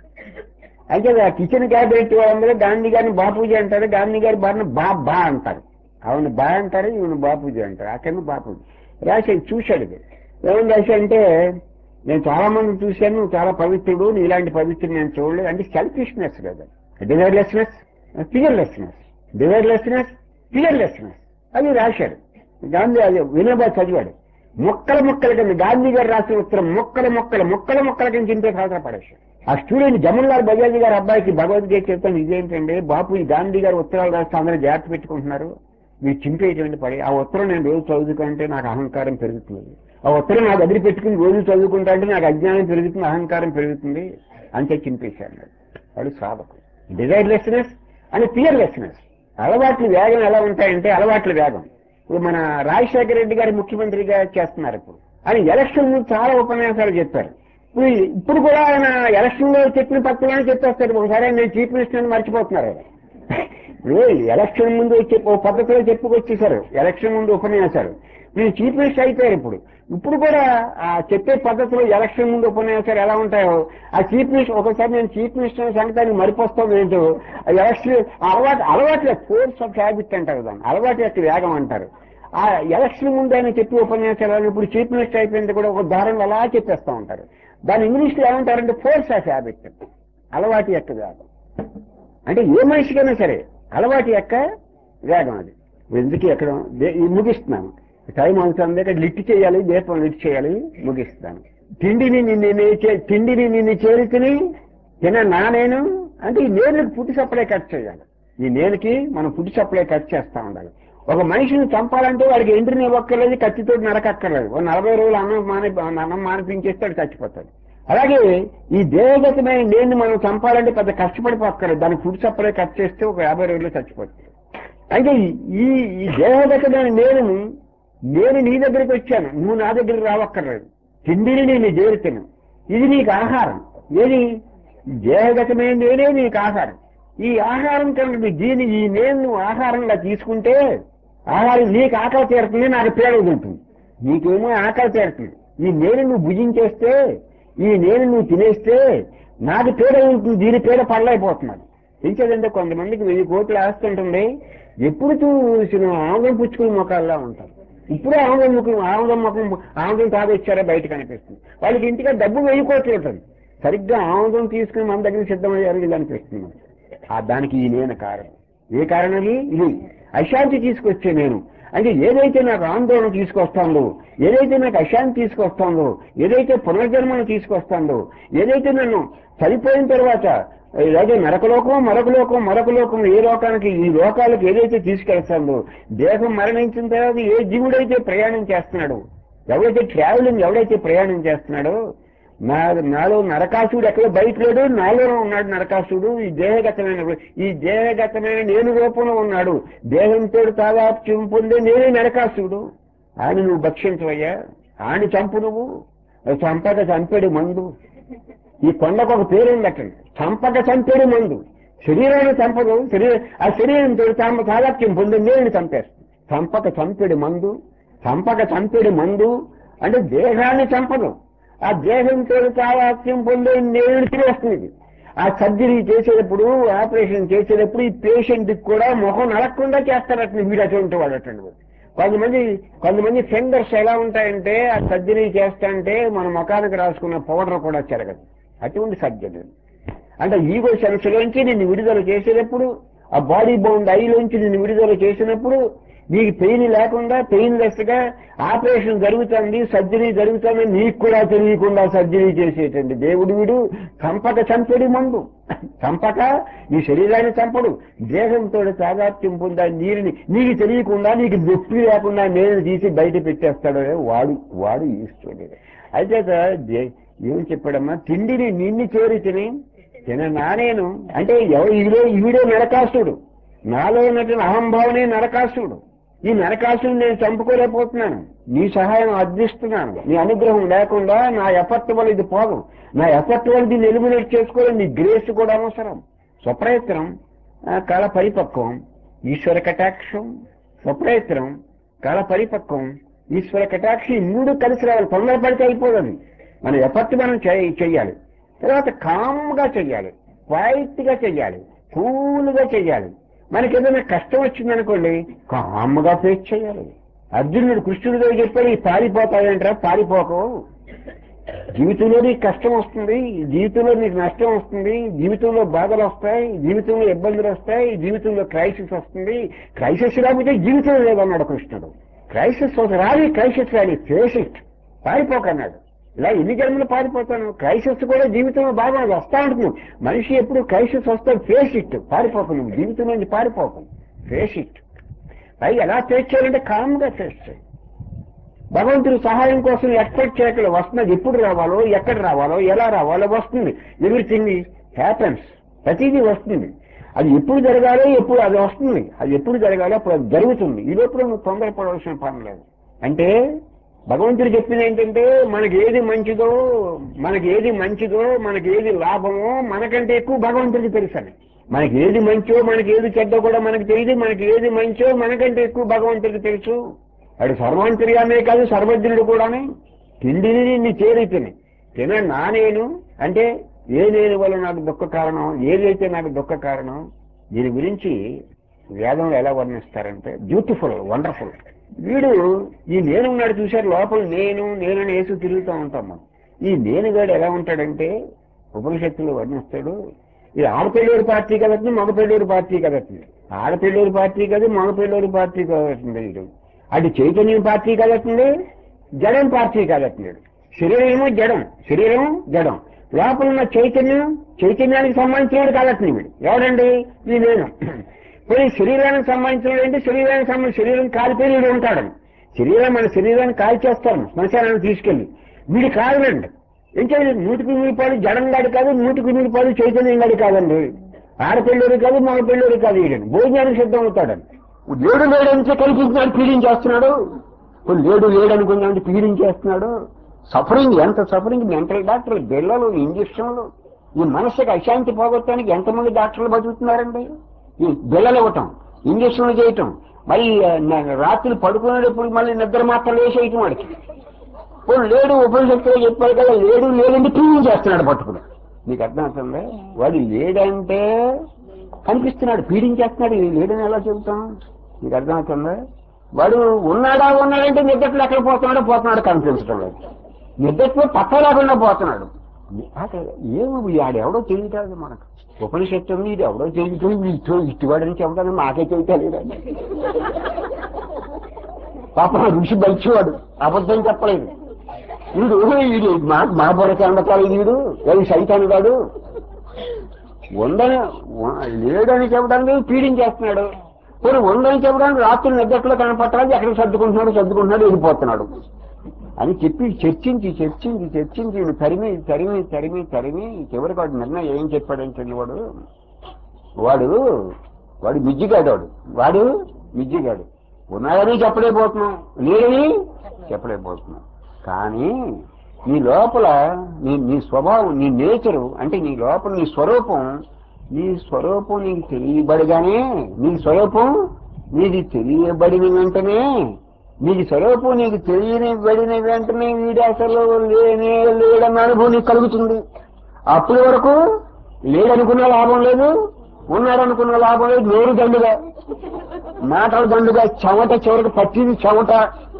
అయితే ఆ కిచెన్ క్యాబినెట్ వాళ్ళందరూ గాంధీ గారిని బాపూజీ అంటారు గాంధీ గారి బారిని బా బా అంటారు అవును బా అంటారు ఈయన బాపూజీ అంటారు అక్కడ బాపూజీ రాసి చూశాడు ఇది. ఏమని రాశా అంటే నేను చాలా మంది చూశాను చాలా పవిత్రుడు నీ ఇలాంటి పవిత్రుడు నేను చూడలేదు అంటే సెల్ఫిష్నెస్ కదా డివైర్లెస్నెస్ ఫియర్లెస్నెస్ డివైర్లెస్నెస్ ఫియర్లెస్నెస్ అని రాశాడు గాంధీ అది వినోబా చదివాడు మొక్కల మొక్కల కింద గాంధీ గారు రాసిన ఉత్తరం మొక్కల మొక్కల మొక్కల మొక్కల కింద చింతే ఖాతా పడేశాడు ఆ స్టూడెంట్ జమన్లాల్ బజాజీ గారి అబ్బాయికి భగవద్గీత చెప్తాను ఇదేంటండి బాపు ఈ గాంధీ గారు ఉత్తరాలు రాస్తే అందరూ జాగ్రత్త పెట్టుకుంటున్నారు మీరు చింపేటువంటి పడి ఆ ఉత్తరం నేను రోజు చదువుకుంటే నాకు అహంకారం పెరుగుతుంది ఆ ఉత్తరం నా దగ్గర పెట్టుకుని రోజు చదువుకుంటా అంటే నాకు అజ్ఞానం పెరుగుతుంది అహంకారం పెరుగుతుంది అంతే చింపేశాను వాడు సాధకుడు డిజైర్లెస్నెస్ అండ్ ఫియర్లెస్నెస్ అలవాట్ల వేగం ఎలా ఉంటాయంటే అలవాట్ల వేగం ఇప్పుడు మన రాజశేఖర రెడ్డి గారు ముఖ్యమంత్రిగా చేస్తున్నారు ఇప్పుడు ఆయన ఎలక్షన్ ముందు చాలా ఉపన్యాసాలు చెప్పారు ఇప్పుడు ఇప్పుడు కూడా ఆయన ఎలక్షన్ లో చెప్పిన పక్కనే చెప్పేస్తారు ఒకసారి ఆయన నేను చీఫ్ మినిస్టర్ అని మర్చిపోతున్నారు ఆయన. ఇప్పుడు ఎలక్షన్ ముందు చెప్పి ఓ పద్ధతిలో చెప్పుకొచ్చేసారు ఎలక్షన్ ముందు ఉపన్యాసాలు నేను చీఫ్ మినిస్టర్ అయిపోయారు ఇప్పుడు ఇప్పుడు కూడా ఆ చెప్పే పద్ధతిలో ఎలక్షన్ ముందు ఉపన్యాసాలు ఎలా ఉంటాయో ఆ చీఫ్ మినిస్టర్ ఒకసారి నేను చీఫ్ మినిస్టర్ సంగతాన్ని మరిపోస్తాం ఏంటో ఆ ఎలక్షన్ ఆ అలవాటు అలవాట్ల ఫోర్స్ ఆఫ్ హ్యాబిట్ అంటారు దాన్ని అలవాటు యొక్క వేగం అంటారు ఆ ఎలక్షన్ ముందు ఆయన చెప్పి ఉపన్యాసాలు ఇప్పుడు చీఫ్ మినిస్టర్ అయిపోయింది కూడా ఒక దారుణం అలా చెప్పేస్తా ఉంటారు దాని ఇంగ్లీష్ లో ఏమంటారంటే ఫోర్స్ ఆఫ్ హ్యాబిట్ అలవాటు యొక్క వేగం అంటే ఏ మనిషికైనా సరే అలవాటు యొక్క వేగం అది ఎందుకు ఎక్కడ దే- ఈ ముగిస్తున్నాను టైం అవుతుంది ఇక్కడ లిట్ చేయాలి దీపం లిట్ చేయాలి ముగిస్తాను తిండిని నిన్ను చే- తిండిని నిన్ను చేరుకుని తిన నా నేను అంటే ఈ నేనుకి పుట్టి సప్లై కట్ చేయాలి ఈ నేనుకి మనం పుట్టి సప్లై కట్ చేస్తా ఉండాలి ఒక మనిషిని చంపాలంటే వాడికి ఎంట్రీని ఇవ్వక్కర్లేదు కత్తితో నరకక్కర్లేదు ఓ నలభై రోజులు అన్నం మాని అన్నం మానిపించేస్తే వాడు చచ్చిపోతాడు అలాగే ఈ దేవగతమైన నేను మనం చంపాలంటే పెద్ద కష్టపడిపోక్కర్లేదు దానికి ఫుడ్ సప్లై కట్ చేస్తే ఒక యాభై రోజుల్లో చచ్చిపోతుంది అయితే ఈ ఈ దేవగతమైన నేను నేను నీ దగ్గరికి వచ్చాను నువ్వు నా దగ్గరికి రావక్కర్లేదు తిండిని నేను చేరుతాను ఇది నీకు ఆహారం ఏది దేహగతమైన నేనే నీకు ఆహారం ఈ ఆహారం కనుక దీని ఈ నేను నువ్వు ఆహారంగా తీసుకుంటే ఆహారం నీకు ఆకలి తీరుతుంది నాకు పేడ వదులుతుంది నీకేమో ఆకలి తీరుతుంది ఈ నేను నువ్వు భుజించేస్తే ఈ నేను నువ్వు తినేస్తే నాకు పేడ ఉంటుంది దీని పేడ పడలైపోతున్నాడు ఇంకేదంటే కొంతమందికి వెయ్యి కోట్లు ఆస్తుంటుంది ఎప్పుడు చూసిన ఆముదం పుచ్చుకుని మొక్కల్లా ఉంటారు ఇప్పుడు ఆముదం ముఖం ఆముదం ముఖం ఆముదం తాగొచ్చారా బయట కనిపిస్తుంది వాళ్ళకి ఇంటిగా డబ్బు వెయ్యి కోట్లు ఉంటుంది సరిగ్గా ఆముదం తీసుకుని మన దగ్గర సిద్ధమయ్యారు ఇది అనిపిస్తుంది మనకి. ఆ దానికి ఈ నేను కారణం ఏ కారణం ఇది అశాంతి తీసుకొచ్చే నేను అంటే ఏదైతే నాకు ఆందోళన తీసుకొస్తుందో ఏదైతే నాకు అశాంతి తీసుకొస్తుందో ఏదైతే పునర్జన్మను తీసుకొస్తుందో ఏదైతే నన్ను చనిపోయిన తర్వాత ఇలాగే నరకలోకం మరొక లోకం మరొక లోకం ఏ లోకానికి ఈ లోకాలకు ఏదైతే తీసుకెళ్తుందో దేహం మరణించిన తర్వాత ఏ జీవుడైతే ప్రయాణం చేస్తున్నాడు ఎవడైతే ట్రావెలింగ్ ఎవడైతే ప్రయాణం చేస్తున్నాడో నా నాలో నరకాసుడు ఎక్కడ బయట లేడు నాలోనే ఉన్నాడు నరకాసుడు ఈ దేహగతమైన ఈ దేహగతమైన నేను రూపంలో ఉన్నాడు దేహంతో తాదాప్యం పొందే నేనే నరకాసుడు ఆయన నువ్వు భక్షించవయ్యా ఆయన చంపు నువ్వు చంపక చంపాడు మందు ఈ కొండకు ఒక పేరు ఉందటండి చంపక చంపాడు మందు శరీరాన్ని చంపదు శరీర ఆ శరీరంతో తాము తాదాప్యం పొందే నేను చంపేస్తుంది చంపక చంపాడు మందు చంపక చంపాడు మందు అంటే దేహాన్ని చంపదు ఆ దేహంతో తాదాప్యం పొందే నేను తినేస్తుంది ఆ సర్జరీ చేసేటప్పుడు ఆపరేషన్ చేసేటప్పుడు ఈ పేషెంట్ కూడా ముఖం నలగకుండా చేస్తారట వీడు అటువంటి వాడు అటువంటి కొంతమంది కొంతమంది ఫింగర్స్ ఎలా ఉంటాయంటే ఆ సర్జరీ చేస్తాంటే మన ముఖానికి రాసుకున్న పౌడర్ కూడా చెరగదు అటువంటి సర్జరీ అంటే ఈగో సెన్స్లోంచి నిన్ను విడుదల చేసేటప్పుడు ఆ బాడీ బౌండ్ ఐలోంచి నిన్ను విడుదల చేసినప్పుడు నీకు పెయిన్ లేకుండా పెయిన్ లెస్ గా ఆపరేషన్ జరుగుతుంది సర్జరీ జరుగుతుంది నీకు కూడా తెలియకుండా సర్జరీ చేసేటండి దేవుడు వీడు చంపక చంపడి మందు చంపక నీ శరీరాన్ని చంపడు దేహంతో తాదాత్యం పొందా నీరుని నీకు తెలియకుండా నీకు నొప్పి లేకుండా నేను తీసి బయట పెట్టేస్తాడు వాడు వాడు ఈశ్వరుడు అయితే దే- ఏం చెప్పాడమ్మా తిండిని నిన్ను చేరి తిని తిన నానేను అంటే ఎవడు ఈడే ఈడే నరకాసుడు నాలో ఉన్నటువంటి అహంభావనే నరకాసుడు ఈ నరకాసుని నేను చంపుకోలేకపోతున్నాను నీ సహాయం అర్థిస్తున్నాను నీ అనుగ్రహం లేకుండా నా ఎఫర్ట్ వల్ల ఇది పోదు నా ఎఫర్ట్ వల్ల దీన్ని ఎలిమినేట్ చేసుకోవాలి నీ గ్రేస్ కూడా అవసరం స్వప్రయత్నం ఆ, కాల పరిపక్వం ఈశ్వర కటాక్షం స్వప్రయత్నం కాల పరిపక్వం ఈశ్వర కటాక్షి ఈ మూడు కలిసి రావాలి తొందరపడితే అయిపోదండి మన ఎఫర్ట్ మనం చేయ- చెయ్యాలి తర్వాత కామ్గా చెయ్యాలి క్వైట్ గా చెయ్యాలి కూల్ గా చెయ్యాలి మనకి ఏదైనా కష్టం వచ్చిందనుకోండి కామ్గా ఫేస్ చేయాలి అర్జునుడు కృష్ణుడితో చెప్పాడు ఈ పారిపోతాయంటారా పారిపోకు జీవితంలో నీకు కష్టం వస్తుంది జీవితంలో నీకు నష్టం వస్తుంది జీవితంలో బాధలు వస్తాయి జీవితంలో ఇబ్బందులు వస్తాయి జీవితంలో క్రైసిస్ వస్తుంది క్రైసిస్ రాకపోతే జీవితం లేదన్నాడు కృష్ణుడు క్రైసిస్ ఒక రాలి క్రైసిస్ రాలి ఫేస్ ఇట్ పారిపోకన్నాడు ఇలా ఎన్ని జన్మలు పారిపోతాను క్రైసిస్ కూడా జీవితంలో బాగా వస్తా ఉంటుంది మనిషి ఎప్పుడు క్రైసిస్ వస్తే ఫేస్ ఇట్ పారిపోకు నువ్వు జీవితం నుంచి పారిపోకు ఫేస్ ఇట్ పైగా ఎలా ఫేస్ చేయాలంటే కామ్గా ఫేస్ చేయి భగవంతుడి సహాయం కోసం ఎక్స్పెక్ట్ చేయగలరు వస్తున్నది ఎప్పుడు రావాలో ఎక్కడ రావాలో ఎలా రావాలో వస్తుంది ఎవ్రీథింగ్ హ్యాపెన్స్ ప్రతిదీ వస్తుంది అది ఎప్పుడు జరగాలో ఎప్పుడు అది వస్తుంది అది ఎప్పుడు జరగాలో అప్పుడు అది జరుగుతుంది ఈ లోపల నువ్వు తొందరపడవలసిన పని లేదు అంటే భగవంతుడు చెప్పింది ఏంటంటే మనకి ఏది మంచిదో మనకి ఏది మంచిదో మనకి ఏది లాభమో మనకంటే ఎక్కువ భగవంతుడికి తెలుసని మనకి ఏది మంచో మనకి ఏది చెడ్డో కూడా మనకి తెలియదు మనకి ఏది మంచో మనకంటే ఎక్కువ భగవంతుడికి తెలుసు వాడు సర్వాంతర్యామే కాదు సర్వజ్ఞుడు కూడానే తిండిని నీ చేరితిని తిన నా నేను అంటే ఏ నేను వల్ల నాకు దుఃఖ కారణం ఏదైతే నాకు దుఃఖ కారణం దీని గురించి వేదంలో ఎలా వర్ణిస్తారంటే బ్యూటిఫుల్ వండర్ఫుల్ వీడు ఈ నేను ఉన్నాడు చూశారు లోపల నేను నేను వేసి తిరుగుతూ ఉంటాం మనం ఈ నేనుగాడు ఎలా ఉంటాడంటే ఉపనిషత్తులు వర్ణిస్తాడు ఇది ఆడపిల్లేరు పార్టీ కదట్టింది మగపిల్లేరు పార్టీ కదట్టింది ఆడపిల్లేరు పార్టీ కదా మగపిల్లేరు పార్టీ కదట్టింది వీడు అది చైతన్యం పార్టీ కదట్టింది జడం పార్టీ కదట్టినాడు శరీరమేమో జడం శరీరం జడం లోపల ఉన్న చైతన్యం చైతన్యానికి సంబంధించినవాడు కదట్టిన వీడు ఎవడండి ఈ నేను పోయి శరీరానికి సంబంధించిన ఏంటి శరీరానికి సంబంధించి శరీరం కాలిపోయి వీడు ఉంటాడని శరీరం మన శరీరాన్ని కాల్చేస్తాను శ్మశానాన్ని తీసుకెళ్లి వీడు కాదులండి ఏం చేయాలి నూటికి నూరు పాలు జడం గాడి కాదు నూటికి నూరు పాలు చైతన్యం గాడి కాదండి ఆడపిల్లడు కాదు మగ పిల్లడు కాదు వీడని భోజనానికి సిద్ధం అవుతాడని లేడు లేడంటే కల్పించినాడు పీడించేస్తున్నాడు ఇప్పుడు లేడు లేడనుకున్నాడు పీడించేస్తున్నాడు సఫరింగ్ ఎంత సఫరింగ్ మెంటల్ డాక్టర్లు బిళ్ళలు ఇంజక్షన్లు ఈ మనసుకి అశాంతి పోగొట్టడానికి ఎంతమంది డాక్టర్లు బతుకుతున్నారండి ఈ బిళ్ళలు ఇవ్వటం ఇంజక్షన్లు చేయటం మరి ఆ, న- రాత్రి పడుకునేటప్పుడు మళ్ళీ నిద్ర మాత్రం వేసేయటం వాడికి ఇప్పుడు లేడు ఉపనిషత్తులో చెప్పారు కదా లేడు లేదంటే పీడింగ్ చేస్తున్నాడు పట్టుకుని నీకు అర్థం అవుతుందా వాడు లేడంటే కనిపిస్తున్నాడు పీడింగ్ చేస్తున్నాడు ఈ లేడని ఎలా చెబుతాం నీకు అర్థం అవుతుందా వాడు ఉన్నాడా ఉన్నాడంటే నిద్రలో ఎక్కడ పోతున్నాడో పోతున్నాడు కనిపించడం లేదు నిద్రలో పక్క లేకుండా పోతున్నాడు అదే ఏమి ఆడెవడో తెలియటాడు మనకు ఉపనిషత్తు ఉంది ఇది ఎవడో తెలియటం ఇటు ఇటువాడని చెబుతాను మాకే తెలియలేదండి పాప ఋషి బలిచేవాడు అబద్ధం చెప్పలేదు వీడు వీడు మా మా బొరక అండకాలు వీడు ఏది సైతాను కాదు ఉందని ఉ- లేడని చెప్పడానికి పీడించేస్తున్నాడు పోనీ ఉందని చెప్పడానికి రాత్రి నిద్రలో కనపట్టాలి ఎక్కడికి సర్దుకుంటున్నాడు సర్దుకుంటున్నాడు వెళ్ళిపోతున్నాడు అని చెప్పి చర్చించి చర్చించి చర్చించి వీడు తరిమి తరిమి తరిమి తరిమి చివరికి వాడు నిర్ణయం ఏం చెప్పాడంటే వాడు వాడు వాడు మిజ్జిగాడు వాడు వాడు మిజ్జిగాడు ఉన్నాడని చెప్పలేకపోతున్నాం లేడని చెప్పలేకపోతున్నాం కానీ నీ లోపల నీ నీ స్వభావం నీ నేచరు అంటే నీ లోపల నీ స్వరూపం నీ స్వరూపం నీకు తెలియబడగానే నీ స్వరూపం నీకు తెలియబడిన వెంటనే నీకు స్వరూపం నీకు తెలియబడిన వెంటనే వీడి అసలు లేనే లేడన్న అనుభవం నీకు కలుగుతుంది అప్పటి వరకు లేడనుకున్న లాభం లేదు ఉన్నాడనుకున్న లాభం లేదు నోరు దండుగా మాటలు దండుగా చెమట చివరికి పట్టింది చెమట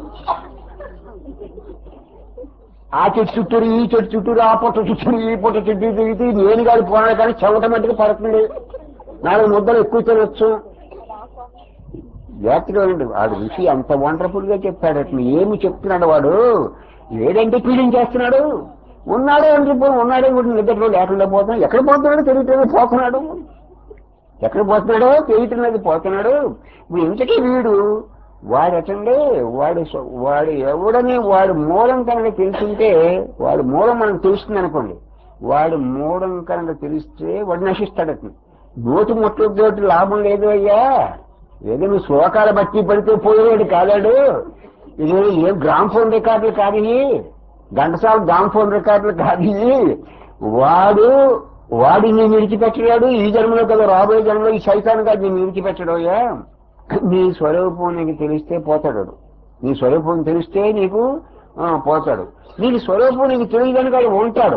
ఆ చెట్టు చుట్టూరు ఈ చెట్టు చుట్టూరు ఆ పొట్ట చుట్టూరు ఈ పొట్ట చుట్టూ తిరిగితే నేను కాదు పోనాడు కానీ చెమట మట్టుకు పడుతుంది నాలుగు ముద్దలు ఎక్కువ తినొచ్చు జాగ్రత్తగా ఉండండి వాడు ఋషి అంత వండర్ఫుల్ గా చెప్పాడు అట్లా ఏమి చెప్తున్నాడు వాడు ఏదంటే ఫీలింగ్ చేస్తున్నాడు ఉన్నాడే అంటే పో- ఉన్నాడే కూడా నిద్రలో లేకుండా పోతున్నాడు ఎక్కడ పోతున్నాడో తెలియట్లేదు పోతున్నాడు ఎక్కడ పోతున్నాడో తెలియట్లేదు పోతున్నాడు ఇప్పుడు ఇంతకీ వీడు వాడు అటండి వాడు సొ- వాడు ఎవడని వాడు మూలం కనుక తెలుసుంటే వాడు మూలం మనకు తెలుస్తుంది అనుకోండి వాడు మూలం కనుక తెలిస్తే వాడు నశిస్తాడు అతను నోటి ముట్టలతోటి లాభం లేదు అయ్యా ఏదో నువ్వు శ్లోకాల బట్టి పడితే పోయేవాడు కాదాడు ఇది ఏం గ్రామ్ ఫోన్ రికార్డులు కాదు ఇవి. ఘంటసాల గ్రామ్ ఫోన్ రికార్డులు కాదు ఇవి. వాడు వాడు నేను విడిచిపెట్టడాడు ఈ జన్మలో కదా రాబోయే జన్మలో ఈ సైతాన్ కాదు నేను విడిచిపెట్టడోయా నీ స్వరూపం నీకు తెలిస్తే పోతాడు నీ స్వరూపం తెలిస్తే నీకు ఆ, పోతాడు నీకు స్వరూపం నీకు తెలియదని వాడు ఉంటాడు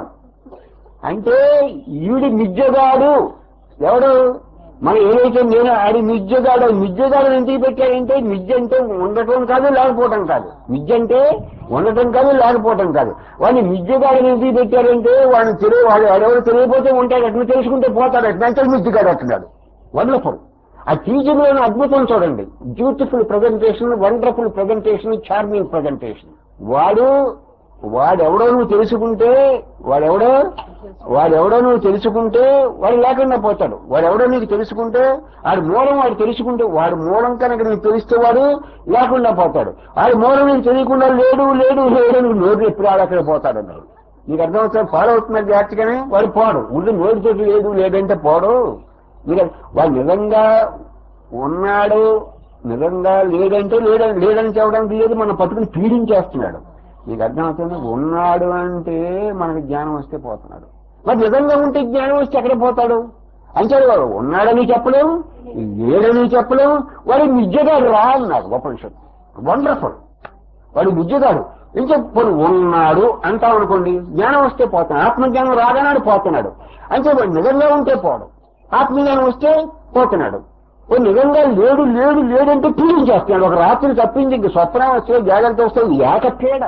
అంటే ఈవిడి మిజ్జగాడు ఎవడు మనం ఏదైతే నేను ఆడి మిజ్జగాడు మిజ్జగాడు ఎందుకు పెట్టాడంటే మిజ్జ అంటే ఉండటం కాదు లేకపోవటం కాదు మిజ్జ అంటే ఉండటం కాదు లేకపోవటం కాదు వాడిని మిజ్జగాడు ఎందుకు పెట్టారంటే వాడిని తెలియ వాడు ఎవరు తెలియకపోతే ఉంటాడు ఎట్లా తెలుసుకుంటే పోతాడు ఎట్లా అంటే మిజ్జగాడు అంటున్నాడు వండర్ఫుల్ ఆ టీచర్లోని అద్భుతం చూడండి beautiful presentation wonderful presentation charming presentation వాడు వాడెవడో నువ్వు తెలుసుకుంటే వాడెవడో వాడెవడో నువ్వు తెలుసుకుంటే వాడు లేకుండా పోతాడు వాడెవడో నీకు తెలుసుకుంటే వాడి మూలం వాడు తెలుసుకుంటే వాడి మూలం కనుక నీకు తెలిస్తే వాడు లేకుండా పోతాడు వాడి మూలం నీకు తెలియకుండా లేడు లేడు లేడు నువ్వు నోరు ఎప్పుడు అక్కడ పోతాడు అన్నాడు నీకు అర్థమవుతుంది ఫాలో అవుతున్నది జాగ్రత్తగానే వాడు పోడు ముందు నోటితో లేదు లేదంటే పోడు మీరు వాడు నిజంగా ఉన్నాడు నిజంగా లేదంటే లేదని లేదని చెప్పడానికి లేదు మనం పట్టుకుని పీడించేస్తున్నాడు నీకు అర్థమవుతుంది ఉన్నాడు అంటే మనకి జ్ఞానం వస్తే పోతున్నాడు మరి నిజంగా ఉంటే జ్ఞానం వస్తే ఎక్కడ పోతాడు అంచాడు వాడు ఉన్నాడని చెప్పలేము లేడని చెప్పలేము వాడు నిజగాడు రా అన్నాడు ఉపనిషత్తు వండర్ఫుల్ వాడు బుద్ధిగాడు ఏం చెప్పు ఉన్నాడు అంటాం అనుకోండి జ్ఞానం వస్తే పోతున్నాడు ఆత్మజ్ఞానం రాగానాడు పోతున్నాడు అంటే వాడు నిజంగా ఉంటే పోడు ఆత్మజ్ఞానం వస్తే పోతున్నాడు ఓ నిజంగా లేడు లేడు లేడంటే పీడించేస్తున్నాడు ఒక రాత్రి తప్పించి ఇంక స్వప్నం వస్తే జాగ్రత్త వస్తే ఏకపేడ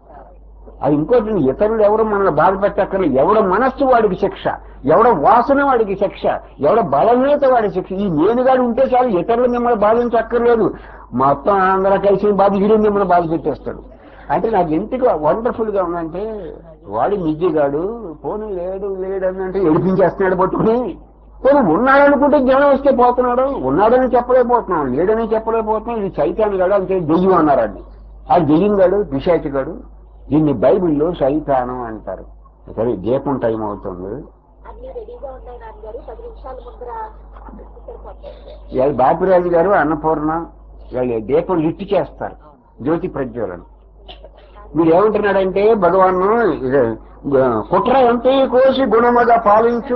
అది ఇంకోటి ఇతరులు ఎవరు మనల్ని బాధ పెట్టక్కర్లేదు ఎవడ మనస్సు వాడికి శిక్ష ఎవడ వాసన వాడికి శిక్ష ఎవడ బలమేత వాడి శిక్ష ఈ నేనుగాడు ఉంటే చాలు ఇతరులు మిమ్మల్ని బాధించక్కర్లేదు మొత్తం అందరూ కలిసి బాధ వీడు మిమ్మల్ని బాధ పెట్టేస్తాడు అంటే నాకు ఎందుకు వండర్ఫుల్ గా ఉందంటే వాడి మిజ్జిగాడు పోనీ లేడు లేడు అని అంటే ఏడిపించేస్తున్నాడు పట్టుకుని పోనీ ఉన్నాడనుకుంటే జ్ఞానం వస్తే పోతున్నాడు ఉన్నాడని చెప్పలేకపోతున్నాడు లేడని చెప్పలేకపోతున్నాడు ఇది చైతాన్యగాడు అంటే దెయ్యం అన్నారండి ఆ దెయ్యంగాడు పిశాచిగాడు దీన్ని బైబిల్లో సైతానం అంటారు సరే దీపం టైం అవుతుంది అన్ని రెడీగా ఉన్నాయి నాన్నగారు పది నిమిషాల ముందర సరిపోతుంది ఇవాళ బాపిరాజు గారు అన్నపూర్ణ వాళ్ళు దీపం లిఫ్ట్ చేస్తారు జ్యోతి ప్రజ్వలన మీరు ఏమంటున్నాడంటే భగవాన్ ఇది, గు- కుట్ర ఎంత కోసి గుణముగా పాలించు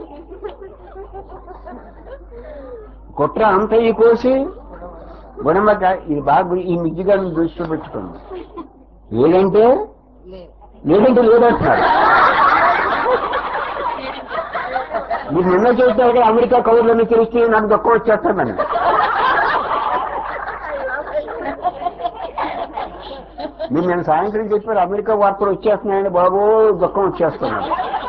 కుట్ర అంత కోసి గుణముగా ఇది బాగా ఈ మిజ్జిగాన్ని దృష్టిలో పెట్టుకోండి లేదంటే లేదంటే లేదంటున్నాడు మీరు నిన్న చెబుతారు కదా అమెరికా కౌర్లన్నీ తెలిస్తే నాకు దుఃఖం వచ్చేస్తుందని మీరు నేను సాయంత్రం చెప్పారు అమెరికా వార్తలు వచ్చేస్తున్నాయండి బాబు దుఃఖం వచ్చేస్తున్నాడు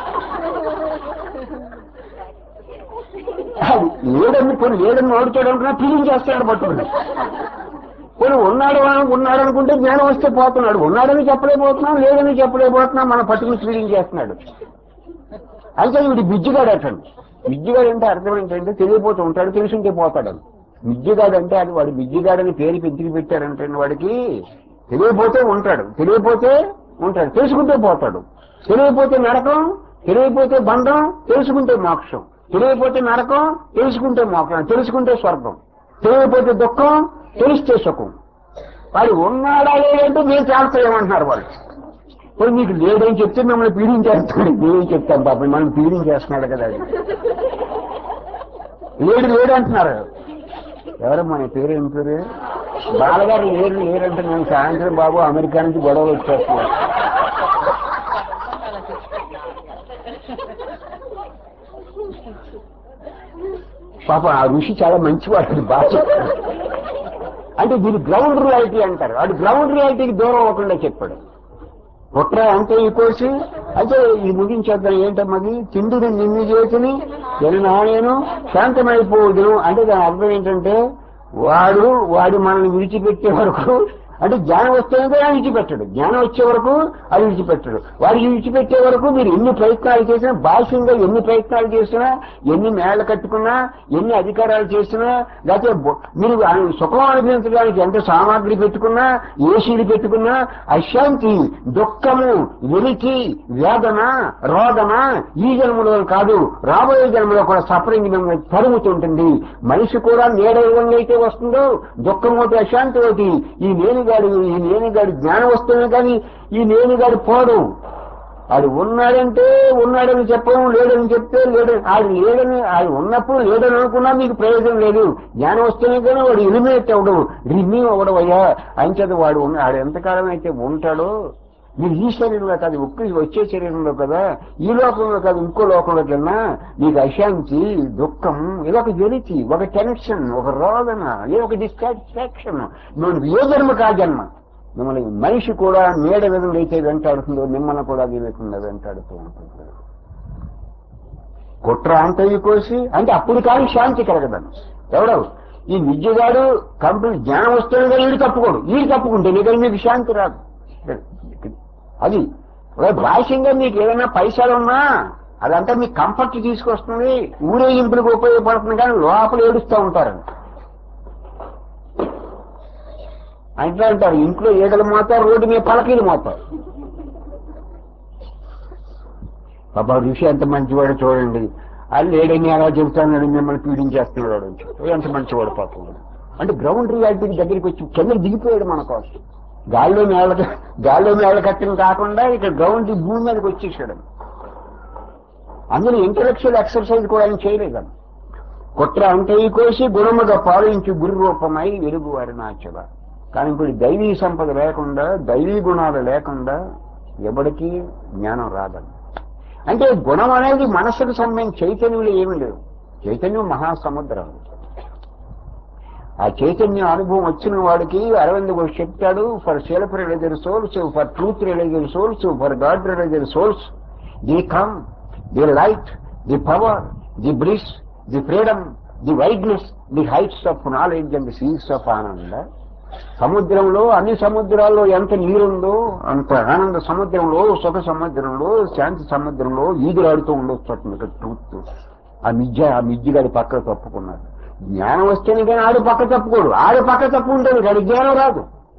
అది లేడని కొన్ని లేడని ఓడిచాడు అనుకున్నా ఫీలింగ్ చేస్తాడు పట్టుకుని కొన్ని ఉన్నాడు అని- ఉన్నాడు అనుకుంటే జ్ఞానం వస్తే పోతున్నాడు ఉన్నాడని చెప్పలేకపోతున్నాం లేదని చెప్పలేకపోతున్నాం మన పట్టుకుని ఫీలింగ్ చేస్తున్నాడు అయితే వీడి బిజ్జిగాడు అటండి బిజ్జిగాడు అంటే అర్థం ఏంటంటే తెలియపోతూ ఉంటాడు తెలుసుంటే పోతాడు బిజ్జిగాడు అంటే అది వాడు బిజ్జిగాడని పేరు పెంచుకు పెట్టారంటే వాడికి తెలియపోతే ఉంటాడు తెలియపోతే ఉంటాడు తెలుసుకుంటే పోతాడు తెలియపోతే నరకం తెలియపోతే బంధం తెలుసుకుంటే మోక్షం తెలియపోతే నరకం తెలుసుకుంటే మోక్షం తెలుసుకుంటే స్వర్గం తెలియపోతే దుఃఖం తెలిస్తే సుఖం వాడు ఉన్నాడా లేదంటే మేము చేస్తామేమంటున్నారు వాళ్ళు ఇప్పుడు మీకు లేదని చెప్తే మిమ్మల్ని పీడించేస్తాడు నేనేం చెప్తాను పాపం మనం పీడించేస్తున్నాడు కదా అది లేడు లేడు అంటున్నారు ఎవరు మన పేరు ఏం పేరు బాలగారు లేరు లేరంటే నేను సాయంత్రం బాబు అమెరికా నుంచి గొడవ వచ్చేస్తున్నాను పాపం ఆ ఋషి చాలా మంచివాడు బాగా చెప్పాడు. అంటే దీని గ్రౌండ్ రియాలిటీ అంటారు వాడు గ్రౌండ్ రియాలిటీకి దూరం అవ్వకుండా చెప్పాడు కుట్ర అంతే ఈ కోసి అయితే ఇది ముగించేద్దాం ఏంటమ్మది తిండిని నిన్ను చేసిని నేను నేను శాంతమైపోదును అంటే దాని అర్థం ఏంటంటే వాడు వాడు మనల్ని విడిచిపెట్టే వరకు అంటే జ్ఞానం వస్తేనే ఆయన విడిచిపెట్టడు జ్ఞానం వచ్చే వరకు అది విడిచిపెట్టడు వాడికి విడిచిపెట్టే వరకు మీరు ఎన్ని ప్రయత్నాలు చేసినా బాహ్యంగా ఎన్ని ప్రయత్నాలు చేసినా ఎన్ని మేళ కట్టుకున్నా ఎన్ని అధికారాలు చేసినా లేకపోతే బొ- మీరు ఆయన సుఖం అనుభవించడానికి ఎంత సామాగ్రి పెట్టుకున్నా ఏసీలు పెట్టుకున్నా అశాంతి దుఃఖము వెలికి వేదన రోదన ఈ జన్మలో కాదు రాబోయే జన్మలో కూడా సఫరింగ్ మిమ్మల్ని తరుగుతుంటుంది మనిషి కూడా నేడ ఏ విధంగా అయితే వస్తుందో దుఃఖం ఒకటి అశాంతి ఒకటి ఈ నేనుగాడు ఈ నేనుగాడు జ్ఞానం వస్తుంది కానీ ఈ నేనుగాడు పోడు ఆడు ఉన్నాడంటే ఉన్నాడని చెప్పడం లేడని చెప్తే లేడని ఆడు లేడని ఆడు ఉన్నప్పుడు లేడని అనుకున్నా మీకు ప్రయోజనం లేదు జ్ఞానం వస్తేనే కానీ వాడు ఎలిమినేట్ అవ్వడం రిమూవ్ అవ్వడం అయ్యా అంచేత వాడు ఉన్న ఆడు ఎంతకాలం అయితే ఉంటాడో మీరు ఈ శరీరంలో కాదు ఒక్క వచ్చే శరీరంలో కదా ఈ లోకంలో కాదు ఇంకో లోకంలోకి వెళ్ళినా నీకు అశాంతి దుఃఖం ఏదో ఒక వెలితి ఒక టెన్షన్ ఒక రోదన ఏదో ఒక డిస్సాటిస్ఫాక్షన్ నువ్వు ఏ జన్మ కా జన్మ మిమ్మల్ని మనిషి కూడా మేడ విధంగా అయితే వెంటాడుతుందో మిమ్మల్ని కూడా అది లేకుండా వెంటాడుతూ ఉంటుంది కుట్ర అంతవి కోసి అంటే అప్పుడు కానీ శాంతి కలగదని ఎవడవు ఈ విద్యగాడు కంపెనీ జ్ఞానం వస్తుంది కానీ వీడు తప్పుకోడు వీడు తప్పుకుంటే నీకు మీకు శాంతి రాదు అది భాష్యంగా మీకు ఏదైనా పైసలు ఉన్నా అదంతా మీకు కంఫర్ట్ తీసుకొస్తుంది ఊరేగింపులకు ఉపయోగపడుతుంది కానీ లోపల ఏడుస్తూ ఉంటారు అంటే అంటారు ఇంట్లో ఈగలు మోతారు రోడ్డు మీద పలకీలు మోతారు పాప ఋషి ఎంత మంచివాడు చూడండి అది లేడని అలా చెబుతాడు మిమ్మల్ని పీడించేస్తున్నాడు ఎంత మంచివాడు పాపం అంటే గ్రౌండ్ రియాలిటీ దగ్గరికి వచ్చి కింద దిగిపోయాడు మన కోసం గాల్లో మేళ గాల్లో మేళ కట్టిన కాకుండా ఇక్కడ గ్రౌండ్ భూమి మీదకి వచ్చేసాడు అందులో ఇంటలెక్చువల్ ఎక్సర్సైజ్ కూడా ఆయన చేయలేదు కుట్ర అంటే కోసి గుణముగా పాలించి గురు రూపమై వెలుగు వారి నాచల కానీ ఇప్పుడు దైవీ సంపద లేకుండా దైవీ గుణాలు లేకుండా ఎవడికి జ్ఞానం రాదని అంటే గుణం అనేది మనసుకు సంబంధించి చైతన్యంలో ఏమీ లేవు చైతన్యం మహాసముద్రం ఆ చైతన్య అనుభవం వచ్చిన వాడికి అరవింద్ ఘోష్ చెప్తాడు for self religion souls for truth religion souls for God religion souls the calm the light the power the bliss the freedom the wideness the heights of knowledge and seas of Ananda సముద్రంలో అన్ని సముద్రాల్లో ఎంత నీరుందో అంత ఆనంద సముద్రంలో సుఖ సముద్రంలో శాంతి సముద్రంలో ఈదులాడుతూ ఉండొచ్చు అట్లా ట్రూత్ ఆ మిజ్జ ఆ మిజ్జిగాడి పక్క తప్పుకున్నాడు జ్ఞానం వస్తేనే కానీ ఆడు పక్క తప్పుకోడు ఆడు పక్క తప్పుకుంటాడు కానీ జ్ఞానం రాదు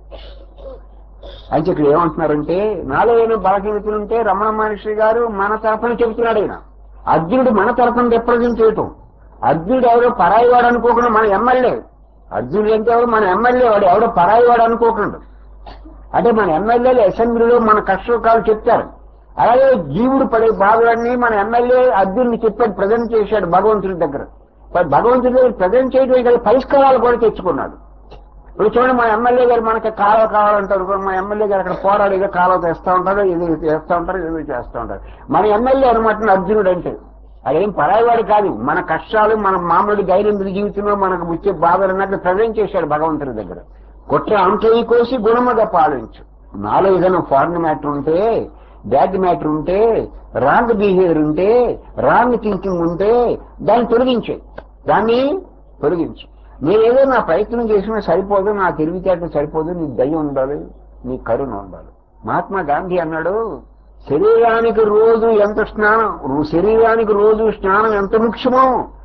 అయితే ఇక్కడ ఏమంటున్నారంటే నాలో ఏమైనా బలహీనతలు ఉంటే రమణ మహర్షి గారు మన తరఫున చెబుతున్నాడు ఆయన అర్జునుడు మన తరఫున రిప్రజెంట్ చేయటం అర్జునుడు ఎవరో పరాయి వాడు అనుకోకుండా మన ఎమ్మెల్యే అర్జునుడు అంటే ఎవరు మన ఎమ్మెల్యే వాడు ఎవడో పరాయి వాడు అనుకోకుండా అంటే మన ఎమ్మెల్యేలు అసెంబ్లీలో మన కష్టకాలు చెప్తారు అలాగే జీవుడు పడే బాధలన్నీ మన ఎమ్మెల్యే అర్జునుడిని చెప్పాడు ప్రజెంట్ చేశాడు భగవంతుడి దగ్గర మరి భగవంతుడి దగ్గర ప్రజెంట్ చేయడం గల పరిష్కారాలు కూడా తెచ్చుకున్నాడు ఇప్పుడు చూడండి మా ఎమ్మెల్యే గారు మనకి కాలువ కావాలంటారు మా ఎమ్మెల్యే గారు అక్కడ పోరాడు ఏదో కాలువ తెస్తా ఉంటారు ఏదో చేస్తూ ఉంటారు ఏదో చేస్తూ ఉంటారు మన ఎమ్మెల్యే అనమాట అర్జునుడు అంటే అదేం పరాయివాడు కాదు మన కష్టాలు మన మామూలు దైనందిన జీవితంలో మనకు వచ్చే బాధలు అన్నట్లు ప్రజెంట్ చేశాడు భగవంతుడి దగ్గర కుట్ర అంతయి కోసి గుణముగా పాలించు నాలో ఏదైనా ఫారెన్ మ్యాటర్ ఉంటే బ్యాడ్ మ్యాటర్ ఉంటే రాంగ్ బిహేవియర్ ఉంటే రాంగ్ థింకింగ్ ఉంటే దాన్ని తొలగించే దాన్ని తొలగించు నేను ఏదో నా ప్రయత్నం చేసినా సరిపోదు నా తెలివితేటలు సరిపోదు నీ దయ ఉండాలి నీ కరుణ ఉండాలి మహాత్మా గాంధీ అన్నాడు శరీరానికి రోజు ఎంత స్నానం రో- శరీరానికి రోజు స్నానం ఎంత ముఖ్యమో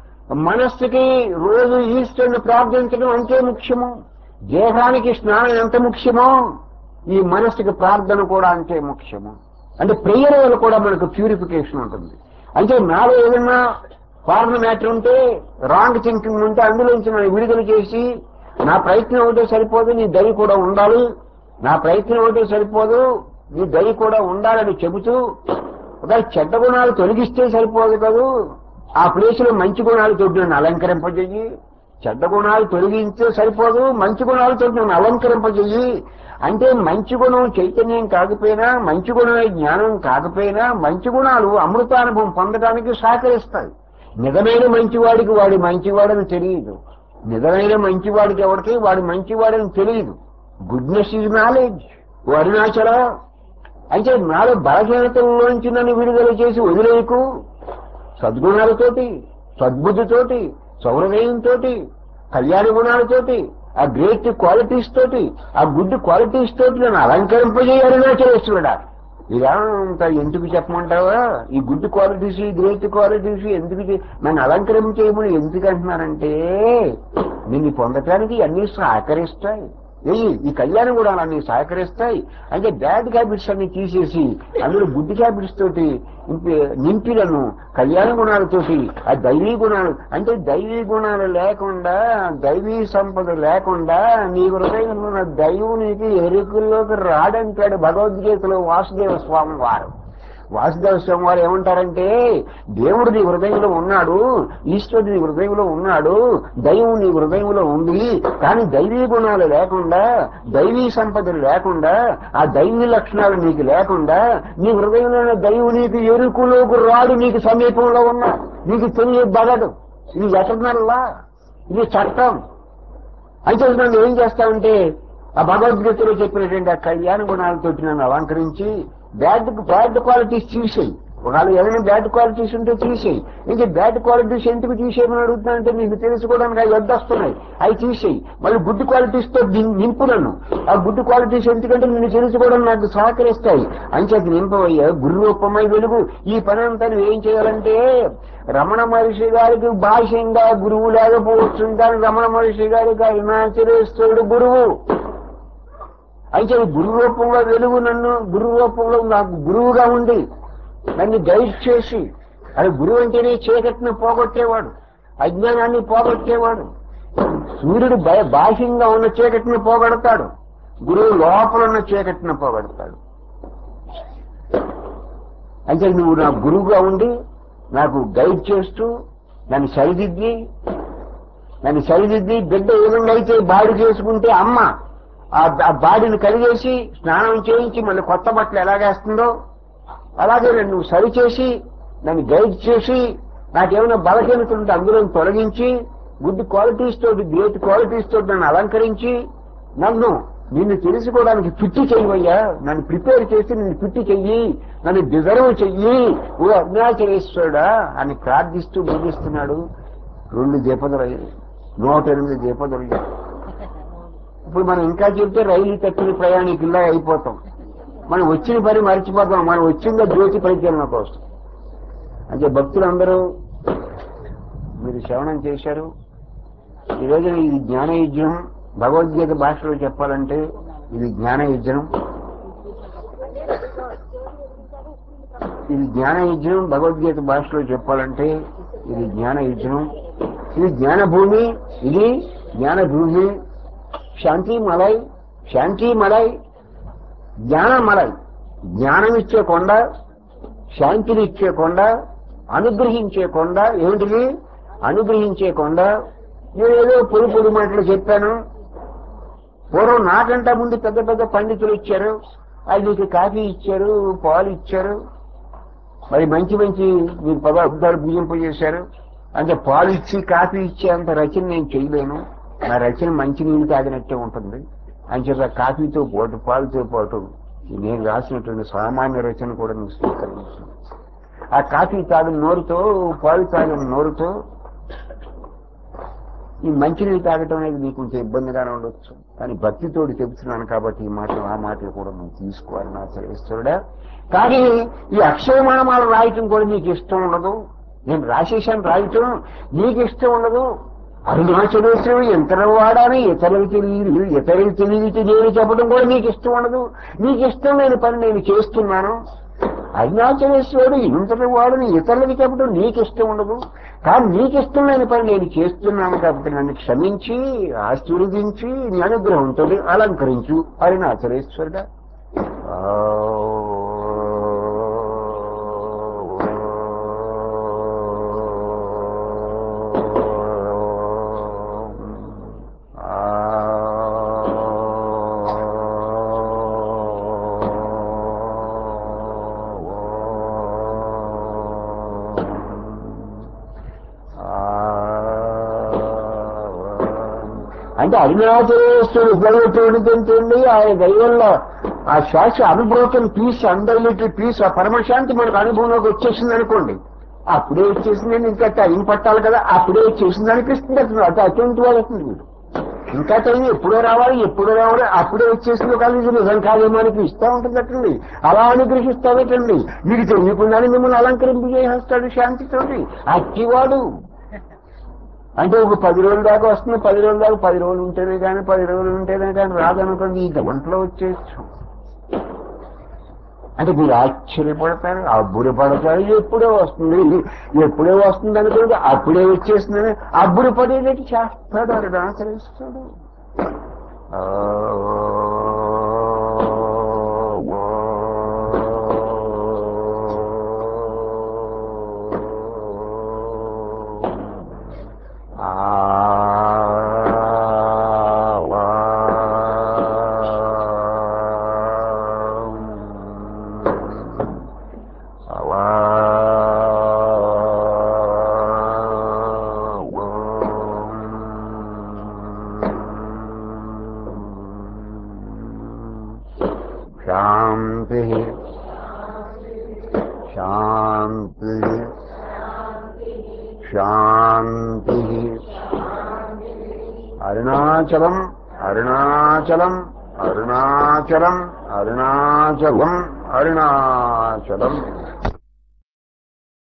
మనస్సుకి రోజు ఈశ్వరుని ప్రార్థించడం అంతే ముఖ్యము దేహానికి స్నానం ఎంత ముఖ్యమో ఈ మనస్సుకి ప్రార్థన కూడా అంతే ముఖ్యము అంటే ప్రేయర్ వల్ల కూడా మనకు ప్యూరిఫికేషన్ ఉంటుంది అంటే నాలో ఏదైనా ఫారెన్ మ్యాటర్ ఉంటే రాంగ్ థింకింగ్ ఉంటే అందులోంచి మనం విడుదల చేసి నా ప్రయత్నం ఒకటే సరిపోదు నీ దయ కూడా ఉండాలి నా ప్రయత్నం ఒకటే సరిపోదు నీ దయ కూడా ఉండాలని చెబుతూ ఒక చెడ్డ గుణాలు తొలగిస్తే సరిపోదు కదూ ఆ ప్లేస్ లో మంచి గుణాలు తోటి నన్ను అలంకరింపజేయి చెడ్డ గుణాలు తొలగించే సరిపోదు మంచి గుణాలు తోటి నన్ను అలంకరింపజేయి అంటే మంచి గుణం చైతన్యం కాకపోయినా మంచి గుణమే జ్ఞానం కాకపోయినా మంచి గుణాలు అమృతానుభవం పొందడానికి సహకరిస్తాయి నిజమైన మంచివాడికి వాడి మంచివాడని తెలియదు నిజమైన మంచివాడికి ఎవరికి వాడి మంచివాడని తెలియదు గుడ్నెస్ ఈజ్ నాలెడ్జ్ ఓ అరుణాచల అంటే నాలో బలహీనతల్లోంచి నన్ను విడుదల చేసి వదిలేయకు సద్గుణాలతోటి సద్బుద్ధితోటి సౌరవేయంతో కళ్యాణ గుణాలతోటి ఆ గ్రేట్ క్వాలిటీస్ తోటి ఆ గుడ్ క్వాలిటీస్ తోటి నన్ను అలంకరింపజేయ అరుణాచలేశ్వరుడా ఇదంతా ఎందుకు చెప్పమంటావా ఈ గుడ్ క్వాలిటీస్ ఈ గ్రేట్ క్వాలిటీస్ ఎందుకు చే- నన్ను అలంకరించేయమని ఎందుకు అంటున్నానంటే నిన్ను పొందటానికి అన్ని సహకరిస్తాయి ఏయ్ ఈ కళ్యాణం కూడా అన్ని సహకరిస్తాయి అంటే బ్యాడ్ హ్యాబిట్స్ అన్ని తీసేసి అందులో గుడ్ హ్యాబిట్స్ తోటి నింపి- నింపిలను కళ్యాణ గుణాలతోటి ఆ దైవీ గుణాలు అంటే దైవీ గుణాలు లేకుండా దైవీ సంపద లేకుండా నీ హృదయంలో ఉన్న దైవం నీకు ఎరుకుల్లోకి రాడంటాడు భగవద్గీతలో వాసుదేవ స్వామి వారు వాసుదేవ స్వామి వారు ఏమంటారంటే దేవుడు నీ హృదయంలో ఉన్నాడు ఈశ్వరుడు నీ హృదయంలో ఉన్నాడు దైవం నీ హృదయంలో ఉంది కానీ దైవీ గుణాలు లేకుండా దైవీ సంపదలు లేకుండా ఆ దైవీ లక్షణాలు నీకు లేకుండా నీ హృదయంలో దైవం నీకు ఎరుకులోకి రాడు నీకు సమీపంలో ఉన్నా నీకు తెలియబడడు ఇది ఎటర్నల్లా ఇది చట్టం అయితే మనం ఏం చేస్తామంటే ఆ భగవద్గీతలో చెప్పినటువంటి ఆ కళ్యాణ గుణాలతోటి నన్ను అలంకరించి బ్యాడ్ బ్యాడ్ క్వాలిటీస్ తీసేయి ఒకవేళ ఏమైనా బ్యాడ్ క్వాలిటీస్ ఉంటే తీసేయి ఇంకా బ్యాడ్ క్వాలిటీస్ ఎందుకు తీసేయమని అడుగుతున్నానంటే నీకు తెలుసుకోవడానికి అవి వస్తున్నాయి అవి తీసేయి మళ్ళీ గుడ్ క్వాలిటీస్ తో నిం- నింపు నన్ను ఆ గుడ్ క్వాలిటీస్ ఎందుకంటే నిన్ను తెలుసుకోవడం నాకు సహకరిస్తాయి అంచేత నింపవయ్యా గురు రూపమై వెలుగు ఈ పని అంతా నువ్వు ఏం చేయాలంటే రమణ మహర్షి గారికి భాష్యంగా గురువు లేకపోవచ్చు కానీ రమణ మహర్షి గారికి అరుణాచలేశ్వరుడు గురువు అయితే గురు రూపంలో వెలుగు నన్ను గురు రూపంలో నాకు గురువుగా ఉండి నన్ను గైడ్ చేసి అది గురువు అంటేనే చీకటిని పోగొట్టేవాడు అజ్ఞానాన్ని పోగొట్టేవాడు సూర్యుడు భయ బాహ్యంగా ఉన్న చీకటిని పోగొడతాడు గురువు లోపల ఉన్న చీకటిని పోగొడతాడు అంటే నువ్వు నా గురువుగా ఉండి నాకు గైడ్ చేస్తూ నన్ను సరిదిద్ది నన్ను సరిదిద్ది బిడ్డ ఏ విధంగా అయితే బాడీ చేసుకుంటే అమ్మ ఆ ఆ బాడీని కడిగేసి స్నానం చేయించి మళ్ళీ కొత్త బట్టలు ఎలాగేస్తుందో అలాగే నన్ను సరిచేసి నన్ను గైడ్ చేసి నాకేమైనా బలహీనత ఉంటే అందులో తొలగించి గుడ్ క్వాలిటీస్ తోటి గ్రేట్ క్వాలిటీస్ తోటి నన్ను అలంకరించి నన్ను నిన్ను తెలుసుకోవడానికి ఫిట్ చెయ్యవయ్యా నన్ను ప్రిపేర్ చేసి నిన్ను ఫిట్ చెయ్యి నన్ను డిజర్వ్ చెయ్యి ఓ అరుణాచలేశ్వరుడా అని ప్రార్థిస్తూ ముగిస్తున్నాడు రెండు దీపదలు అయ్యాయి నూట ఎనిమిది దీపదలు అయ్యాయి ఇప్పుడు మనం ఇంకా చెప్తే రైలు తక్కిన ప్రయాణికుల్లా అయిపోతాం మనం వచ్చిన పని మర్చిపోతాం మనం వచ్చిందో జ్యోతి పరిచలన కోసం అంటే భక్తులందరూ మీరు శ్రవణం చేశారు ఈ రోజున ఇది జ్ఞాన యజ్ఞం భగవద్గీత భాషలో చెప్పాలంటే ఇది జ్ఞాన యజ్ఞం ఇది జ్ఞాన యజ్ఞం భగవద్గీత భాషలో చెప్పాలంటే ఇది జ్ఞాన యజ్ఞం ఇది జ్ఞాన భూమి ఇది జ్ఞాన భూమి శాంతి మలై శాంతి మలై జ్ఞాన మలై జ్ఞానం ఇచ్చే కొండ శాంతిని ఇచ్చే కొండ అనుగ్రహించే కొండ ఏమిటిది అనుగ్రహించే కొండ నేనేదో పొడి పొడి మాటలు చెప్పాను పూర్వం నాకంటే ముందు పెద్ద పెద్ద పండితులు ఇచ్చారు అది మీకు కాఫీ ఇచ్చారు పాలు ఇచ్చారు మరి మంచి మంచి మీకు పదార్థాలు బియ్యంపు చేశారు అంటే పాలు ఇచ్చి కాఫీ ఇచ్చే అంత రచన నేను చేయలేను నా రచన మంచి నీళ్ళు తాగినట్టే ఉంటుంది అంచేత కాఫీతో పాటు పాలుతో పాటు నేను రాసినటువంటి సామాన్య రచన కూడా నేను స్వీకరించాను ఆ కాఫీ తాగిన నోరుతో పాలు తాగిన నోరుతో ఈ మంచినీళ్ళు తాగటం అనేది నీకు కొంచెం ఇబ్బందిగానే ఉండొచ్చు కానీ భక్తితోటి చెబుతున్నాను కాబట్టి ఈ మాటలు ఆ మాటలు కూడా నువ్వు తీసుకోవాలి నా చదివిస్తుడా కానీ ఈ అక్షయమానమాలు రాయటం కూడా నీకు ఇష్టం ఉండదు నేను రాసేసాను రాయటం నీకు ఇష్టం ఉండదు అరుణాచలేశ్వరుడు ఎంత వాడాని ఇతరులకు తెలియదు ఇతరులకు తెలియదు నేను చెప్పడం కూడా నీకు ఇష్టం ఉండదు నీకు ఇష్టం లేని పని నేను చేస్తున్నాను అరుణాచలేశ్వరుడు ఇంతటి వాడిని ఇతరులకు చెప్పడం నీకు ఇష్టం ఉండదు కానీ నీకు ఇష్టం లేని పని నేను చేస్తున్నాను కాబట్టి నన్ను క్షమించి ఆశీర్వదించి నీ అనుగ్రహంతో అలంకరించు అరుణాచలేశ్వరుడా అంటే అరుణాచలేశ్వరుడు ఉపయోగపడుతుంటుంది ఆయన దైవంలో ఆ శ్వాస అనుభవం పీస్ అన్డైలేటెడ్ పీస్ ఆ పరమశాంతి మనకు అనుభవంలోకి వచ్చేసింది అనుకోండి అప్పుడే వచ్చేసిందని ఇంకా టైం పట్టాలి కదా అప్పుడే వచ్చేసింది అనిపిస్తుంది అతను అటు అటువంటి వాళ్ళు వస్తుంది మీరు ఇంకా టైం ఎప్పుడో రావాలి ఎప్పుడో రావాలి అప్పుడే వచ్చేసింది కాదు ఇది నిజం కాదేమో అనిపిస్తూ ఉంటుంది అటండి అలా అనుగ్రహిస్తాడటండి మీకు తెలియకుండానే మిమ్మల్ని అలంకరింపు చేసేస్తాడు శాంతితోటి అట్టివాడు అంటే ఒక పది రోజుల దాకా వస్తుంది పది రోజుల దాకా పది రోజులు ఉంటేనే కానీ పది రోజులు ఉంటేనే కానీ రాదనుకోండి ఈ గంటలో వచ్చేయచ్చు అంటే మీరు ఆశ్చర్యపడతారు అబ్బురు పడతారు ఎప్పుడే వస్తుంది ఎప్పుడే వస్తుంది అనుకోండి అప్పుడే వచ్చేస్తుందని అబ్బురు పడేటట్టు చేస్తాడు అది ఆచరిస్తాడు ఆ శాంతి శాంతి శాంతి అరుణాచలం అరుణాచలం అరుణాచలం అరుణాచలం అరుణాచలం